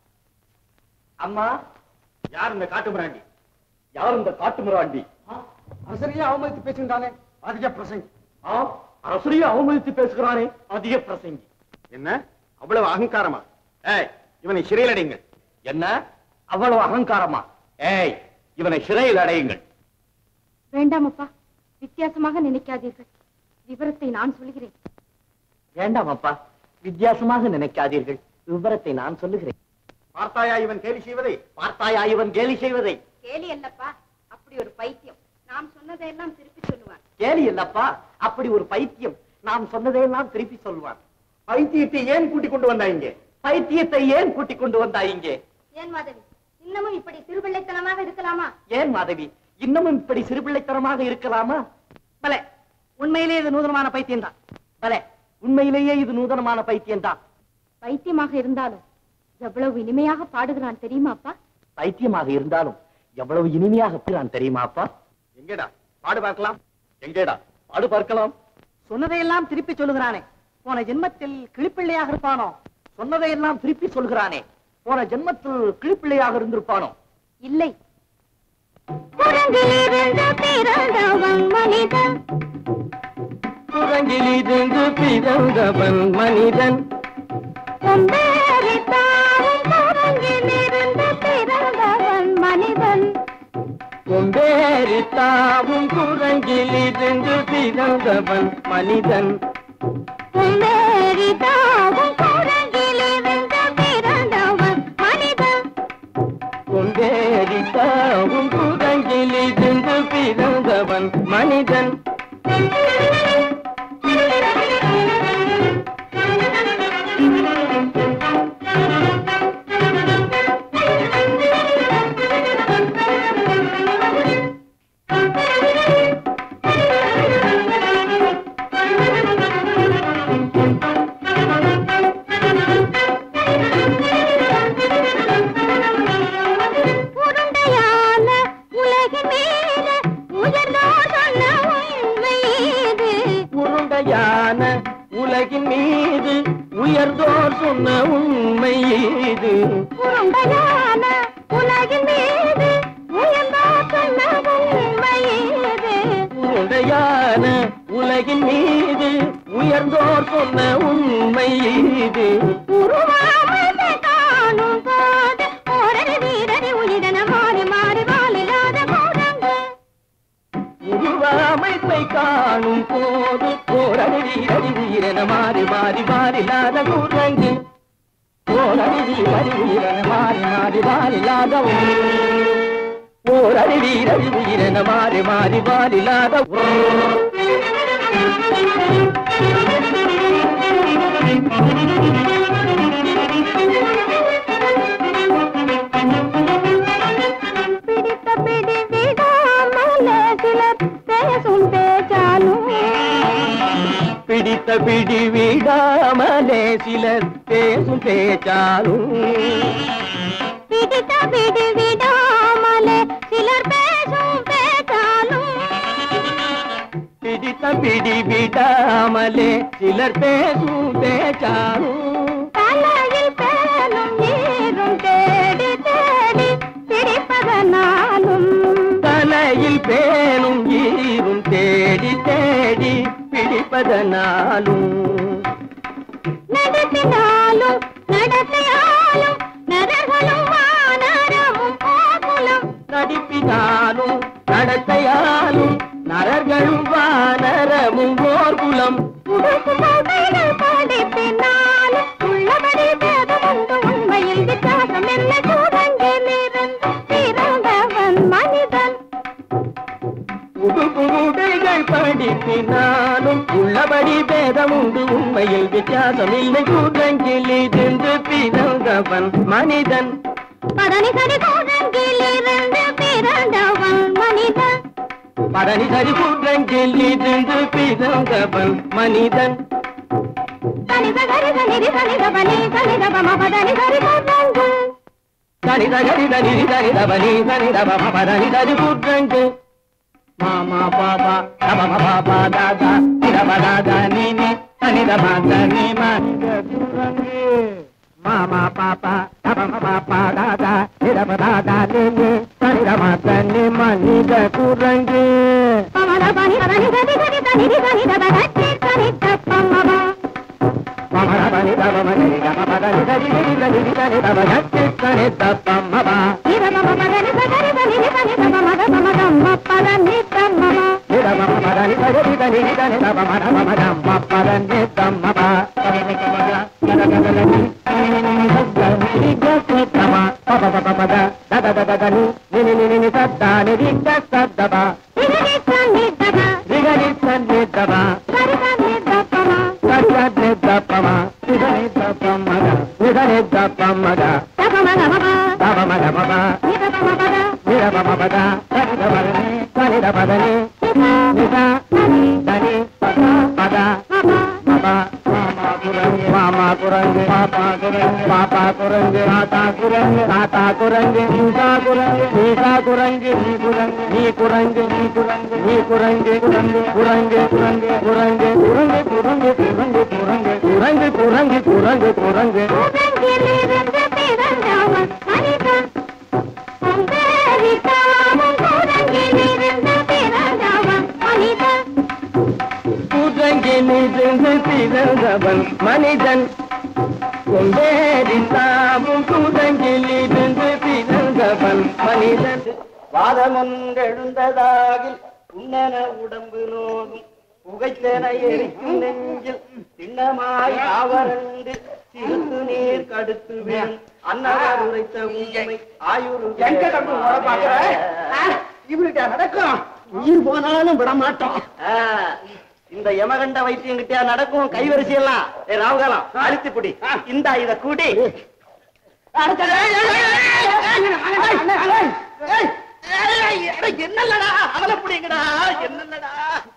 அம்மா யார் இந்த காட்டு மிராண்டி யார் இந்த காட்டு மிராண்டி அரசரையே அவமதித்து பேசுகின்றானே அதிக பிரசங்கி ஆ அரசரையே அவமதித்து பேசுகிறானே அதிக பிரசங்கி என்ன அவ்வளவு அகங்காரமா ஏய் இவனை சிறையில் அடையுங்கள் என்ன அவ்வளவு அகங்காரமா ஏய் இவனை சிறையில் அடையுங்கள் வேண்டாம் அப்பா வித்தியாசமாக நினைக்காதீர்கள் விவரத்தை நான் சொல்கிறேன் வேண்டாம் அப்பா வித்தியாசமாக நினைக்காதீர்கள் விவரத்தை நான் சொல்லுகிறேன் பார்த்தாயா இவன் கேலி செய்வதை பார்த்தாயா இவன் கேலி செய்வதை கேலி அல்லப்பா அப்படி ஒரு பைத்தியம் நாம் சொன்னதையெல்லாம் திருப்பி சொல்லுவான் கேலி இல்லப்பா அப்படி ஒரு பைத்தியம் நாம் சொன்னதையெல்லாம் திருப்பி சொல்வான் பைத்தியத்தை ஏன் கூட்டிக் கொண்டு வந்தா இங்கே பைத்தியத்தை ஏன் கூட்டிக் கொண்டு வந்தா இங்கே ஏன் மாதவி இன்னமும் இப்படி சிறுபிள்ளைத்தனமாக இருக்கலாமா ஏன் மாதவி இன்னமும் இப்படி சிறுபிள்ளைத்தனமாக இருக்கலாமா பலே உண்மையிலே இது நூதனமான பைத்தியம் தான் பலே உண்மையிலேயே இது நூதனமான பைத்தியம் தான் பைத்தியமாக இருந்தாலும் எவ்வளவு இனிமையாக பாடுகிறான் தெரியுமா அப்பா பைத்தியமாக இருந்தாலும் எவ்வளவு இனிமையாக நான் தெரியுமா அப்பா எங்கேடா பாடு பார்க்கலாம் எங்கேடா பாடு பார்க்கலாம் சொன்னதையெல்லாம் திருப்பி சொல்லுகிறானே போன ஜென்மத்தில் கிளிப்பிள்ளையாக இருப்பானோ சொன்னதையெல்லாம் திருப்பி சொல்கிறானே போன ஜென்மத்தில் கிளிப்பிள்ளையாக இருந்திருப்பானோ இல்லை குரங்கிலிருந்து பிறந்தவன் மனிதன் குரங்கிலிருந்து பிறந்தவன் மனிதன் கொம்பேறித்தாவும் குரங்கிலிருந்து பிறந்தவன் மனிதன் கொம்பேறி தாவும் குரங்கிலிருந்து பிறந்தவன் மனிதன் கொம்பேறித்தாவும் குரங்கிலிருந்து பிறந்தவன் மனிதன் கொம்பேறி தாவும் குரங்கிலிருந்து பிறந்தவன் மனிதன் உருண்டையான உலகின் மேல உயர்ந்தோர் சொன்ன உண்மை இது உருண்டையான உலகின் மீது உயர்ந்தோர் சொன்ன உண்மை இது உருண்டையான உலகின் மீது உயர்ந்தோர் சொன்ன உண்மை இது உருண்டையான உலகின் மீது உயர்ந்தோர் சொன்ன உண்மை இது உருவாமத்தை காணும் போது ஓரடி வீரடி உயிரென மாறி மாறி வாழில்லாத குரங்கு உருவாமைப்பை காணும் போது போரடி வீரடி உயிரென மாறி மாறி மாறிலாத குரங்கு போரடி வீரடி உயிரென மாறி மாறி மாறிலாத ஓரடி வீரடி உயிரென மாறி மாறி மாறிலாத பிடித்த பிடி விடாமலே சிலர் பேசும் பேச்சாலும் பிடித்த பிடி விடாமலே சிலர் பேசும் பேச்சாலும் பிடித்த பிடி விடாமலே சிலர் பேசும் பேச்சாலும் பிடித்த பிடி விடாமலே சிலர் பேசும் பேச்சாலும் தலையில் பேனும் நீரும் தேடி தேடி பிடிப்பதனாலும் தலையில் பேணும் ஈரும் தேடி தேடி தேடி பிடிப்பதனாலும் நடத்தினாலும் நடத்தையாலும் நரர்களும் வானரமும் கோகுலம் நடிப்பினாலும் நடத்தையாலும் நரர்களும் வானரமும் ஓர் குலம் உடுக்குமோதைகள் படைப்பினாலும் உள்ளபடி பேதமுண்டு உண்மையில் வித்தியாசம் என்ன கூடங்கிலிருந்து பிறந்தவன் மனிதன் உடுகுடைகள் படிப்பினாலும் உள்ளபடி பேதம் உண்டு உண்மையில் வித்தியாசம் இல்லை கூட்டங்கில் இருந்து பிறந்தவன் மனிதன் பதனி சரி கூடங்கிலிருந்து பிறந்தவன் மனிதன் படனி சரி கூட்டங்கில் இருந்து பிறந்தவன் மனிதன் தனித கரித நிதி தனித பனி தனித பம பதனி சரி கூடங்கு தனித கரித நிதி தனித பனி தனித பம பதனி சரி கூட்டங்கு மாமா பாபா தப பாபா தாதா திரப தாதா நீனி தனித மாத நீ மனித குரங்கு மாமா பாப்பா தப பாப்பா தாதா திரப தாதா நீனி தனித மாத நீ மனித குரங்கு பமத பனி பதனி சரி சரி தனிதி தனித பதத்தி தனித பம்மப மமர பனி தப மனி தப பதனி சரி சரி தனிதி தனித பதத்தி தனித பம்மபா இத பம பதனி சரி தனிதி தனித பமத பமதம் பதனி தம்மப நித மம பதனி சரி தனிதி தனித பமத பமதம் பதனி தம்மபா பதனி கமதா கதகதலனி மாமா குரங்கு பாப்பா குரங்கு பாப்பா குரங்கு தாத்தா குரங்கு தாத்தா குரங்கு நீசா குரங்கு நீசா குரங்கு நீ குரங்கு நீ குரங்கு நீ குரங்கு நீ குரங்கு குரங்கு குரங்கு குரங்கு குரங்கு குரங்கு குரங்கு குரங்கு குரங்கு குரங்கு குரங்கு குரங்கு குரங்கு கூடங்கிலிருந்து பிறந்தவன் மனிதன் கொம்பேறித்தாவும் கூடங்கிலிருந்து பிறந்தவன் மனிதன் கூட்டங்கிலிருந்து பிறந்தவன் மனிதன் கொண்டேறி தாவும் கூட்டங்கிலிருந்து பிறந்தவன் மனிதன் வாதமொன்றெழுந்ததாகில் உன்னன உடம்பு நோகும் புகைத்தன எரிக்கும் நெஞ்சில் திண்ணமாய் ஆவரண்டு சிறுத்து நீர் கடுத்து வேணும் அன்னவர் உரைத்த உண்மை ஆயுரு எங்க தம்பி உங்களை பார்க்கிறேன்? இவருடைய நடக்கும் உயிர் போனாலும் விட மாட்டோம் ஆ, இந்த யமகண்ட வைத்தியம் கிட்டயா நடக்கும் கைவரிசை எல்லாம் ஏ ராவுகாலம் அழுத்தி பிடி இந்தா இத கூடி என்னல்லடா அவளை பிடிங்கடா என்னல்லடா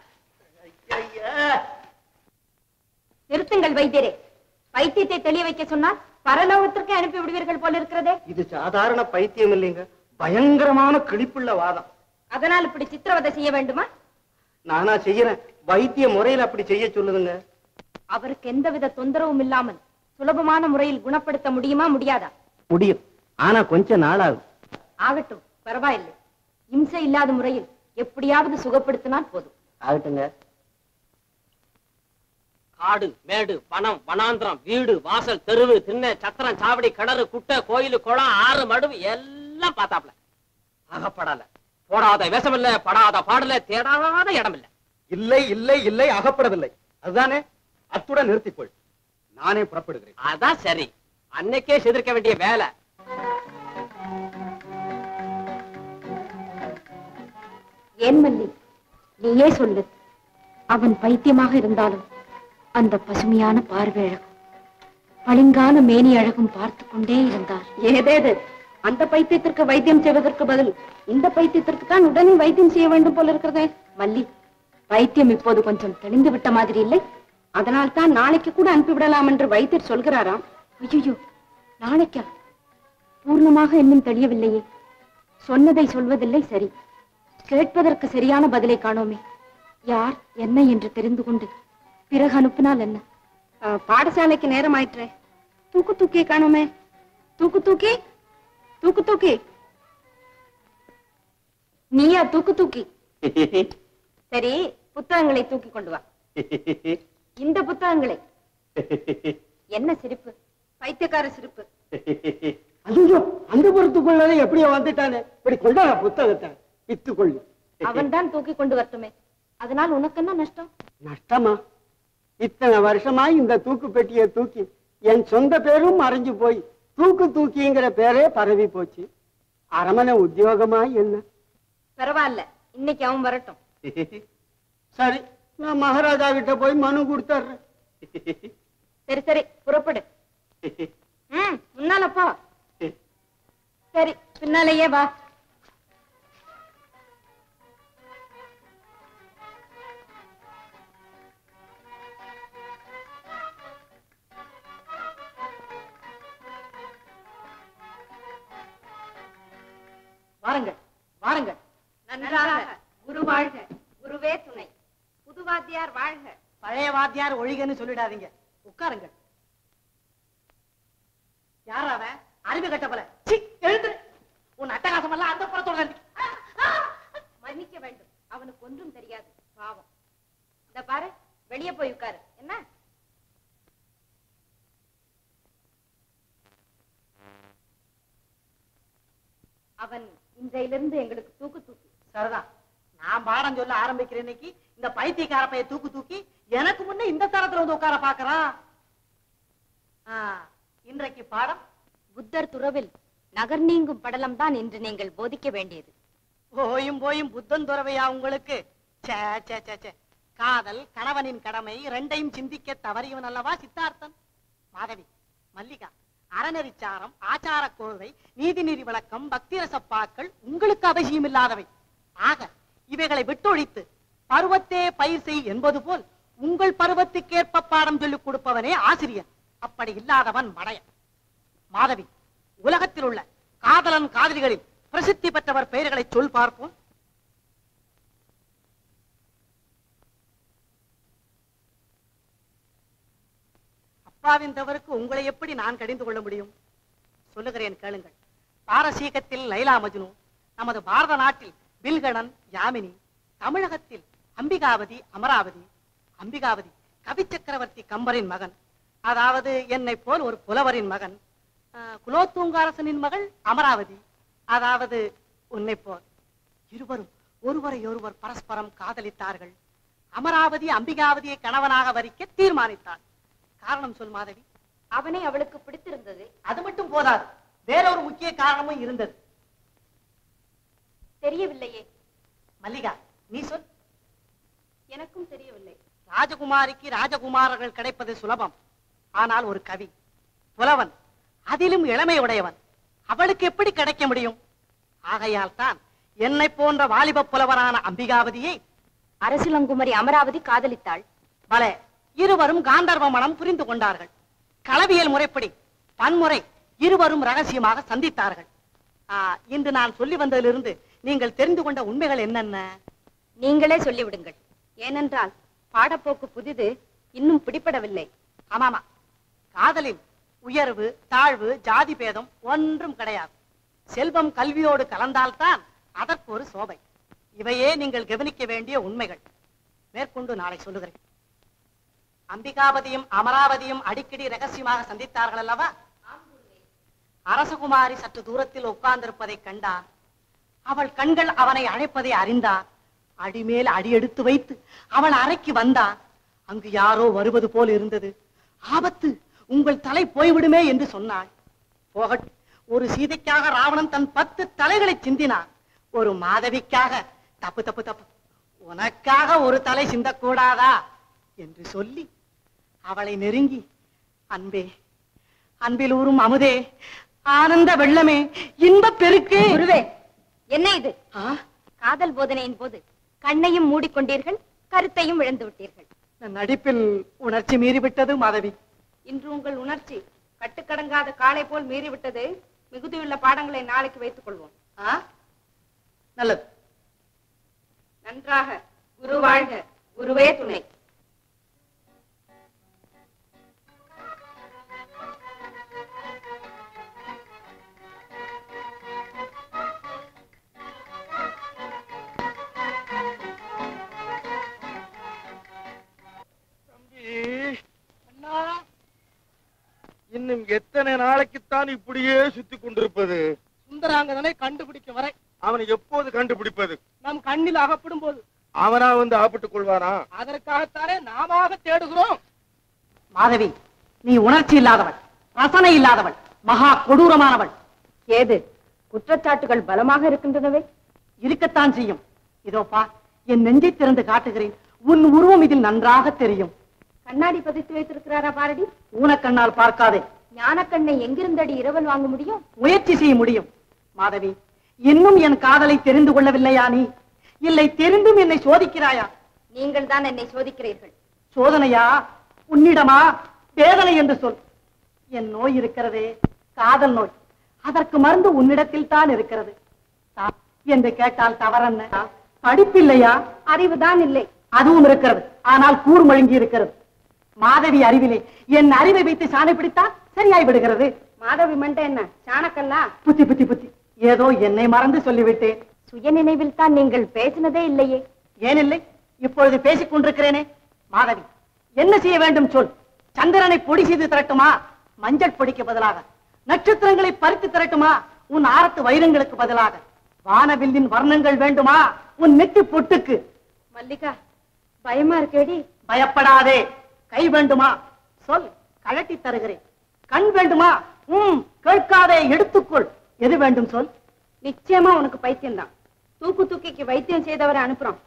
நிறுத்துங்கள் வைத்தியரே வைத்தியத்தை தெளிய வைக்க சொன்னால் பரலோகத்திற்கு அனுப்பி விடுவீர்கள் போல இருக்கிறதே இது சாதாரண பைத்தியம் இல்லைங்க பயங்கரமான கிழிப்புள்ள வாதம் அதனால் இப்படி சித்திரவதை செய்ய வேண்டுமா நானா செய்யறேன் வைத்திய முறையில அப்படி செய்ய சொல்லுதுங்க அவருக்கு எந்தவித தொந்தரவும் இல்லாமல் சுலபமான முறையில் குணப்படுத்த முடியுமா முடியாதா முடியும் ஆனா கொஞ்ச நாள் ஆகும் ஆகட்டும் பரவாயில்லை இம்சை இல்லாத முறையில் எப்படியாவது சுகப்படுத்தினால் போதும் ஆகட்டுங்க காடு மேடு வனம் வனாந்திரம் வீடு வாசல் தெருவு திண்ணை சத்திரம் சாவடி கிணறு குட்டை கோயில் குளம் ஆறு மடுவு எல்லாம் பார்த்தாப்ல அகப்படல போடாத விஷமில்ல படாத பாடல தேடாத இடம் இல்ல இல்லை இல்லை இல்லை அகப்படவில்லை அதுதானே அத்துடன் நிறுத்திக்கொள் நானே புறப்படுகிறேன் அதான் சரி அன்னைக்கே செதிர்க்க வேண்டிய வேலை ஏன் மல்லி நீயே சொல்லு அவன் பைத்தியமாக இருந்தாலும் அந்த பசுமையான பார்வை அழகும் பளிங்கான மேனி அழகும் பார்த்து கொண்டே இருந்தார் ஏதேது அந்த பைத்தியத்திற்கு வைத்தியம் செய்வதற்கு பதில் இந்த பைத்தியத்திற்கு தான் உடனே வைத்தியம் செய்ய வேண்டும் போல இருக்கிறதே மல்லி பைத்தியம் இப்போது கொஞ்சம் தெளிந்து விட்ட மாதிரி இல்லை அதனால் தான் நாளைக்கு கூட அனுப்பிவிடலாம் என்று வைத்தியர் சொல்கிறாராம் ஐயோ நாளைக்கா பூர்ணமாக இன்னும் தெரியவில்லையே சொன்னதை சொல்வதில்லை சரி கேட்பதற்கு சரியான பதிலை காணோமே யார் என்ன என்று தெரிந்து கொண்டு பிறகு அனுப்பினால் என்ன அஹ், பாடசாலைக்கு நேரம் ஆயிற்றே தூக்கு தூக்கி காணுமே தூக்கு தூக்கி தூக்கு தூக்கி நீயா தூக்கு தூக்கி சரி புத்தகங்களை தூக்கி கொண்டு வா இந்த புத்தகங்களை என்ன சிரிப்பு பைத்தியக்கார சிரிப்பு ஐயோ அந்த புறத்துக்குள்ளே எப்படியோ வந்துட்டானே இப்படி கொண்டா புத்தகத்தை வித்து கொள்ளு அவன் தான் தூக்கி கொண்டு வரட்டுமே அதனால் உனக்கு என்ன நஷ்டம் நஷ்டமா இத்தனை வருஷமா இந்த தூக்கு பெட்டியை தூக்கி என் சொந்த பேரும் மறைஞ்சு போய் தூக்கு தூக்கிங்கிற பேரே பரவி போச்சு அரமனை உத்தியோகமா என்ன பரவாயில்ல இன்னைக்கு அவன் வரட்டும் சரி நான் மகாராஜா கிட்ட போய் மனு கொடுத்துட்றேன் சரி சரி புறப்படு ம் முன்னால போ சரி பின்னாலேயே வா வாருங்கள் வாருங்கள் நன்றாக குரு வாழ்க குருவே துணை புது வாத்தியார் வாழ்க பழைய வாத்தியார் ஒழிகன்னு சொல்லிடாதீங்க உட்காருங்கள் யார் அவன் அறிவு கட்ட போல எழுந்து உன் அட்டகாசம் எல்லாம் அந்த புறத்தோட மன்னிக்க வேண்டும் அவனுக்கு ஒன்றும் தெரியாது பாவம் இந்த பாரு வெளியே போய் உட்காரு என்ன அவன் இன்றையிலிருந்து எங்களுக்கு தூக்கு தூக்கி சரிதான் நான் பாடம் சொல்ல ஆரம்பிக்கிறேன் இன்னைக்கு இந்த பைத்தியக்கார பைய தூக்கு தூக்கி எனக்கு முன்ன இந்த தரத்துல வந்து உட்கார பாக்குறான் ஆ, இன்றைக்கு பாடம் புத்தர் துறவில் நகர் நீங்கும் படலம் தான் இன்று நீங்கள் போதிக்க வேண்டியது போயும் போயும் புத்தன் துறவையா உங்களுக்கு ச்சே, ச்சே, ச்சே, ச்சே. காதல் கணவனின் கடமை ரெண்டையும் சிந்திக்க தவறியவன் அல்லவா சித்தார்த்தன் மாதவி மல்லிகா அறநெறிச்சாரம் ஆச்சார கோவை நீதிநெறி விளக்கம் பக்திரசப்பாக்கள் உங்களுக்கு அவசியம் இல்லாதவை ஆக இவைகளை விட்டொழித்து பருவத்தே பயிர் செய் என்பது போல் உங்கள் பருவத்துக்கேற்ப பாடம் சொல்லிக் கொடுப்பவனே ஆசிரியர் அப்படி இல்லாதவன் மடையன் மாதவி உலகத்தில் உள்ள காதலன் காதலிகளில் பிரசித்தி பெற்றவர் பெயர்களை சொல் பார்ப்போம் அப்பாவின் தவறுக்கு உங்களை எப்படி நான் கடிந்து கொள்ள முடியும் சொல்லுகிறேன் கேளுங்கள் பாரசீகத்தில் லைலா மஜ்னு நமது பாரத நாட்டில் பில்கணன் யாமினி தமிழகத்தில் அம்பிகாவதி அமராவதி அம்பிகாவதி கவி சக்கரவர்த்தி கம்பரின் மகன் அதாவது என்னை போல் ஒரு புலவரின் மகன் ஆஹ், குலோத்துங்கரசனின் மகள் அமராவதி அதாவது உன்னை போல் இருவரும் ஒருவரை ஒருவர் பரஸ்பரம் காதலித்தார்கள் அமராவதி அம்பிகாவதியை கணவனாக வரிக்க தீர்மானித்தார் காரணம் சொல் மாதவி அவனை அவளுக்கு பிடித்திருந்தது அது மட்டும் போதாது வேற ஒரு முக்கிய காரணமும் இருந்தது தெரியவில்லையே மல்லிகா நீ சொல் எனக்கும் தெரியவில்லை ராஜகுமாரிக்கு ராஜகுமாரர்கள் கிடைப்பது சுலபம் ஆனால் ஒரு கவி புலவன் அதிலும் இளமை உடையவன் அவளுக்கு எப்படி கிடைக்க முடியும் ஆகையால் தான் என்னை போன்ற வாலிப புலவரான அம்பிகாவதியை அரசிலங்குமரி அமராவதி காதலித்தாள் பலே இருவரும் காந்தர்வ மனம் புரிந்து கொண்டார்கள் களவியல் முறைப்படி பன்முறை இருவரும் ரகசியமாக சந்தித்தார்கள் ஆ, இன்று நான் சொல்லி வந்ததிலிருந்து நீங்கள் தெரிந்து கொண்ட உண்மைகள் என்னென்ன நீங்களே சொல்லிவிடுங்கள் ஏனென்றால் பாடப்போக்கு புதிது இன்னும் பிடிபடவில்லை ஆமாமா காதலில் உயர்வு தாழ்வு ஜாதி பேதம் ஒன்றும் கிடையாது செல்வம் கல்வியோடு கலந்தால்தான் அதற்கு ஒரு சோபை இவையே நீங்கள் கவனிக்க வேண்டிய உண்மைகள் மேற்கொண்டு நாளை சொல்லுகிறேன் அம்பிகாபதியும் அமராவதியும் அடிக்கடி ரகசியமாக சந்தித்தார்கள் அல்லவா அரசகுமாரி சற்று தூரத்தில் உட்கார்ந்திருப்பதை கண்டார் அவள் கண்கள் அவனை அழைப்பதை அறிந்தார் அடிமேல் அடி எடுத்து வைத்து அவள் அறைக்கு வந்தார் அங்கு யாரோ வருவது போல் இருந்தது ஆபத்து உங்கள் தலை போய்விடுமே என்று சொன்னாள் போகட்டும் ஒரு சீதைக்காக ராவணன் தன் பத்து தலைகளை சிந்தினான் ஒரு மாதவிக்காக தப்பு தப்பு தப்பு உனக்காக ஒரு தலை சிந்தக்கூடாதா என்று சொல்லி அவளை நெருங்கி அன்பே அன்பில் ஊறும் அமுதே ஆனந்த வெள்ளமே இன்பப் பெருக்கே குருவே என்ன இது காதல் போதனையின் போது கண்ணையும் மூடிக்கொண்டீர்கள் கருத்தையும் இழந்து விட்டீர்கள் நடிப்பில் உணர்ச்சி மீறிவிட்டது மாதவி இன்று உங்கள் உணர்ச்சி கட்டுக்கடங்காத காளை போல் மீறிவிட்டது மிகுதியுள்ள பாடங்களை நாளைக்கு வைத்துக் கொள்வோம் நல்லது நன்றாக குரு வாழ்க குருவே துணை எத்தனை நாளைக்குத்தான் இப்படியே சுத்தி கொண்டிருப்பது சுந்தராங்கதனை கண்டுபிடிக்க வரை அவனை எப்போது கண்டுபிடிப்பது நம் கண்ணில் அகப்படும் போது அவனா வந்து ஆப்பிட்டுக் கொள்வானா அதற்காகத்தானே நாம தேடுகிறோம் மாதவி நீ உணர்ச்சி இல்லாதவள் ரசனை இல்லாதவள் மகா கொடூரமானவள் ஏது குற்றச்சாட்டுகள் பலமாக இருக்கின்றனவே இருக்கத்தான் செய்யும் இதோ பா என் நெஞ்சை திறந்து காட்டுகிறேன் உன் உருவம் இதில் நன்றாக தெரியும் கண்ணாடி பதித்து வைத்திருக்கிறாரா பாரடி ஊனக்கண்ணால் பார்க்காதே ஞானக்கண்ணை எங்கிருந்தடி இரவல் வாங்க முடியும் முயற்சி செய்ய முடியும் மாதவி இன்னும் என் காதலை தெரிந்து கொள்ளவில்லையா நீ இல்லை தெரிந்தும் என்னை சோதிக்கிறாயா நீங்கள் தான் என்னை சோதிக்கிறீர்கள் சோதனையா உன்னிடமா வேதனை என்று சொல் என் நோய் இருக்கிறதே காதல் நோய் அதற்கு மருந்து உன்னிடத்தில் தான் இருக்கிறது தா- என்று கேட்டால் தவறென்ன படிப்பில்லையா அறிவுதான் இல்லை அதுவும் இருக்கிறது ஆனால் கூர் மழுங்கி இருக்கிறது மாதவி அறிவிலே என் அறிவை வைத்து சாணை பிடித்தால் சரியாய் விடுகிறது மாதவி மண்டை என்ன சாணக்கல்லா புத்தி புத்தி புத்தி ஏதோ என்னை மறந்து சொல்லிவிட்டேன் சுய நினைவில் தான் நீங்கள் பேசினதே இல்லையே ஏன் இல்லை இப்பொழுது பேசிக் கொண்டிருக்கிறேனே மாதவி என்ன செய்ய வேண்டும் சொல் சந்திரனை பொடி செய்து திரட்டுமா மஞ்சள் பொடிக்கு பதிலாக நட்சத்திரங்களை பறித்து திரட்டுமா உன் ஆரத்து வைரங்களுக்கு பதிலாக வானவில்லின் வர்ணங்கள் வேண்டுமா உன் நெத்தி பொட்டுக்கு மல்லிகா பயமா இருக்கேடி பயப்படாதே கை வேண்டுமா சொல் கழட்டி தருகிறேன் கண் வேண்டுமா உம் கேட்காதே எடுத்துக்கொள் எது வேண்டும் சொல் நிச்சயமா உனக்கு பைத்தியம் தான் தூக்கு தூக்கிக்கு வைத்தியம் செய்தவரை அனுப்புறோம்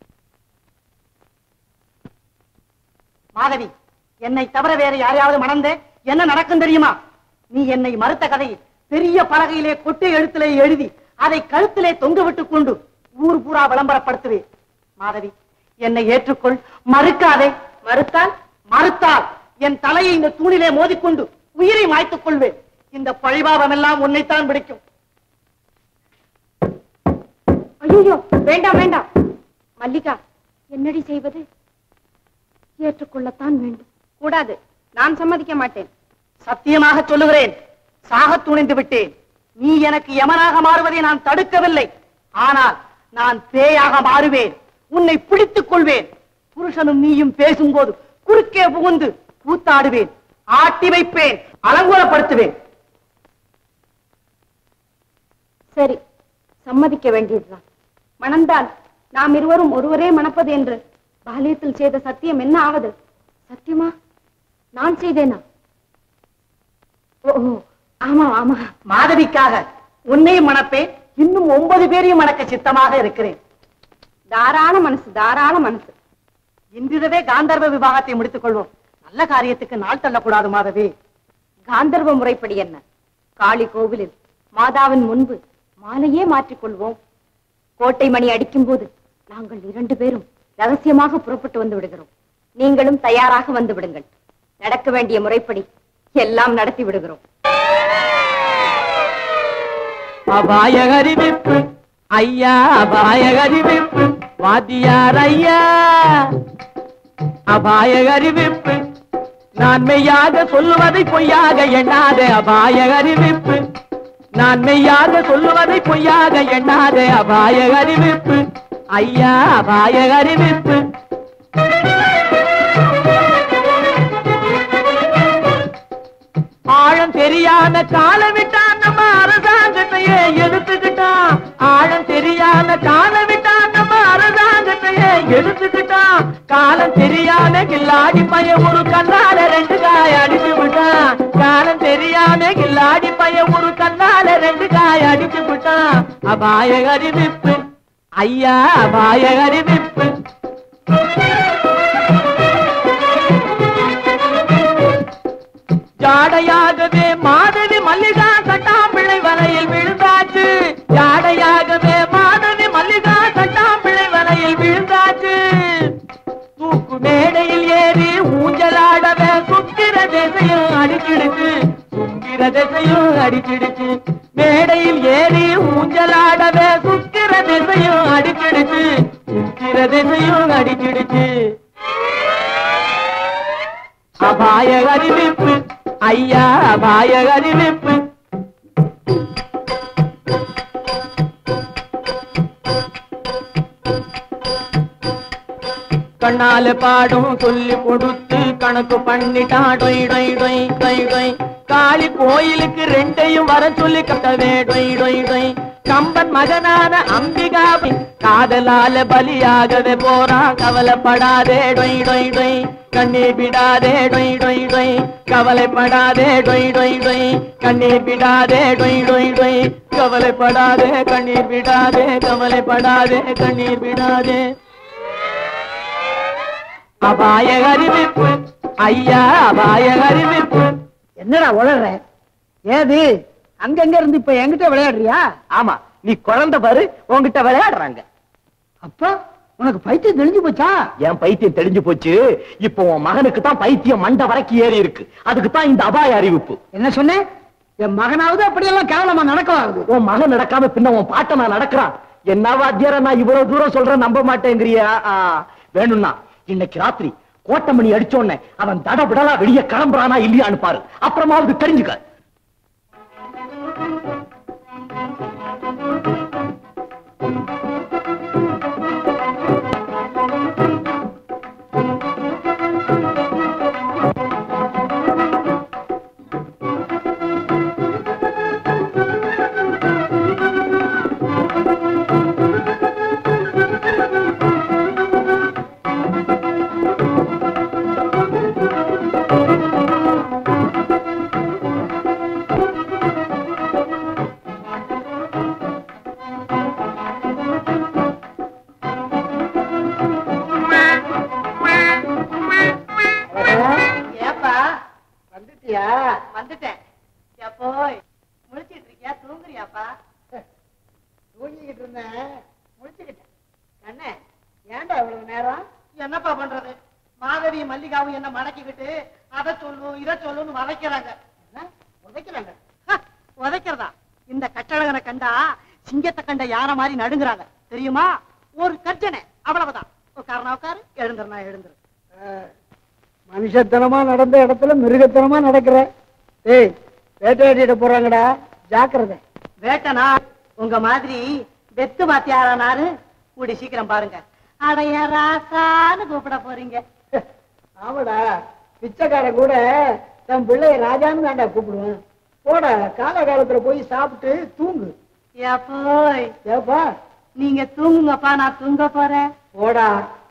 மாதவி என்னை தவிர வேற யாரையாவது மணந்தே என்ன நடக்கும் தெரியுமா நீ என்னை மறுத்த கதையை பெரிய பலகையிலே கொட்டை எழுத்திலே எழுதி அதை கழுத்திலே தொங்க விட்டுக் கொண்டு ஊர் பூரா விளம்பரப்படுத்துவேன் மாதவி என்னை ஏற்றுக்கொள் மறுக்காதே மறுத்தால் மறுத்தால் என் தலையை இந்த தூணிலே மோதிக்கொண்டு உயிரை மாய்த்துக் கொள்வேன் இந்த பழிபாவம் எல்லாம் உன்னைத்தான் பிடிக்கும் ஐயோ வேண்டாம் வேண்டாம் மல்லிகா என்னடி செய்வது ஏற்றுக்கொள்ளத்தான் வேண்டும் கூடாது நான் சம்மதிக்க மாட்டேன் சத்தியமாக சொல்லுகிறேன் சாகத் துணிந்து விட்டேன் நீ எனக்கு யமனாக மாறுவதை நான் தடுக்கவில்லை ஆனால் நான் பேயாக மாறுவேன் உன்னை பிடித்துக் கொள்வேன் புருஷனும் நீயும் பேசும்போது குறுக்கே புகுந்து கூத்தாடுவேன் ஆட்டி வைப்பேன் அலங்கோலப்படுத்துவேன் சரி சம்மதிக்க வேண்டியதுதான் மணந்தால் நாம் இருவரும் ஒருவரே மணப்பது என்று பாலியத்தில் செய்த சத்தியம் என்ன ஆவது சத்தியமா நான் செய்தேனா ஓ ஓ, ஆமா ஆமா மாதவிக்காக உன்னையும் மணப்பேன் இன்னும் ஒன்பது பேரையும் மணக்க சித்தமாக இருக்கிறேன் தாராள மனசு தாராள மனசு இன்றிரவே காந்தர்வ விவாகத்தை முடித்துக் கொள்வோம் நல்ல காரியத்துக்கு நாள் தள்ளக்கூடாது மாதவி காந்தர்வ முறைப்படி என்ன காளி கோவிலில் மாதாவின் முன்பு மாலையே மாற்றிக்கொள்வோம் கோட்டை மணி அடிக்கும் போது நாங்கள் இரண்டு பேரும் ரகசியமாக புறப்பட்டு வந்து விடுகிறோம் நீங்களும் தயாராக வந்து விடுங்கள் நடக்க வேண்டிய முறைப்படி எல்லாம் நடத்தி விடுகிறோம் அபாய அறிவிப்பு ஐயா அபாய அறிவிப்பு வாத்தியார் ஐயா அபாய அறிவிப்பு நான் மெய்யாக சொல்லுவதை பொய்யாக எண்ணாத அபாய அறிவிப்பு நான் மெய்யாக சொல்லுவதை பொய்யாக எண்ணாத அபாய அறிவிப்பு ஐயா அபாய அறிவிப்பு ஆழம் தெரியாத காலம் விட்டான் நம்ம அரசாங்கத்தையே எடுத்துக்கிட்டான் ஆழம் தெரியாத காலம் விட்டான் நம்ம அரசாங்கத்தையே எடுத்துக்கிட்டான் காலம் தெரியாத கில்லாடி பைய ஒரு கண்ணால ரெண்டு காய அடிச்சு விட்டான் காலம் தெரியாத கில்லாடி பைய ஒரு கண்ணால ரெண்டு காய அடிச்சு விட்டான் அபாய அறிவிப்பு ஐயா அபாய அறிவிப்பு ஜாடையாகவே மாதவி மல்லிகா கட்டாம்பிள்ளை வலையில் விழுந்தாச்சு ஜாடையாகவே மாதவி மல்லிகா கட்டாம்பிள்ளை வலையில் விழுந்தாச்சு தூக்கு மேடையில் ஏறி ஊஞ்சலாடவே சுக்கிர திசையும் அடிச்சிடுச்சு சுக்கிர திசையும் அடிச்சிடுச்சு மேடையில் ஏறி ஊஞ்சலாடவே சுக்கிர திசையும் அடிச்சிடுச்சு சுக்கிர திசையும் அடிச்சிடுச்சு அபாய அறிவிப்பு ஐயா அபாய அறிவிப்பு கண்ணால பாடும் சொல்லி கொடுத்து கணக்கு பண்ணிட்டான் டொய் டொய் டொய் டொய் டொய் காளி கோயிலுக்கு ரெண்டையும் வர சொல்லி கட்டவே டொய் டொய் டொய் கம்பன் மகனான அம்பிகாவை காதலால பலியாகவே போறான் கவலைப்படாதே டொய் டொய் டொய் கண்ணீர் விடாதே டொய் டொய் டொய் கவலைப்படாதே டொய் டொய் டொய் கண்ணீர் விடாதே டொய் டொய் டொய் கவலைப்படாதே கண்ணீர் விடாதே கவலைப்படாதே கண்ணீர் விடாதே அபாய அறிவிப்பு ஐயா அபாய அறிவிப்பு என்னடா உளற ஏது அங்கங்க இருந்து இப்ப என்கிட்ட விளையாடுறியா ஆமா நீ குழந்தை பாரு உன்கிட்ட விளையாடுறாங்க அப்பா உனக்கு பைத்தியம் தெரிஞ்சு போச்சா என் பைத்தியம் தெரிஞ்சு போச்சு இப்போ உன் மகனுக்கு தான் பைத்தியம் மண்டை வரைக்கும் ஏறி இருக்கு அதுக்கு தான் இந்த அபாய அறிவிப்பு என்ன சொன்னேன் என் மகனாவது அப்படியெல்லாம் கேவலமா நடக்கலாகுது உன் மகன் நடக்காம பின்ன உன் பாட்ட நான் நடக்கிறான் என்ன வாத்தியார நான் இவ்வளவு தூரம் சொல்றேன் நம்ப மாட்டேங்கிறியா ஆ, வேணும்னா இன்னைக்கு ராத்திரி கோட்டமணி அடிச்சோடனே அவன் தடபுடலா வெளியே கிளம்புறானா இல்லையான்னு பாரு அப்புறமாவது தெரிஞ்சுக்க ஏப்பா வந்துட்டியா வந்துட்டேன் எப்போ முழிச்சிட்டு இருக்கியா தூங்குறியாப்பா தூங்கிக்கிட்டு இருந்தேன் முடிச்சுக்கிட்டேன் கண்ணே ஏன்டா இவ்வளவு நேரம் என்னப்பா பண்றது மாதவி மல்லிகாவும் என்ன மடக்கிக்கிட்டு அதை சொல்லு இதை சொல்லுன்னு வதைக்கிறாங்க உதைக்கிறாங்க உதைக்கிறதா இந்த கட்டழகனை கண்டா சிங்கத்தை கண்ட யானை மாதிரி நடுங்குறாங்க தெரியுமா ஒரு கர்ஜனை அவ்வளவுதான் உட்காரனா உட்காரு எழுந்துருனா எழுந்துரு மனுஷத்தனமா நடந்த இடத்துல மிருகத்தனமா நடக்கிற ஏய் வேட்டையாடிட்டு போறாங்கடா ஜாக்கிரதை வேட்டனா உங்க மாதிரி வெத்து மாத்தியாரானாரு கூடி சீக்கிரம் பாருங்க அடைய ராசான்னு கூப்பிட போறீங்க ஆமாடா பிச்சைக்காரன் கூட தன் பிள்ளைய ராஜான்னு தான்டா கூப்பிடுவான் போட கால காலத்துல போய் சாப்பிட்டு தூங்கு ஏப்போய் ஏப்பா நீங்க தூங்குங்கப்பா நான் தூங்க போறேன் போடா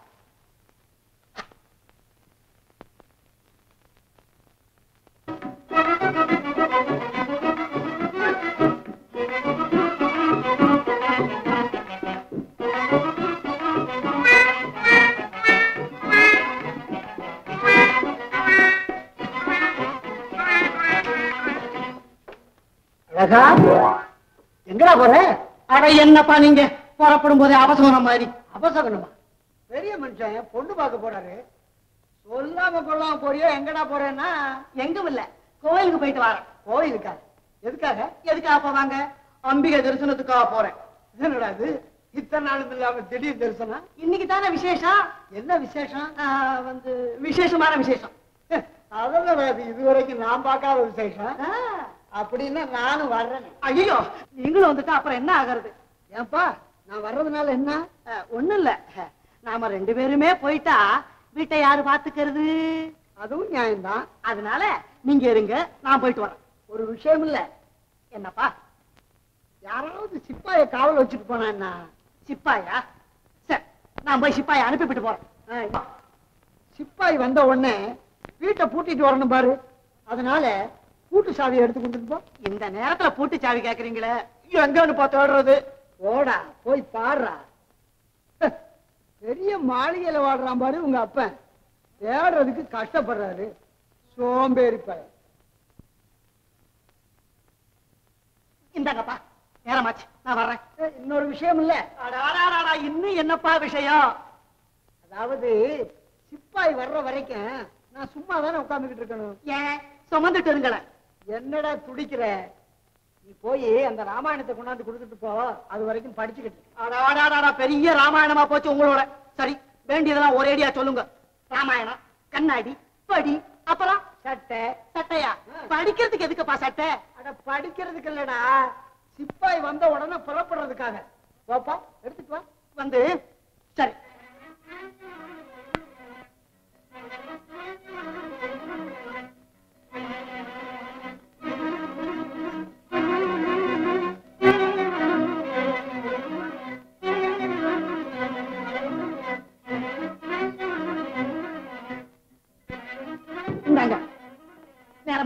அழகா எங்கடா போற அட என்னப்பா நீங்க புறப்படும் போதே அவசரம் மாதிரி அபசகனமா பெரிய மனுஷன் பொண்ணு பார்க்க போறாரு சொல்லாம கொள்ளாம போறியோ எங்கடா போறேன்னா எங்கும் இல்ல கோயிலுக்கு போயிட்டு வரேன் கோயிலுக்கா எதுக்காக எதுக்காக போவாங்க அம்பிகை தரிசனத்துக்காக போறேன் என்னடா இது இத்தனை நாளும் இல்லாம திடீர் தரிசனம் இன்னைக்கு தானே விசேஷம் என்ன விசேஷம் ஆ, வந்து விசேஷமான விசேஷம் அதெல்லாம் அது இதுவரைக்கும் நான் பார்க்காத விசேஷம் அப்படின்னா நானும் வர்றேன் ஐயோ நீங்களும் வந்துட்டா அப்புறம் என்ன ஆகுறது ஏன்பா நான் வர்றதுனால என்ன ஒண்ணும் இல்ல நாம ரெண்டு பேருமே போயிட்டா வீட்டை யாரு பாத்துக்கிறது அதுவும் நியாயம்தான் அதனால நீங்க இருங்க நான் போயிட்டு வரேன் ஒரு விஷயம் இல்ல என்னப்பா யாராவது சிப்பாய காவல் வச்சுட்டு போனா என்ன சிப்பாயா சரி நான் போய் சிப்பாயை அனுப்பிவிட்டு போறேன் சிப்பாய் வந்த உடனே வீட்டை பூட்டிட்டு வரணும் பாரு அதனால பூட்டு சாவியை எடுத்து கொண்டுட்டு போ இந்த நேரத்துல பூட்டு சாவி கேக்குறீங்களே எங்கன்னு பார்த்து ஓடுறது போடா போய் பாடுறா பெரிய மாளிகையில வாடுறான் பாரு உங்க அப்பன் தேடுறதுக்கு கஷ்டப்படுறாரு சோம்பேறி பையன் இந்தாங்கப்பா நேரமாச்சு நான் வர்றேன் ஏய், இன்னொரு விஷயம் இல்ல அடாடாடாடா, இன்னும் என்னப்பா விஷயம் அதாவது சிப்பாய் வர்ற வரைக்கும் நான் சும்மா தானே உட்கார்ந்துகிட்டு இருக்கணும் ஏன் சுமந்துட்டு இருங்களேன் என்னடா துடிக்கிற நீ போய் அந்த ராமாயணத்தை கொண்டாந்து கொடுத்துட்டு போ அது வரைக்கும் படிச்சுக்கிட்டு இரு. அடாடாடாடா, பெரிய ராமாயணமா போச்சு உங்களோட சரி வேண்டியதெல்லாம் ஒரேடியா சொல்லுங்க ராமாயணம் கண்ணாடி படி அப்புறம் சட்டை சட்டையா படிக்கிறதுக்கு எதுக்குப்பா சட்டை அட படிக்கிறதுக்கு இல்லடா சிப்பாய் வந்த உடனே புறப்படுறதுக்காக போப்பா எடுத்துட்டு வா வந்து சரி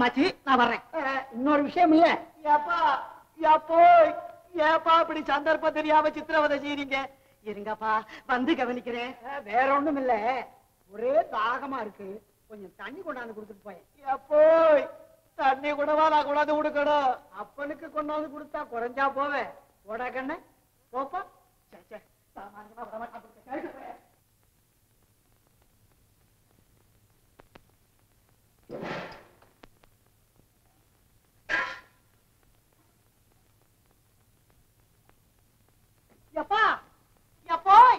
ஆச்சு நான் வர்றேன் இன்னொரு விஷயம் இல்ல ஏப்பா எப்போ ஏப்பா இப்படி சந்தர்ப்பம் தெரியாம சித்திரவதை செய்றீங்க இருங்கப்பா வந்து கவனிக்கிறேன் வேற ஒண்ணும் இல்ல ஒரே தாகமா இருக்கு கொஞ்சம் தண்ணி கொண்டாந்து கொடுத்துட்டு போயேன் எப்போ தண்ணி கூடவா நான் கொண்டாந்து கொடுக்கணும் அப்பனுக்கு கொண்டாந்து கொடுத்தா குறைஞ்சா போவே போடா கண்ணு போப்பா சே, சே, சாமானியமா வரமாட்டான் போல. கேட்டு போறேன். எப்பா எப்போய்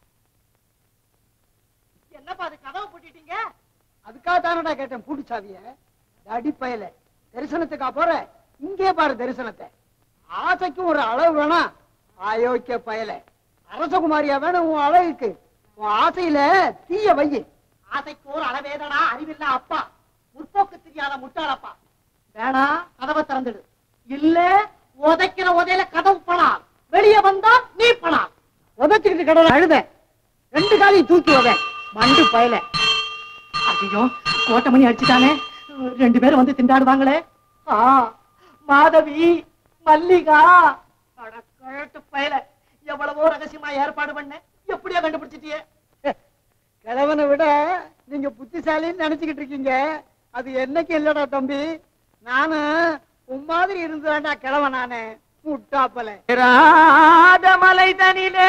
என்னப்பா அது கதவை பூட்டிட்டீங்க அதுக்காக தானடா கேட்டேன் பூட்டு சாவிய அடி பயல தரிசனத்துக்கா போற இங்கே பாரு தரிசனத்தை ஆசைக்கும் ஒரு அளவு வேணாம் அயோக்கிய பயல அரசகுமாரியா வேணும் உன் அழகுக்கு உன் ஆசையில தீய வையு ஆசைக்கு ஒரு அளவேதனா அறிவில்ல அப்பா முற்போக்கு தெரியாத முட்டாளப்பா வேணா கதவை திறந்துடு இல்ல உதைக்கிற உதையில கதவு பணம் வெளியே வந்தா நீ பணம் உதச்சுக்கிட்டு கடல அழுத ரெண்டு காலையும் தூக்கி உத மண்டு பயல ஐயோ கோட்டை மணி அடிச்சுட்டானே ரெண்டு பேரும் வந்து திண்டாடுவாங்களே ஆ மாதவி மல்லிகா அட கழட்டு பயல எவ்வளவோ ரகசியமா ஏற்பாடு பண்ண எப்படியா கண்டுபிடிச்சிட்டியே கிழவனை விட நீங்க புத்திசாலின்னு நினைச்சுக்கிட்டு இருக்கீங்க அது என்னைக்கு இல்லடா தம்பி நானு உன் மாதிரி இருந்ததாண்டா கிழவன் நானு முட்டாப்பல ராதமலை தனிலே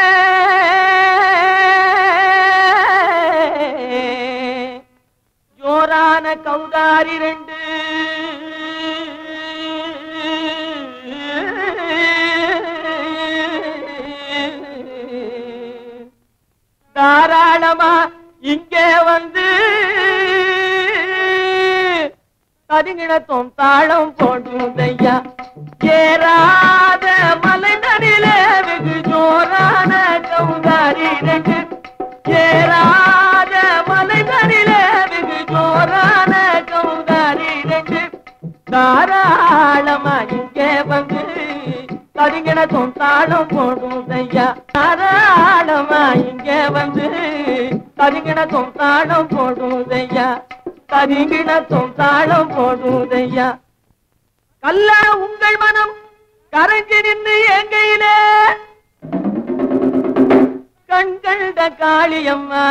ஜோரான கௌதாரி ரெண்டு தாராளமா இங்கே வந்து கதிங்கிணத்தும் தாளம் போடுதையா ஏறாத மலை நடிலே வெகு ஜோரான கௌதாரி ரெண்டு ஏறாத மலை நடிலே வெகு ஜோரான கௌதாரி ரெண்டு தாராளமா இங்கே வந்து கதிங்கிணத்தும் தாளம் போடுதையா தாராளமா இங்கே வந்து கதிங்கிணத்தும் தாளம் போடுதையா கதிங்கிணத்தும் தாளம் போடுதையா கல்ல உங்கள் மனம் கரைஞ்சு நின்று எங்கையிலே கண்கண்ட காளியம்மா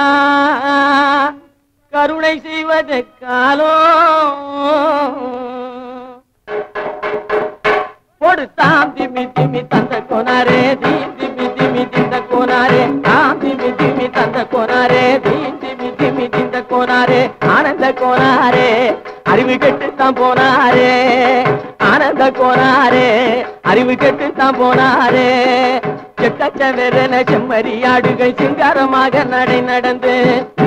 கருணை செய்வது காலோ போடு தாம் திமி திமி தந்த கோனாரே தீம் திமி திமி திந்த கோனாரே தாம் திமி திமி தந்த கோனாரே தீம் திமி திமி திந்த கோனாரே ஆனந்த கோனாரே அறிவு கெட்டுத்தான் போனாரே ஆனந்த கோனாரே அறிவு கெட்டுத்தான் போனாரே செக்கச்ச வெறன செம்மறியாடுகள் சிங்காரமாக நடை நடந்து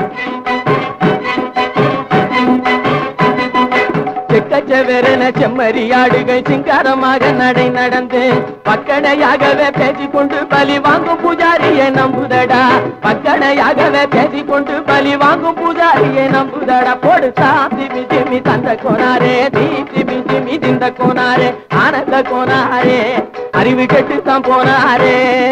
செக்கச்ச வெறன செம்மறியாடுகள் சிங்காரமாக நடை நடந்து பக்கடையாகவே பேசிக்கொண்டு பலி வாங்கும் பூஜாரியை நம்புதடா பக்கடையாகவே பேசிக்கொண்டு பலி வாங்கும் பூஜாரியை நம்புதடா போடு திமி திமி தந்த கோனாரே தீ திமி திமி திந்த கோனாரே ஆனந்த கோனாரே அறிவு கெட்டுத்தான் போனாரே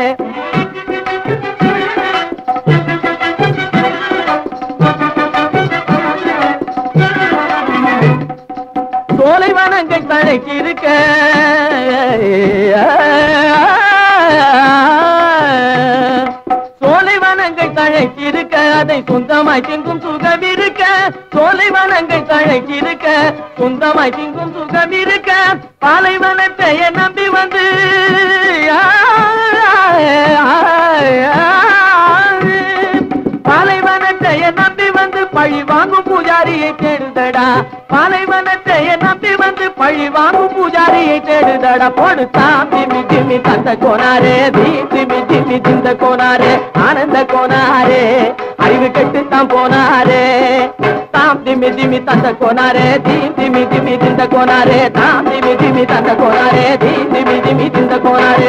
சோலை வனங்கள் தழைக்கு இருக்க சோலை வனங்கள் தழைக்கு இருக்க அதை சொந்தமாய் திங்கும் சுகம் இருக்க சோலை வனங்கள் தழைக்கு இருக்க சொந்தமாய் திங்கும் சுகம் இருக்க பாலைவனத்தை நம்பி வந்து பாலைவனத்தை நம்பி வந்து பழி வாங்கும் பூஜாரியை தேடுதடா பாலைவனத்தை நம்பி வந்து பழி வாங்கும் பூஜாரியை தேடுதடா போடு தாம் திமி திமி தந்த கோனாரே தீ திமி திமி திந்த கோனாரே ஆனந்த கோனாரே அறிவு கெட்டுத்தான் போனாரே தாம் திமி திமி தந்த கோனாரே தீ திமி திமி திந்த கோனாரே தாம் திமி திமி தந்த கோனாரே தீ திமி திமி திந்த கோனாரே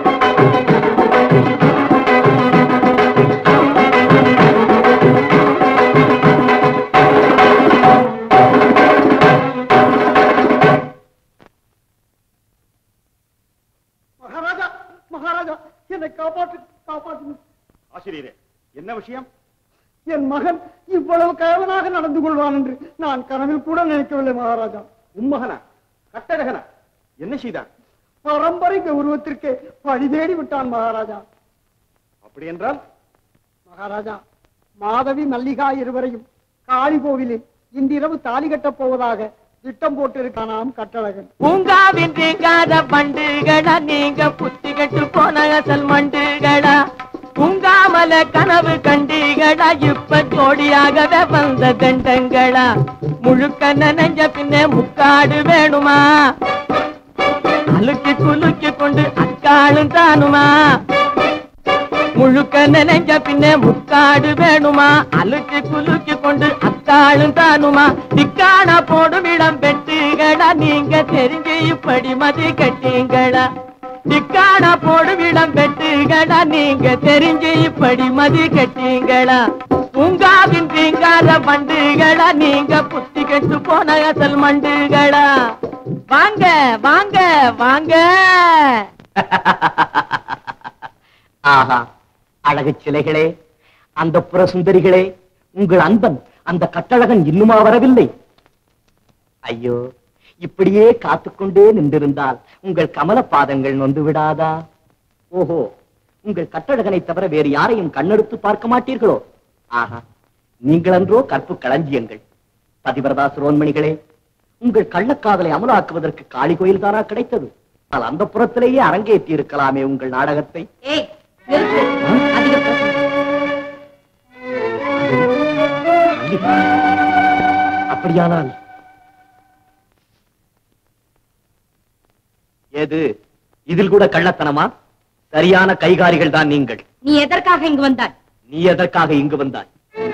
மகாராஜா மகாராஜா என்னை காப்பாற்று காப்பாற்று ஆசிரியரே என்ன விஷயம் என் மகன் இவ்வளவு கேவலாக நடந்து கொள்வான் என்று நான் கனவில் கூட நினைக்கவில்லை மகாராஜா உம்மகனா கட்டழகனா என்ன செய்தான் பரம்பரை கௌரவத்திற்கு பழி தேடி விட்டான் மகாராஜா அப்படி என்றால் மகாராஜா மாதவி மல்லிகா இருவரையும் காளி கோவிலில் இன்றிரவு தாலி கட்டப் போவதாக திட்டம் போட்டிருக்கானாம் கட்டழகன் பூங்காவின் தீங்காத பண்டுகளா நீங்க புத்தி கட்டு போன அசல் மண்டுகளா பூங்காமல கனவு கண்டீகளா இப்ப ஜோடியாகவே வந்த கண்டங்களா முழுக்க நனைஞ்ச பின்னே முக்காடு வேணுமா அழுக்கி குலுக்கி கொண்டு அக்காளும் தானுமா முழுக்க நனைஞ்ச பின்னே முக்காடு வேணுமா அழுக்கி குலுக்கி கொண்டு அக்காளும் தானுமா திக்கான போடும் இடம் பெட்டுகளா நீங்க தெரிஞ்சு இப்படி மதி கட்டீங்களா திக்கான போடும் இடம் பெட்டுகளா நீங்க தெரிஞ்சு இப்படி மதி கட்டீங்களா பூங்காவின் தீங்காத பண்டுகளா நீங்க புத்தி கெட்டு போன அசல் மண்டுகளா வாங்க வாங்க வாங்க ஆஹா அழகு சிலைகளே அந்த புற சுந்தரிகளே உங்கள் அன்பன் அந்த கட்டழகன் இன்னுமா வரவில்லை ஐயோ இப்படியே காத்துக்கொண்டே நின்றிருந்தால் உங்கள் கமல பாதங்கள் நொந்து விடாதா ஓஹோ உங்கள் கட்டழகனை தவிர வேறு யாரையும் கண்ணெடுத்து பார்க்க மாட்டீர்களோ ஆஹா நீங்களன்றோ கற்பு களஞ்சியங்கள் பதிவரதா சிரோன்மணிகளே உங்கள் கள்ளக்காதலை அமலாக்குவதற்கு காளி கோயில் தானா கிடைத்தது ஆனால் அந்த புறத்திலேயே அரங்கேற்றி இருக்கலாமே உங்கள் நாடகத்தை ஏய் நிறுத்து அதிக பிரசங்கம். மல்லிகா, அப்படியானால் ஏது இதில் கூட கள்ளத்தனமா சரியான கைகாரிகள் தான் நீங்கள் நீ எதற்காக இங்கு வந்தாய் நீ எதற்காக இங்கு வந்தாய்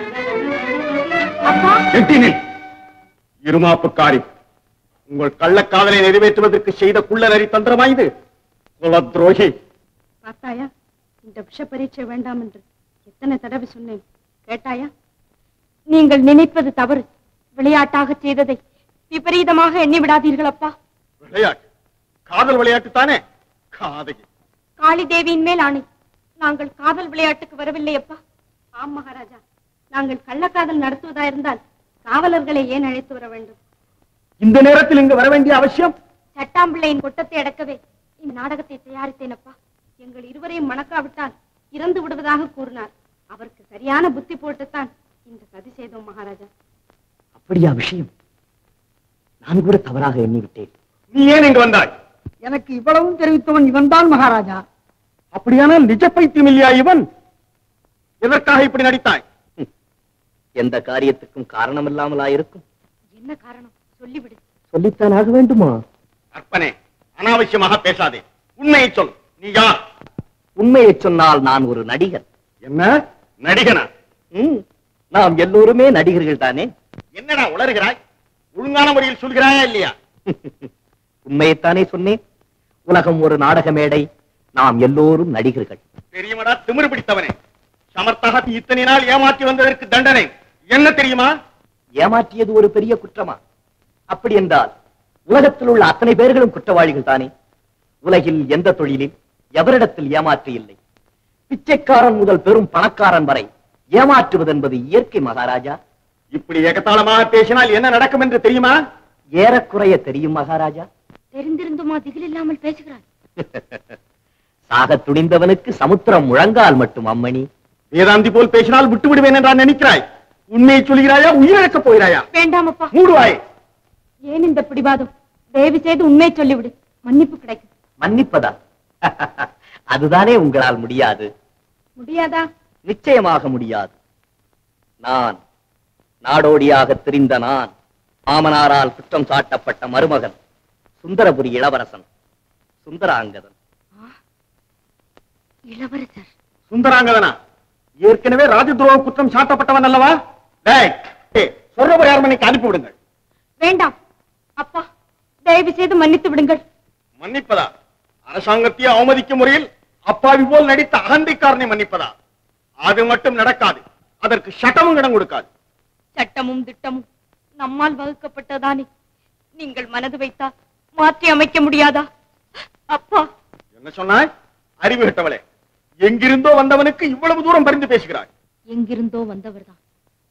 அப்பா எட்டினில் இருமாப்புக்காரி உங்கள் கள்ளக்காதலை நிறைவேற்றுவதற்கு செய்த குள்ள நரி தந்திரமா இது குல துரோகி பார்த்தாயா இந்த விஷ பரீட்சை வேண்டாம் என்று எத்தனை தடவை சொன்னேன் கேட்டாயா நீங்கள் நினைப்பது தவறு விளையாட்டாக செய்ததை விபரீதமாக எண்ணி விடாதீர்கள் அப்பா விளையாட்டு காதல் விளையாட்டு தானே காதகி காளி தேவியின் மேல் ஆணை நாங்கள் காதல் விளையாட்டுக்கு வரவில்லை அப்பா ஆம் மகாராஜா நாங்கள் கள்ளக்காதல் நடத்துவதா இருந்தால் காவலர்களை ஏன் அழைத்து வர வேண்டும் இந்த நேரத்தில் இங்கு வர வேண்டிய அவசியம் சட்டாம்பிள்ளையின் கொட்டத்தை அடக்கவே இந்த நாடகத்தை தயாரித்தேன் அப்பா எங்கள் இருவரையும் மணக்காவிட்டால் இறந்து விடுவதாக கூறினார் அவருக்கு சரியான புத்தி போட்டுத்தான் இந்த சதி செய்தோம் மகாராஜா அப்படியா விஷயம் நான் கூட தவறாக எண்ணிவிட்டேன் நீ ஏன் இங்கு வந்தாய் எனக்கு இவ்வளவும் தெரிவித்தவன் இவன்தான் மகாராஜா அப்படியானால் நிஜ பைத்தியம் இல்லையா இவன் எதற்காக இப்படி நடித்தாய் எந்த காரியத்துக்கும் காரணம் இல்லாமலா இருக்கும் என்ன காரணம் சொல்லிவிடு சொல்லித்தான் ஆக வேண்டுமா அற்பனே அனாவசியமாக பேசாதே உண்மையை சொல் நீ யார் உண்மையை சொன்னால் நான் ஒரு நடிகர் என்ன நடிகனா ம், நாம் எல்லோருமே நடிகர்கள் தானே என்னடா உளறுகிறாய் ஒழுங்கான முறையில் சொல்கிறாயா இல்லையா உண்மையைத்தானே சொன்னேன் உலகம் ஒரு நாடக மேடை நாம் எல்லோரும் நடிகர்கள் தெரியுமடா திமிரு பிடித்தவனே சமர்த்தாக இத்தனை நாள் ஏமாற்றி வந்ததற்கு தண்டனை என்ன தெரியுமா ஏமாற்றியது ஒரு பெரிய குற்றமா அப்படி என்றால் உலகத்தில் உள்ள அத்தனை பேர்களும் குற்றவாளிகள் தானே உலகில் எந்த தொழிலில் எவரிடத்தில் ஏமாற்று இல்லை பிச்சைக்காரன் முதல் பெரும் பணக்காரன் வரை ஏமாற்றுவது என்பது இயற்கை மகாராஜா இப்படி ஏகத்தாளமாக பேசினால் என்ன நடக்கும் என்று தெரியுமா ஏறக்குறைய தெரியும் மகாராஜா தெரிந்திருந்துமா திகில் இல்லாமல் பேசுகிறாய் சாக துணிந்தவனுக்கு சமுத்திரம் முழங்கால் மட்டும் அம்மணி வேதாந்தி போல் பேசினால் விட்டு விடுவேன் என்றான் நினைக்கிறாய் உண்மையை சொல்கிறாயா உயிரிழக்கப் போகிறாயா வேண்டாம் அப்பா மூடுவாய் ஏன் இந்த பிடிவாதம் தயவு செய்து உண்மையை சொல்லிவிடு மன்னிப்பு கிடைக்கும் மன்னிப்பதா அதுதானே உங்களால் முடியாது முடியாதா நிச்சயமாக முடியாது நான் நாடோடியாக திரிந்த நான் மாமனாரால் குற்றம் சாட்டப்பட்ட மருமகன் சுந்தரபுரி இளவரசன் சுந்தராங்கதன் இளவரசர் சுந்தராங்கதனா ஏற்கனவே ராஜதுரோக குற்றம் சாட்டப்பட்டவன் அல்லவா டேய், டேய், சொல்றவர் அரண்மனைக்கு அனுப்பி விடுங்கள் வேண்டாம் அப்பா தயவு செய்து மன்னித்து விடுங்கள் மன்னிப்பதா அரசாங்கத்தையே அவமதிக்கும் முறையில் அப்பாவி போல் நடித்த அகந்திக்காரனை மன்னிப்பதா அது மட்டும் நடக்காது அதற்கு சட்டமும் இடம் கொடுக்காது சட்டமும் திட்டமும் நம்மால் வகுக்கப்பட்டதானே நீங்கள் மனது வைத்தா மாற்றி அமைக்க முடியாதா அப்பா என்ன சொன்னாய் அறிவு கெட்டவளே எங்கிருந்தோ வந்தவனுக்கு இவ்வளவு தூரம் பரிந்து பேசுகிறாய் எங்கிருந்தோ வந்தவர்தான்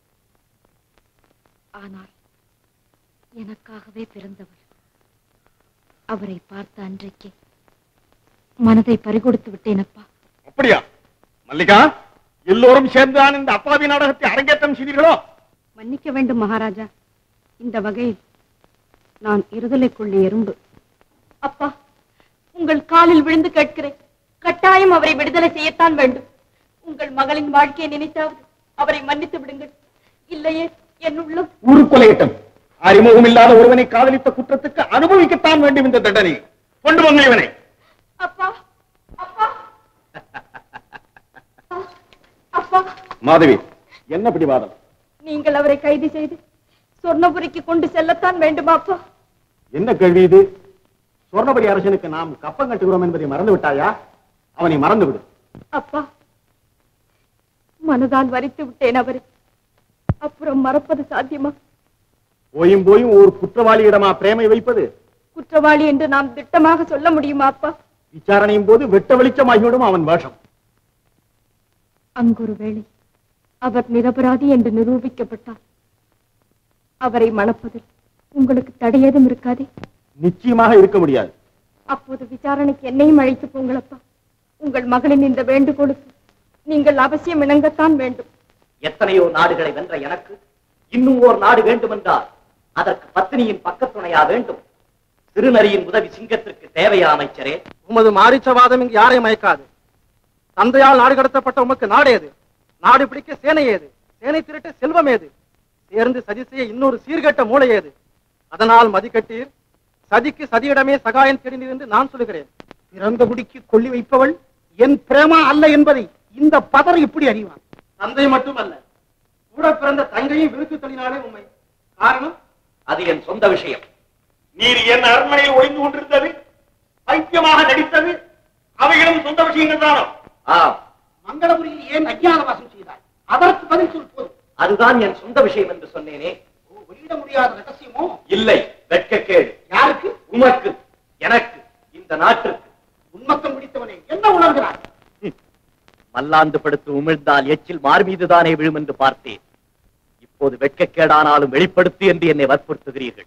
ஆனால் எனக்காகவே பிறந்தவர் அவரை பார்த்த அன்றைக்கே மனதை பறிகொடுத்து விட்டேன் அப்பா அப்படியா மல்லிகா எல்லோரும் சேர்ந்துதான் இந்த அப்பாவி நாடகத்தை அரங்கேற்றம் செய்தீர்களோ மன்னிக்க வேண்டும் மகாராஜா இந்த வகையில் நான் இருதலைக்குள்ளே எறும்பு அப்பா உங்கள் காலில் விழுந்து கேட்கிறேன் கட்டாயம் அவரை விடுதலை செய்யத்தான் வேண்டும் உங்கள் மகளின் வாழ்க்கையை நினைத்தாவது அவரை மன்னித்து விடுங்கள் இல்லையே என் உள்ளம் உருக்கொலையிட்டம் அறிமுகம் இல்லாத ஒருவனை காதலித்த குற்றத்துக்கு அனுபவிக்கத்தான் வேண்டும் இந்த தண்டனை கொண்டு வாங்க இவனை அப்பா அப்பா அப்பா மாதவி என்ன பிடிவாதம் நீங்கள் அவரை கைது செய்து சொர்ணபுரிக்கு கொண்டு செல்லத்தான் வேண்டுமா அப்பா என்ன கேள்வி இது சொர்ணபடி அரசனுக்கு நாம் கப்பம் கட்டுகிறோம் என்பதை மறந்து விட்டாயா அவனை மறந்து விடு அப்பா மனதால் வரித்து விட்டேன் அவரை அப்புறம் மறப்பது சாத்தியமா போயும் போயும் ஒரு குற்றவாளியிடமா பிரேமை வைப்பது குற்றவாளி என்று நாம் திட்டமாக சொல்ல முடியுமா அப்பா விசாரணையின் போது வெட்ட வெளிச்சமாகிவிடும் அவன் வேஷம் அங்கொரு வேளை அவர் நிரபராதி என்று நிரூபிக்கப்பட்டார் அவரை மணப்பதில் உங்களுக்கு தடையேதும் இருக்காதே நிச்சயமாக இருக்க முடியாது அப்போது விசாரணைக்கு என்னையும் அழைத்து போங்களப்பா உங்கள் மகளின் இந்த வேண்டுகோளுக்கு நீங்கள் அவசியம் இணங்கத்தான் வேண்டும் எத்தனையோ நாடுகளை வென்ற எனக்கு இன்னும் ஓர் நாடு வேண்டுமென்றால் அதற்கு பத்தினியின் பக்கத்துணையா வேண்டும் திருநரியின் உதவி சிங்கத்திற்கு தேவையா அமைச்சரே உமது மாரிச்சவாதம் இங்கு யாரையும் மயக்காது தந்தையால் நாடு கடத்தப்பட்ட உமக்கு நாடு ஏது நாடு பிடிக்க சேனை ஏது சேனை திருட்ட செல்வம் ஏது சேர்ந்து சதி செய்ய இன்னொரு சீர்கெட்ட மூளை ஏது அதனால் மதிக்கட்டீர் சதிக்கு சதியிடமே சகாயம் தேடினீர் என்று நான் சொல்லுகிறேன் பிறந்த குடிக்கு கொள்ளி வைப்பவள் என் பிரேமா அல்ல என்பதை இந்த பதர் இப்படி அறிவான் தந்தை மட்டுமல்ல கூட பிறந்த தங்கையும் விருத்து தள்ளினாலே உண்மை காரணம் அது என் சொந்த விஷயம் நீர் என் அரண்மனையில் ஒளிந்து கொண்டிருந்தது பைத்தியமாக நடித்தது அவைகளும் சொந்த விஷயங்கள் தானோ ஆம் மங்களபுரியில் ஏன் அஜ்ஞாத வாசம் செய்தாய் அதற்கு பதில் சொல் போதும் அதுதான் என் சொந்த விஷயம் என்று சொன்னேனே வெளியிட முடியாத ரகசியமோ இல்லை வெட்கக்கேடு யாருக்கு உமக்கு எனக்கு இந்த நாட்டிற்கு உன்மத்தம் பிடித்தவனே என்ன உணர்கிறாய் மல்லாந்து படுத்து உமிழ்ந்தால் எச்சில் மார் மீதுதானே விழும் என்று பார்த்தேன் இப்போது வெட்கக்கேடானாலும் வெளிப்படுத்து என்று என்னை வற்புறுத்துகிறீர்கள்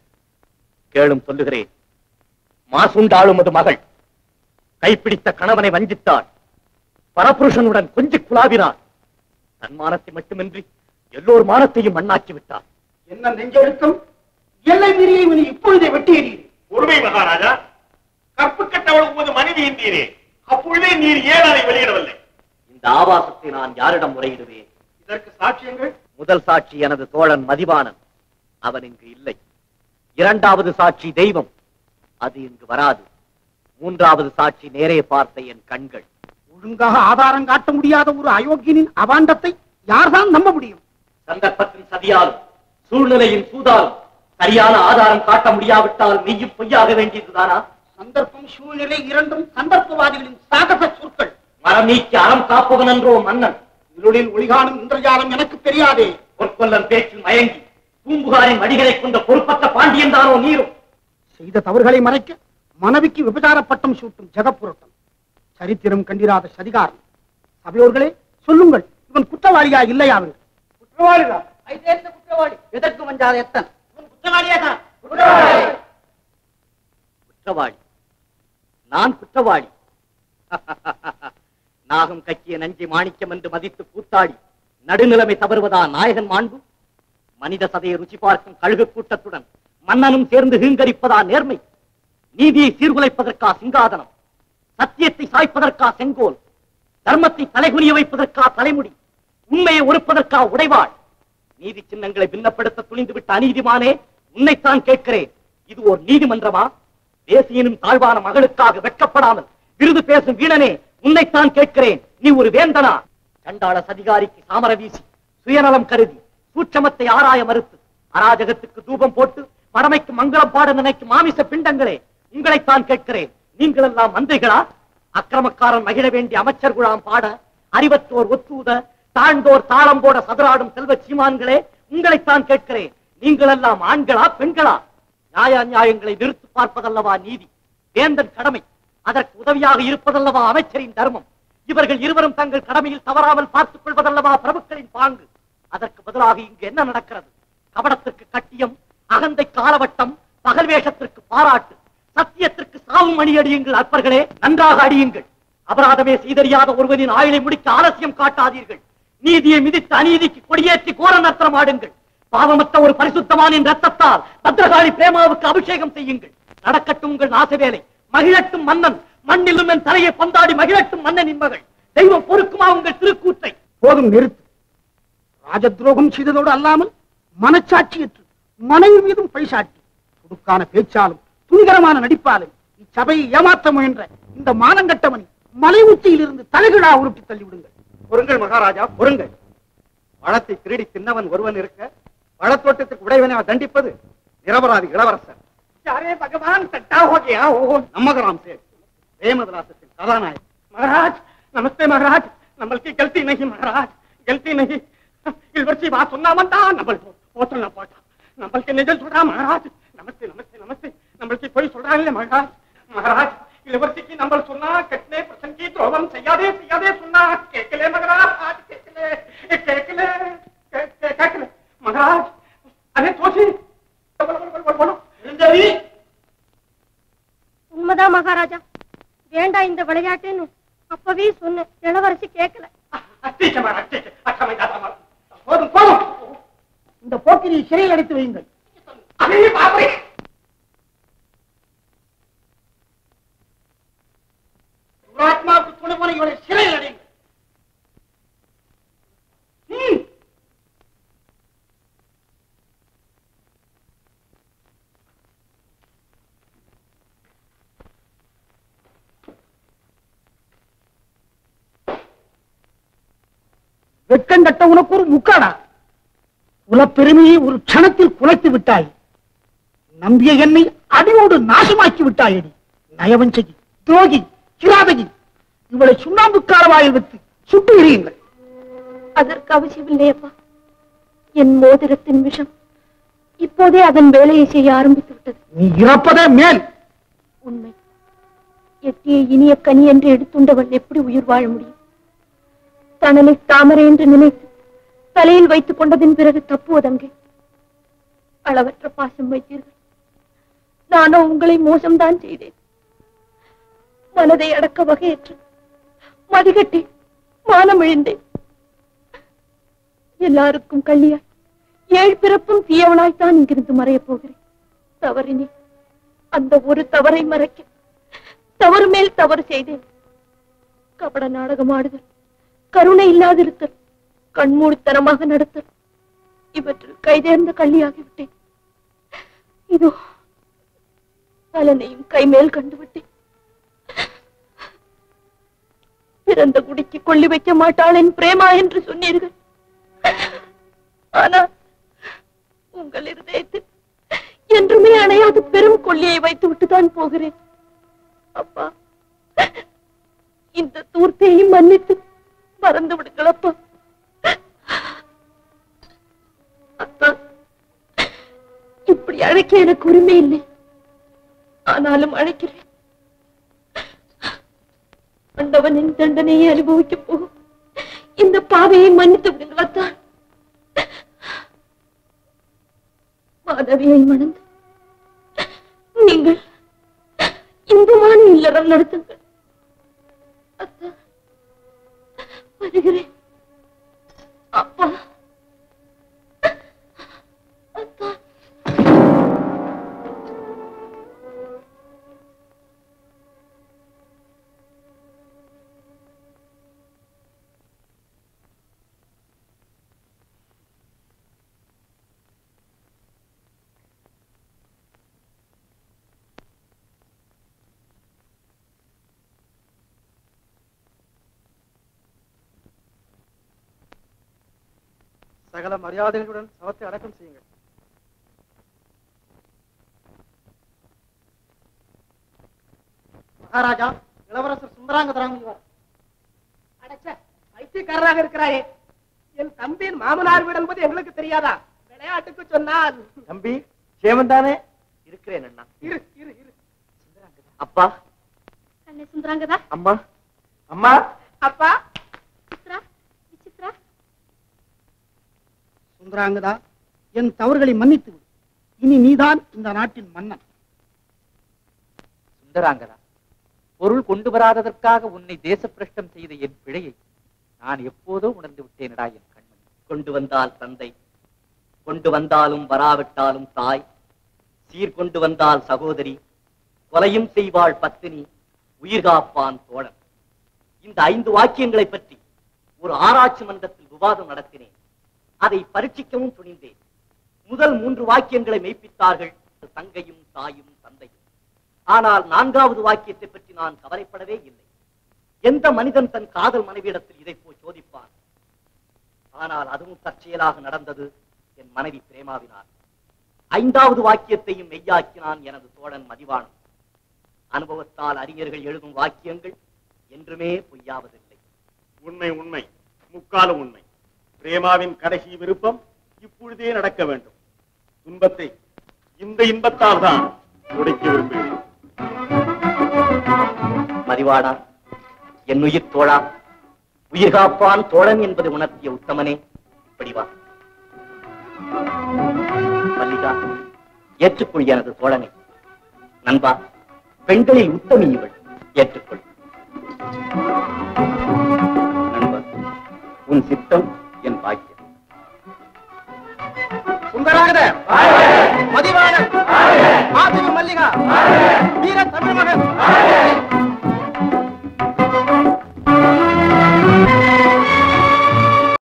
கேளும் சொல்லுகிறேன் மாசுண்டாளும் அது மகள் கைப்பிடித்த கணவனை வஞ்சித்தாள் பரபுருஷனுடன் கொஞ்சி குழாவினாள் தன்மானத்தை மட்டுமின்றி எல்லோர் மானத்தையும் மண்ணாக்கி விட்டார் என்ன நெஞ்செழுத்தம் எல்லை மீறிய இவனை இப்பொழுதே வெட்டி எறியுது உரிமை மகாராஜா கற்பு கட்டவள் உமது மனைவி என்றீரே அப்பொழுதே நீர் ஏன் அதை வெளியிடவில்லை இந்த ஆபாசத்தை நான் யாரிடம் முறையிடுவேன் இதற்கு சாட்சியங்கள் முதல் சாட்சி எனது தோழன் மதிவாணன் அவன் இங்கு இல்லை இரண்டாவது சாட்சி தெய்வம் அது இங்கு வராது மூன்றாவது சாட்சி நேரே பார்த்த என் கண்கள் ஒழுங்காக ஆதாரம் காட்ட முடியாத ஒரு அயோக்கியனின் அபாண்டத்தை யார்தான் நம்ப முடியும் சந்தர்ப்பத்தின் சதியாலும் சூழ்நிலையின் சூதாலும் சரியான ஆதாரம் காட்ட முடியாவிட்டால் மெய்யும் பொய்யாக வேண்டியதுதானா சந்தர்ப்பம் சூழ்நிலை இரண்டும் சந்தர்ப்பவாதிகளின் சாகச சொற்கள் மரம் நீக்கி அறம் காப்பவன் என்றோ மன்னன் இருளில் ஒளிகாணும் இந்திரஜாலம் எனக்கு தெரியாதே பொற்கொல்லன் பேச்சில் மயங்கி பூம்புகாரின் வடிகளை கொண்ட பொறுப்பற்ற பாண்டியன் தானோ நீரும் செய்த தவறுகளை மறைக்க மனைவிக்கு விபச்சார பட்டம் சூட்டும் ஜெகப்புரட்டம் சரித்திரம் கண்டிராத சதிகாரம் சபையோர்களே சொல்லுங்கள் இவன் குற்றவாளியா இல்லையா அவர் குற்றவாளிதான் குற்றவாளி எதற்கு வஞ்சாத எத்தன் குற்றவாளியா தான் குற்றவாளி நான் குற்றவாளி நாகம் கக்கிய நஞ்சை மாணிக்கம் என்று மதித்து கூத்தாடி நடுநிலைமை தவறுவதா நாயகன் மாண்பு மனித சதையை ருச்சி பார்க்கும் கழுகு கூட்டத்துடன் மன்னனும் சேர்ந்து ஹீங்கரிப்பதா நேர்மை நீதியை சீர்குலைப்பதற்கா சிங்காதனம் சத்தியத்தை சாய்ப்பதற்கா செங்கோல் தர்மத்தை தலைகுனிய வைப்பதற்கா தலைமுடி உண்மையை ஒருப்பதற்கா உடைவாள் நீதி சின்னங்களை பின்னப்படுத்த துணிந்துவிட்ட அநீதிமானே உன்னைத்தான் கேட்கிறேன் இது ஒரு நீதிமன்றமா தேசியனும் தாழ்வான மகளுக்காக வெட்கப்படாமல் விருது பேசும் வீணனே உன்னைத்தான் கேட்கிறேன் நீ ஒரு வேந்தனா சண்டாள சதிகாரிக்கு சாமர வீசி சுயநலம் கருதி சூட்சமத்தை ஆராய மறுத்து அராஜகத்துக்கு தூபம் போட்டு படமைக்கு மங்களம் பாட நினைக்கும் மாமிச பிண்டங்களே உங்களைத்தான் கேட்கிறேன் நீங்கள் எல்லாம் மந்திரிகளா அக்கிரமக்காரன் மகிழ வேண்டிய அமைச்சர் குழாம் பாட அறிவற்றோர் ஒத்தூத தாழ்ந்தோர் தாளம் போட சதுராடும் செல்வ சீமான்களே உங்களைத்தான் கேட்கிறேன் நீங்கள் எல்லாம் ஆண்களா பெண்களா நியாய நியாயங்களை நிறுத்து பார்ப்பதல்லவா நீதி வேந்தன் கடமை அதற்கு உதவியாக இருப்பதல்லவா அமைச்சரின் தர்மம் இவர்கள் இருவரும் தங்கள் கடமையில் தவறாமல் பார்த்துக் கொள்வதல்லவா பிரபுக்களின் பாங்கு அதற்கு பதிலாக இங்கு என்ன நடக்கிறது கபடத்திற்கு கட்டியம் அகந்தை காலவட்டம் பகல் வேஷத்திற்கு பாராட்டு சத்தியத்திற்கு சாவும் மணி அடியுங்கள் அற்பர்களே நன்றாக அடியுங்கள் அபராதமே செய்தறியாத ஒருவனின் ஆயுளை முடிக்க ஆலசியம் காட்டாதீர்கள் நீதியை மிதித்து அநீதிக்கு கொடியேற்றி கோர நர்த்தனம் ஆடுங்கள் பாவமற்ற ஒரு பரிசுத்தமானின் ரத்தத்தால் பத்ரகாளி பிரேமாவுக்கு அபிஷேகம் செய்யுங்கள் நடக்கட்டும் உங்கள் நாச வேலை மகிழட்டும் மன்னன் மண்ணிலும் என் தலையை பந்தாடி மகிழட்டும் மன்னனின் மகள் தெய்வம் பொறுக்குமா உங்கள் திருக்கூத்தை போதும் நிறுத்து ராஜத்ரோகம் செய்ததோடு அல்லாமல் மனச்சாட்சியற்று மனைவி மீதும் பைசாட்டி துடுக்கான பேச்சாலும் துணிகரமான நடிப்பாலும் இச்சபையை ஏமாற்ற முயன்ற இந்த மானங்கட்டவனை மலை உச்சியில் இருந்து தலைகீழா உருட்டி தள்ளிவிடுங்கள் பொருங்கள் மகாராஜா பொருங்கள் பழத்தை திருடி தின்னவன் ஒருவன் இருக்க பழத்தோட்டத்துக்கு உடையவனை அவன் தண்டிப்பது நிரபராதி இளவரசர் अरे भगवान टट्टा हो गया ओ நம்மகராம் சேர் பிரேமதலாசத்தின் கதாநாயகன் महाराज नमस्ते महाराज नंबल की गलती नहीं महाराज गलती नहीं इलवर्सी बात सुनना बनता नंबल को वो सुनना पड़ता नंबल के निजल छोड़ा महाराज नमस्ते नमस्ते नमस्ते नंबल की कोई सुन रहा है महाराज महाराज इलवर्सी की नंबल सुनना कितने प्रसन्न की ध्रुवम सयादे सयादे सुनना केकले महाराज आज केकले केकले के- के- केकले महाराज अरे सोची बोलो बोलो बोलो बोलो देवी உண்மைதான் மகாராஜா வேண்டாம் இந்த விளையாட்டுன்னு அப்பவே சொன்னேன் இளவரசி கேட்கல ठीक है महाराज ठीक है अच्छा मैं जाता हूँ போதும் போதும் இந்த போக்கிரியை சிறையில் அடைத்து வையுங்கள் अरे बाप रे துராத்மாவுக்கு துணை போன இவனை சிறையில் அடையுங்கள் ம். வெட்கங்கட்ட உனக்கு ஒரு முக்காடா குலப்பெருமையை ஒரு க்ஷணத்தில் குலைத்து விட்டாய் நம்பிய என்னை அடியோடு நாசமாக்கி விட்டாயடி நயவஞ்சகி துரோகி கிராதகி இவளை சுண்ணாம்பு காரவாயில் வைத்து சுட்டு எறியுங்கள் அதற்கு அவசியமில்லையப்பா என் மோதிரத்தின் விஷம் இப்போதே அதன் வேலையை செய்ய ஆரம்பித்து விட்டது நீ இறப்பதே மேல் உண்மை எட்டிய இனிய கனி என்று எடுத்துண்டவன் எப்படி உயிர் வாழ முடியும் தனனை தாமரை என்று நினைத்து தலையில் வைத்துக் கொண்டதின் பிறகு தப்புவதங்கே அளவற்ற பாசம் வைத்தீர்கள் நானோ உங்களை மோசம்தான் செய்தேன் மனதை அடக்க வகையற்று மதிகட்டி மானம் இழிந்தேன் எல்லாருக்கும் கள்ளியாய் ஏழ் பிறப்பும் தீயவளாய்த்தான் இங்கிருந்து மறையப் போகிறேன் தவறினே அந்த ஒரு தவறை மறைக்க தவறு மேல் தவறு செய்தேன் கபட நாடகம் ஆடுதல் கருணை இல்லாதிருத்தல் கண்மூடித்தனமாக நடத்தல் இவற்றில் கைதேர்ந்த கள்ளியாகிவிட்டேன் இதோ பலனையும் கைமேல் கண்டுவிட்டேன் பிறந்த குடிக்கு கொள்ளி வைக்க மாட்டாள் என் பிரேமா என்று சொன்னீர்கள் ஆனால் உங்கள் இருதயத்தில் என்றுமே அணையாத பெரும் கொள்ளியை வைத்து விட்டுதான் போகிறேன் அப்பா இந்த தூர்த்தையும் மன்னித்து மறந்து விடுங்கள் அப்பா அப்பா இப்படி அழைக்க எனக்கு உரிமை இல்லை ஆனாலும் அழைக்கிறேன் ஆண்டவனின் தண்டனையை அனுபவிக்க போகும் இந்த பாவையை மன்னித்து விடுங்கள் அத்தான் மாதவியை மணந்து நீங்கள் இன்பமான இல்லறம் நடத்துங்கள் அத்தா வருகிறேன் அப்பா அத்தா சகல மரியாதைகளுடன் சவத்தை அடக்கம் செய்யுங்கள் மகாராஜா இளவரசர் சுந்தராங்கதராங்க அடச்ச பைத்தியக்காரராக இருக்கிறாரே என் தம்பியின் மாமனார் வீடு என்பது எங்களுக்கு தெரியாதா விளையாட்டுக்கு சொன்னால் தம்பி சேமன் தானே இருக்கிறேன் அண்ணா இரு இரு இரு அப்பா கண்ணே சுந்தராங்கதா அம்மா அம்மா அப்பா சித்ரா விசித்ரா சுந்தராங்கதா என் தவறுகளை மன்னித்து விடு இனி நீதான் இந்த நாட்டின் மன்னன் சுந்தராங்கதா பொருள் கொண்டு வராததற்காக உன்னை தேசப்பிரஷ்டம் செய்த என் பிழையை நான் எப்போதோ உணர்ந்து விட்டேனடா என் கண்மணி கொண்டு வந்தால் தந்தை கொண்டு வந்தாலும் வராவிட்டாலும் தாய் சீர்கொண்டு வந்தால் சகோதரி கொலையும் செய்வாள் பத்தினி உயிர் காப்பான் தோழன் இந்த ஐந்து வாக்கியங்களை பற்றி ஒரு ஆராய்ச்சி மன்றத்தில் விவாதம் நடத்தினேன் அதை பரீட்சிக்கவும் துணிந்தேன் முதல் மூன்று வாக்கியங்களை மெய்ப்பித்தார்கள் தங்கையும் தாயும் தந்தையும் ஆனால் நான்காவது வாக்கியத்தை பற்றி நான் கவலைப்படவே இல்லை எந்த மனிதன் தன் காதல் மனைவியிடத்தில் இதை போய் சோதிப்பான் ஆனால் அதுவும் தற்செயலாக நடந்தது என் மனைவி பிரேமாவினார் ஐந்தாவது வாக்கியத்தையும் மெய்யாக்கினான் எனது தோழன் மதிவாணன் அனுபவத்தால் அறிஞர்கள் எழுதும் வாக்கியங்கள் என்றுமே பொய்யாவதில்லை உண்மை உண்மை முக்காலும் உண்மை பிரேமாவின் கடைசி விருப்பம் இப்பொழுதே நடக்க வேண்டும் துன்பத்தை இந்த இன்பத்தால் தான் உடைக்க விரும்புகிறேன் மதிவாடா என் உயிர் தோழா உயிர் காப்பான் தோழன் என்பதை உணர்த்திய உத்தமனே இப்படி வா மல்லிகா ஏற்றுக்கொள் எனது தோழனை நண்பா பெண்களில் உத்தமி இவள் ஏற்றுக்கொள் நண்பா உன் சித்தம் என் பாக்கியம் சுந்தராகத மதிவாணன் மாதவி மல்லிகா வீர தமிழ் மகன்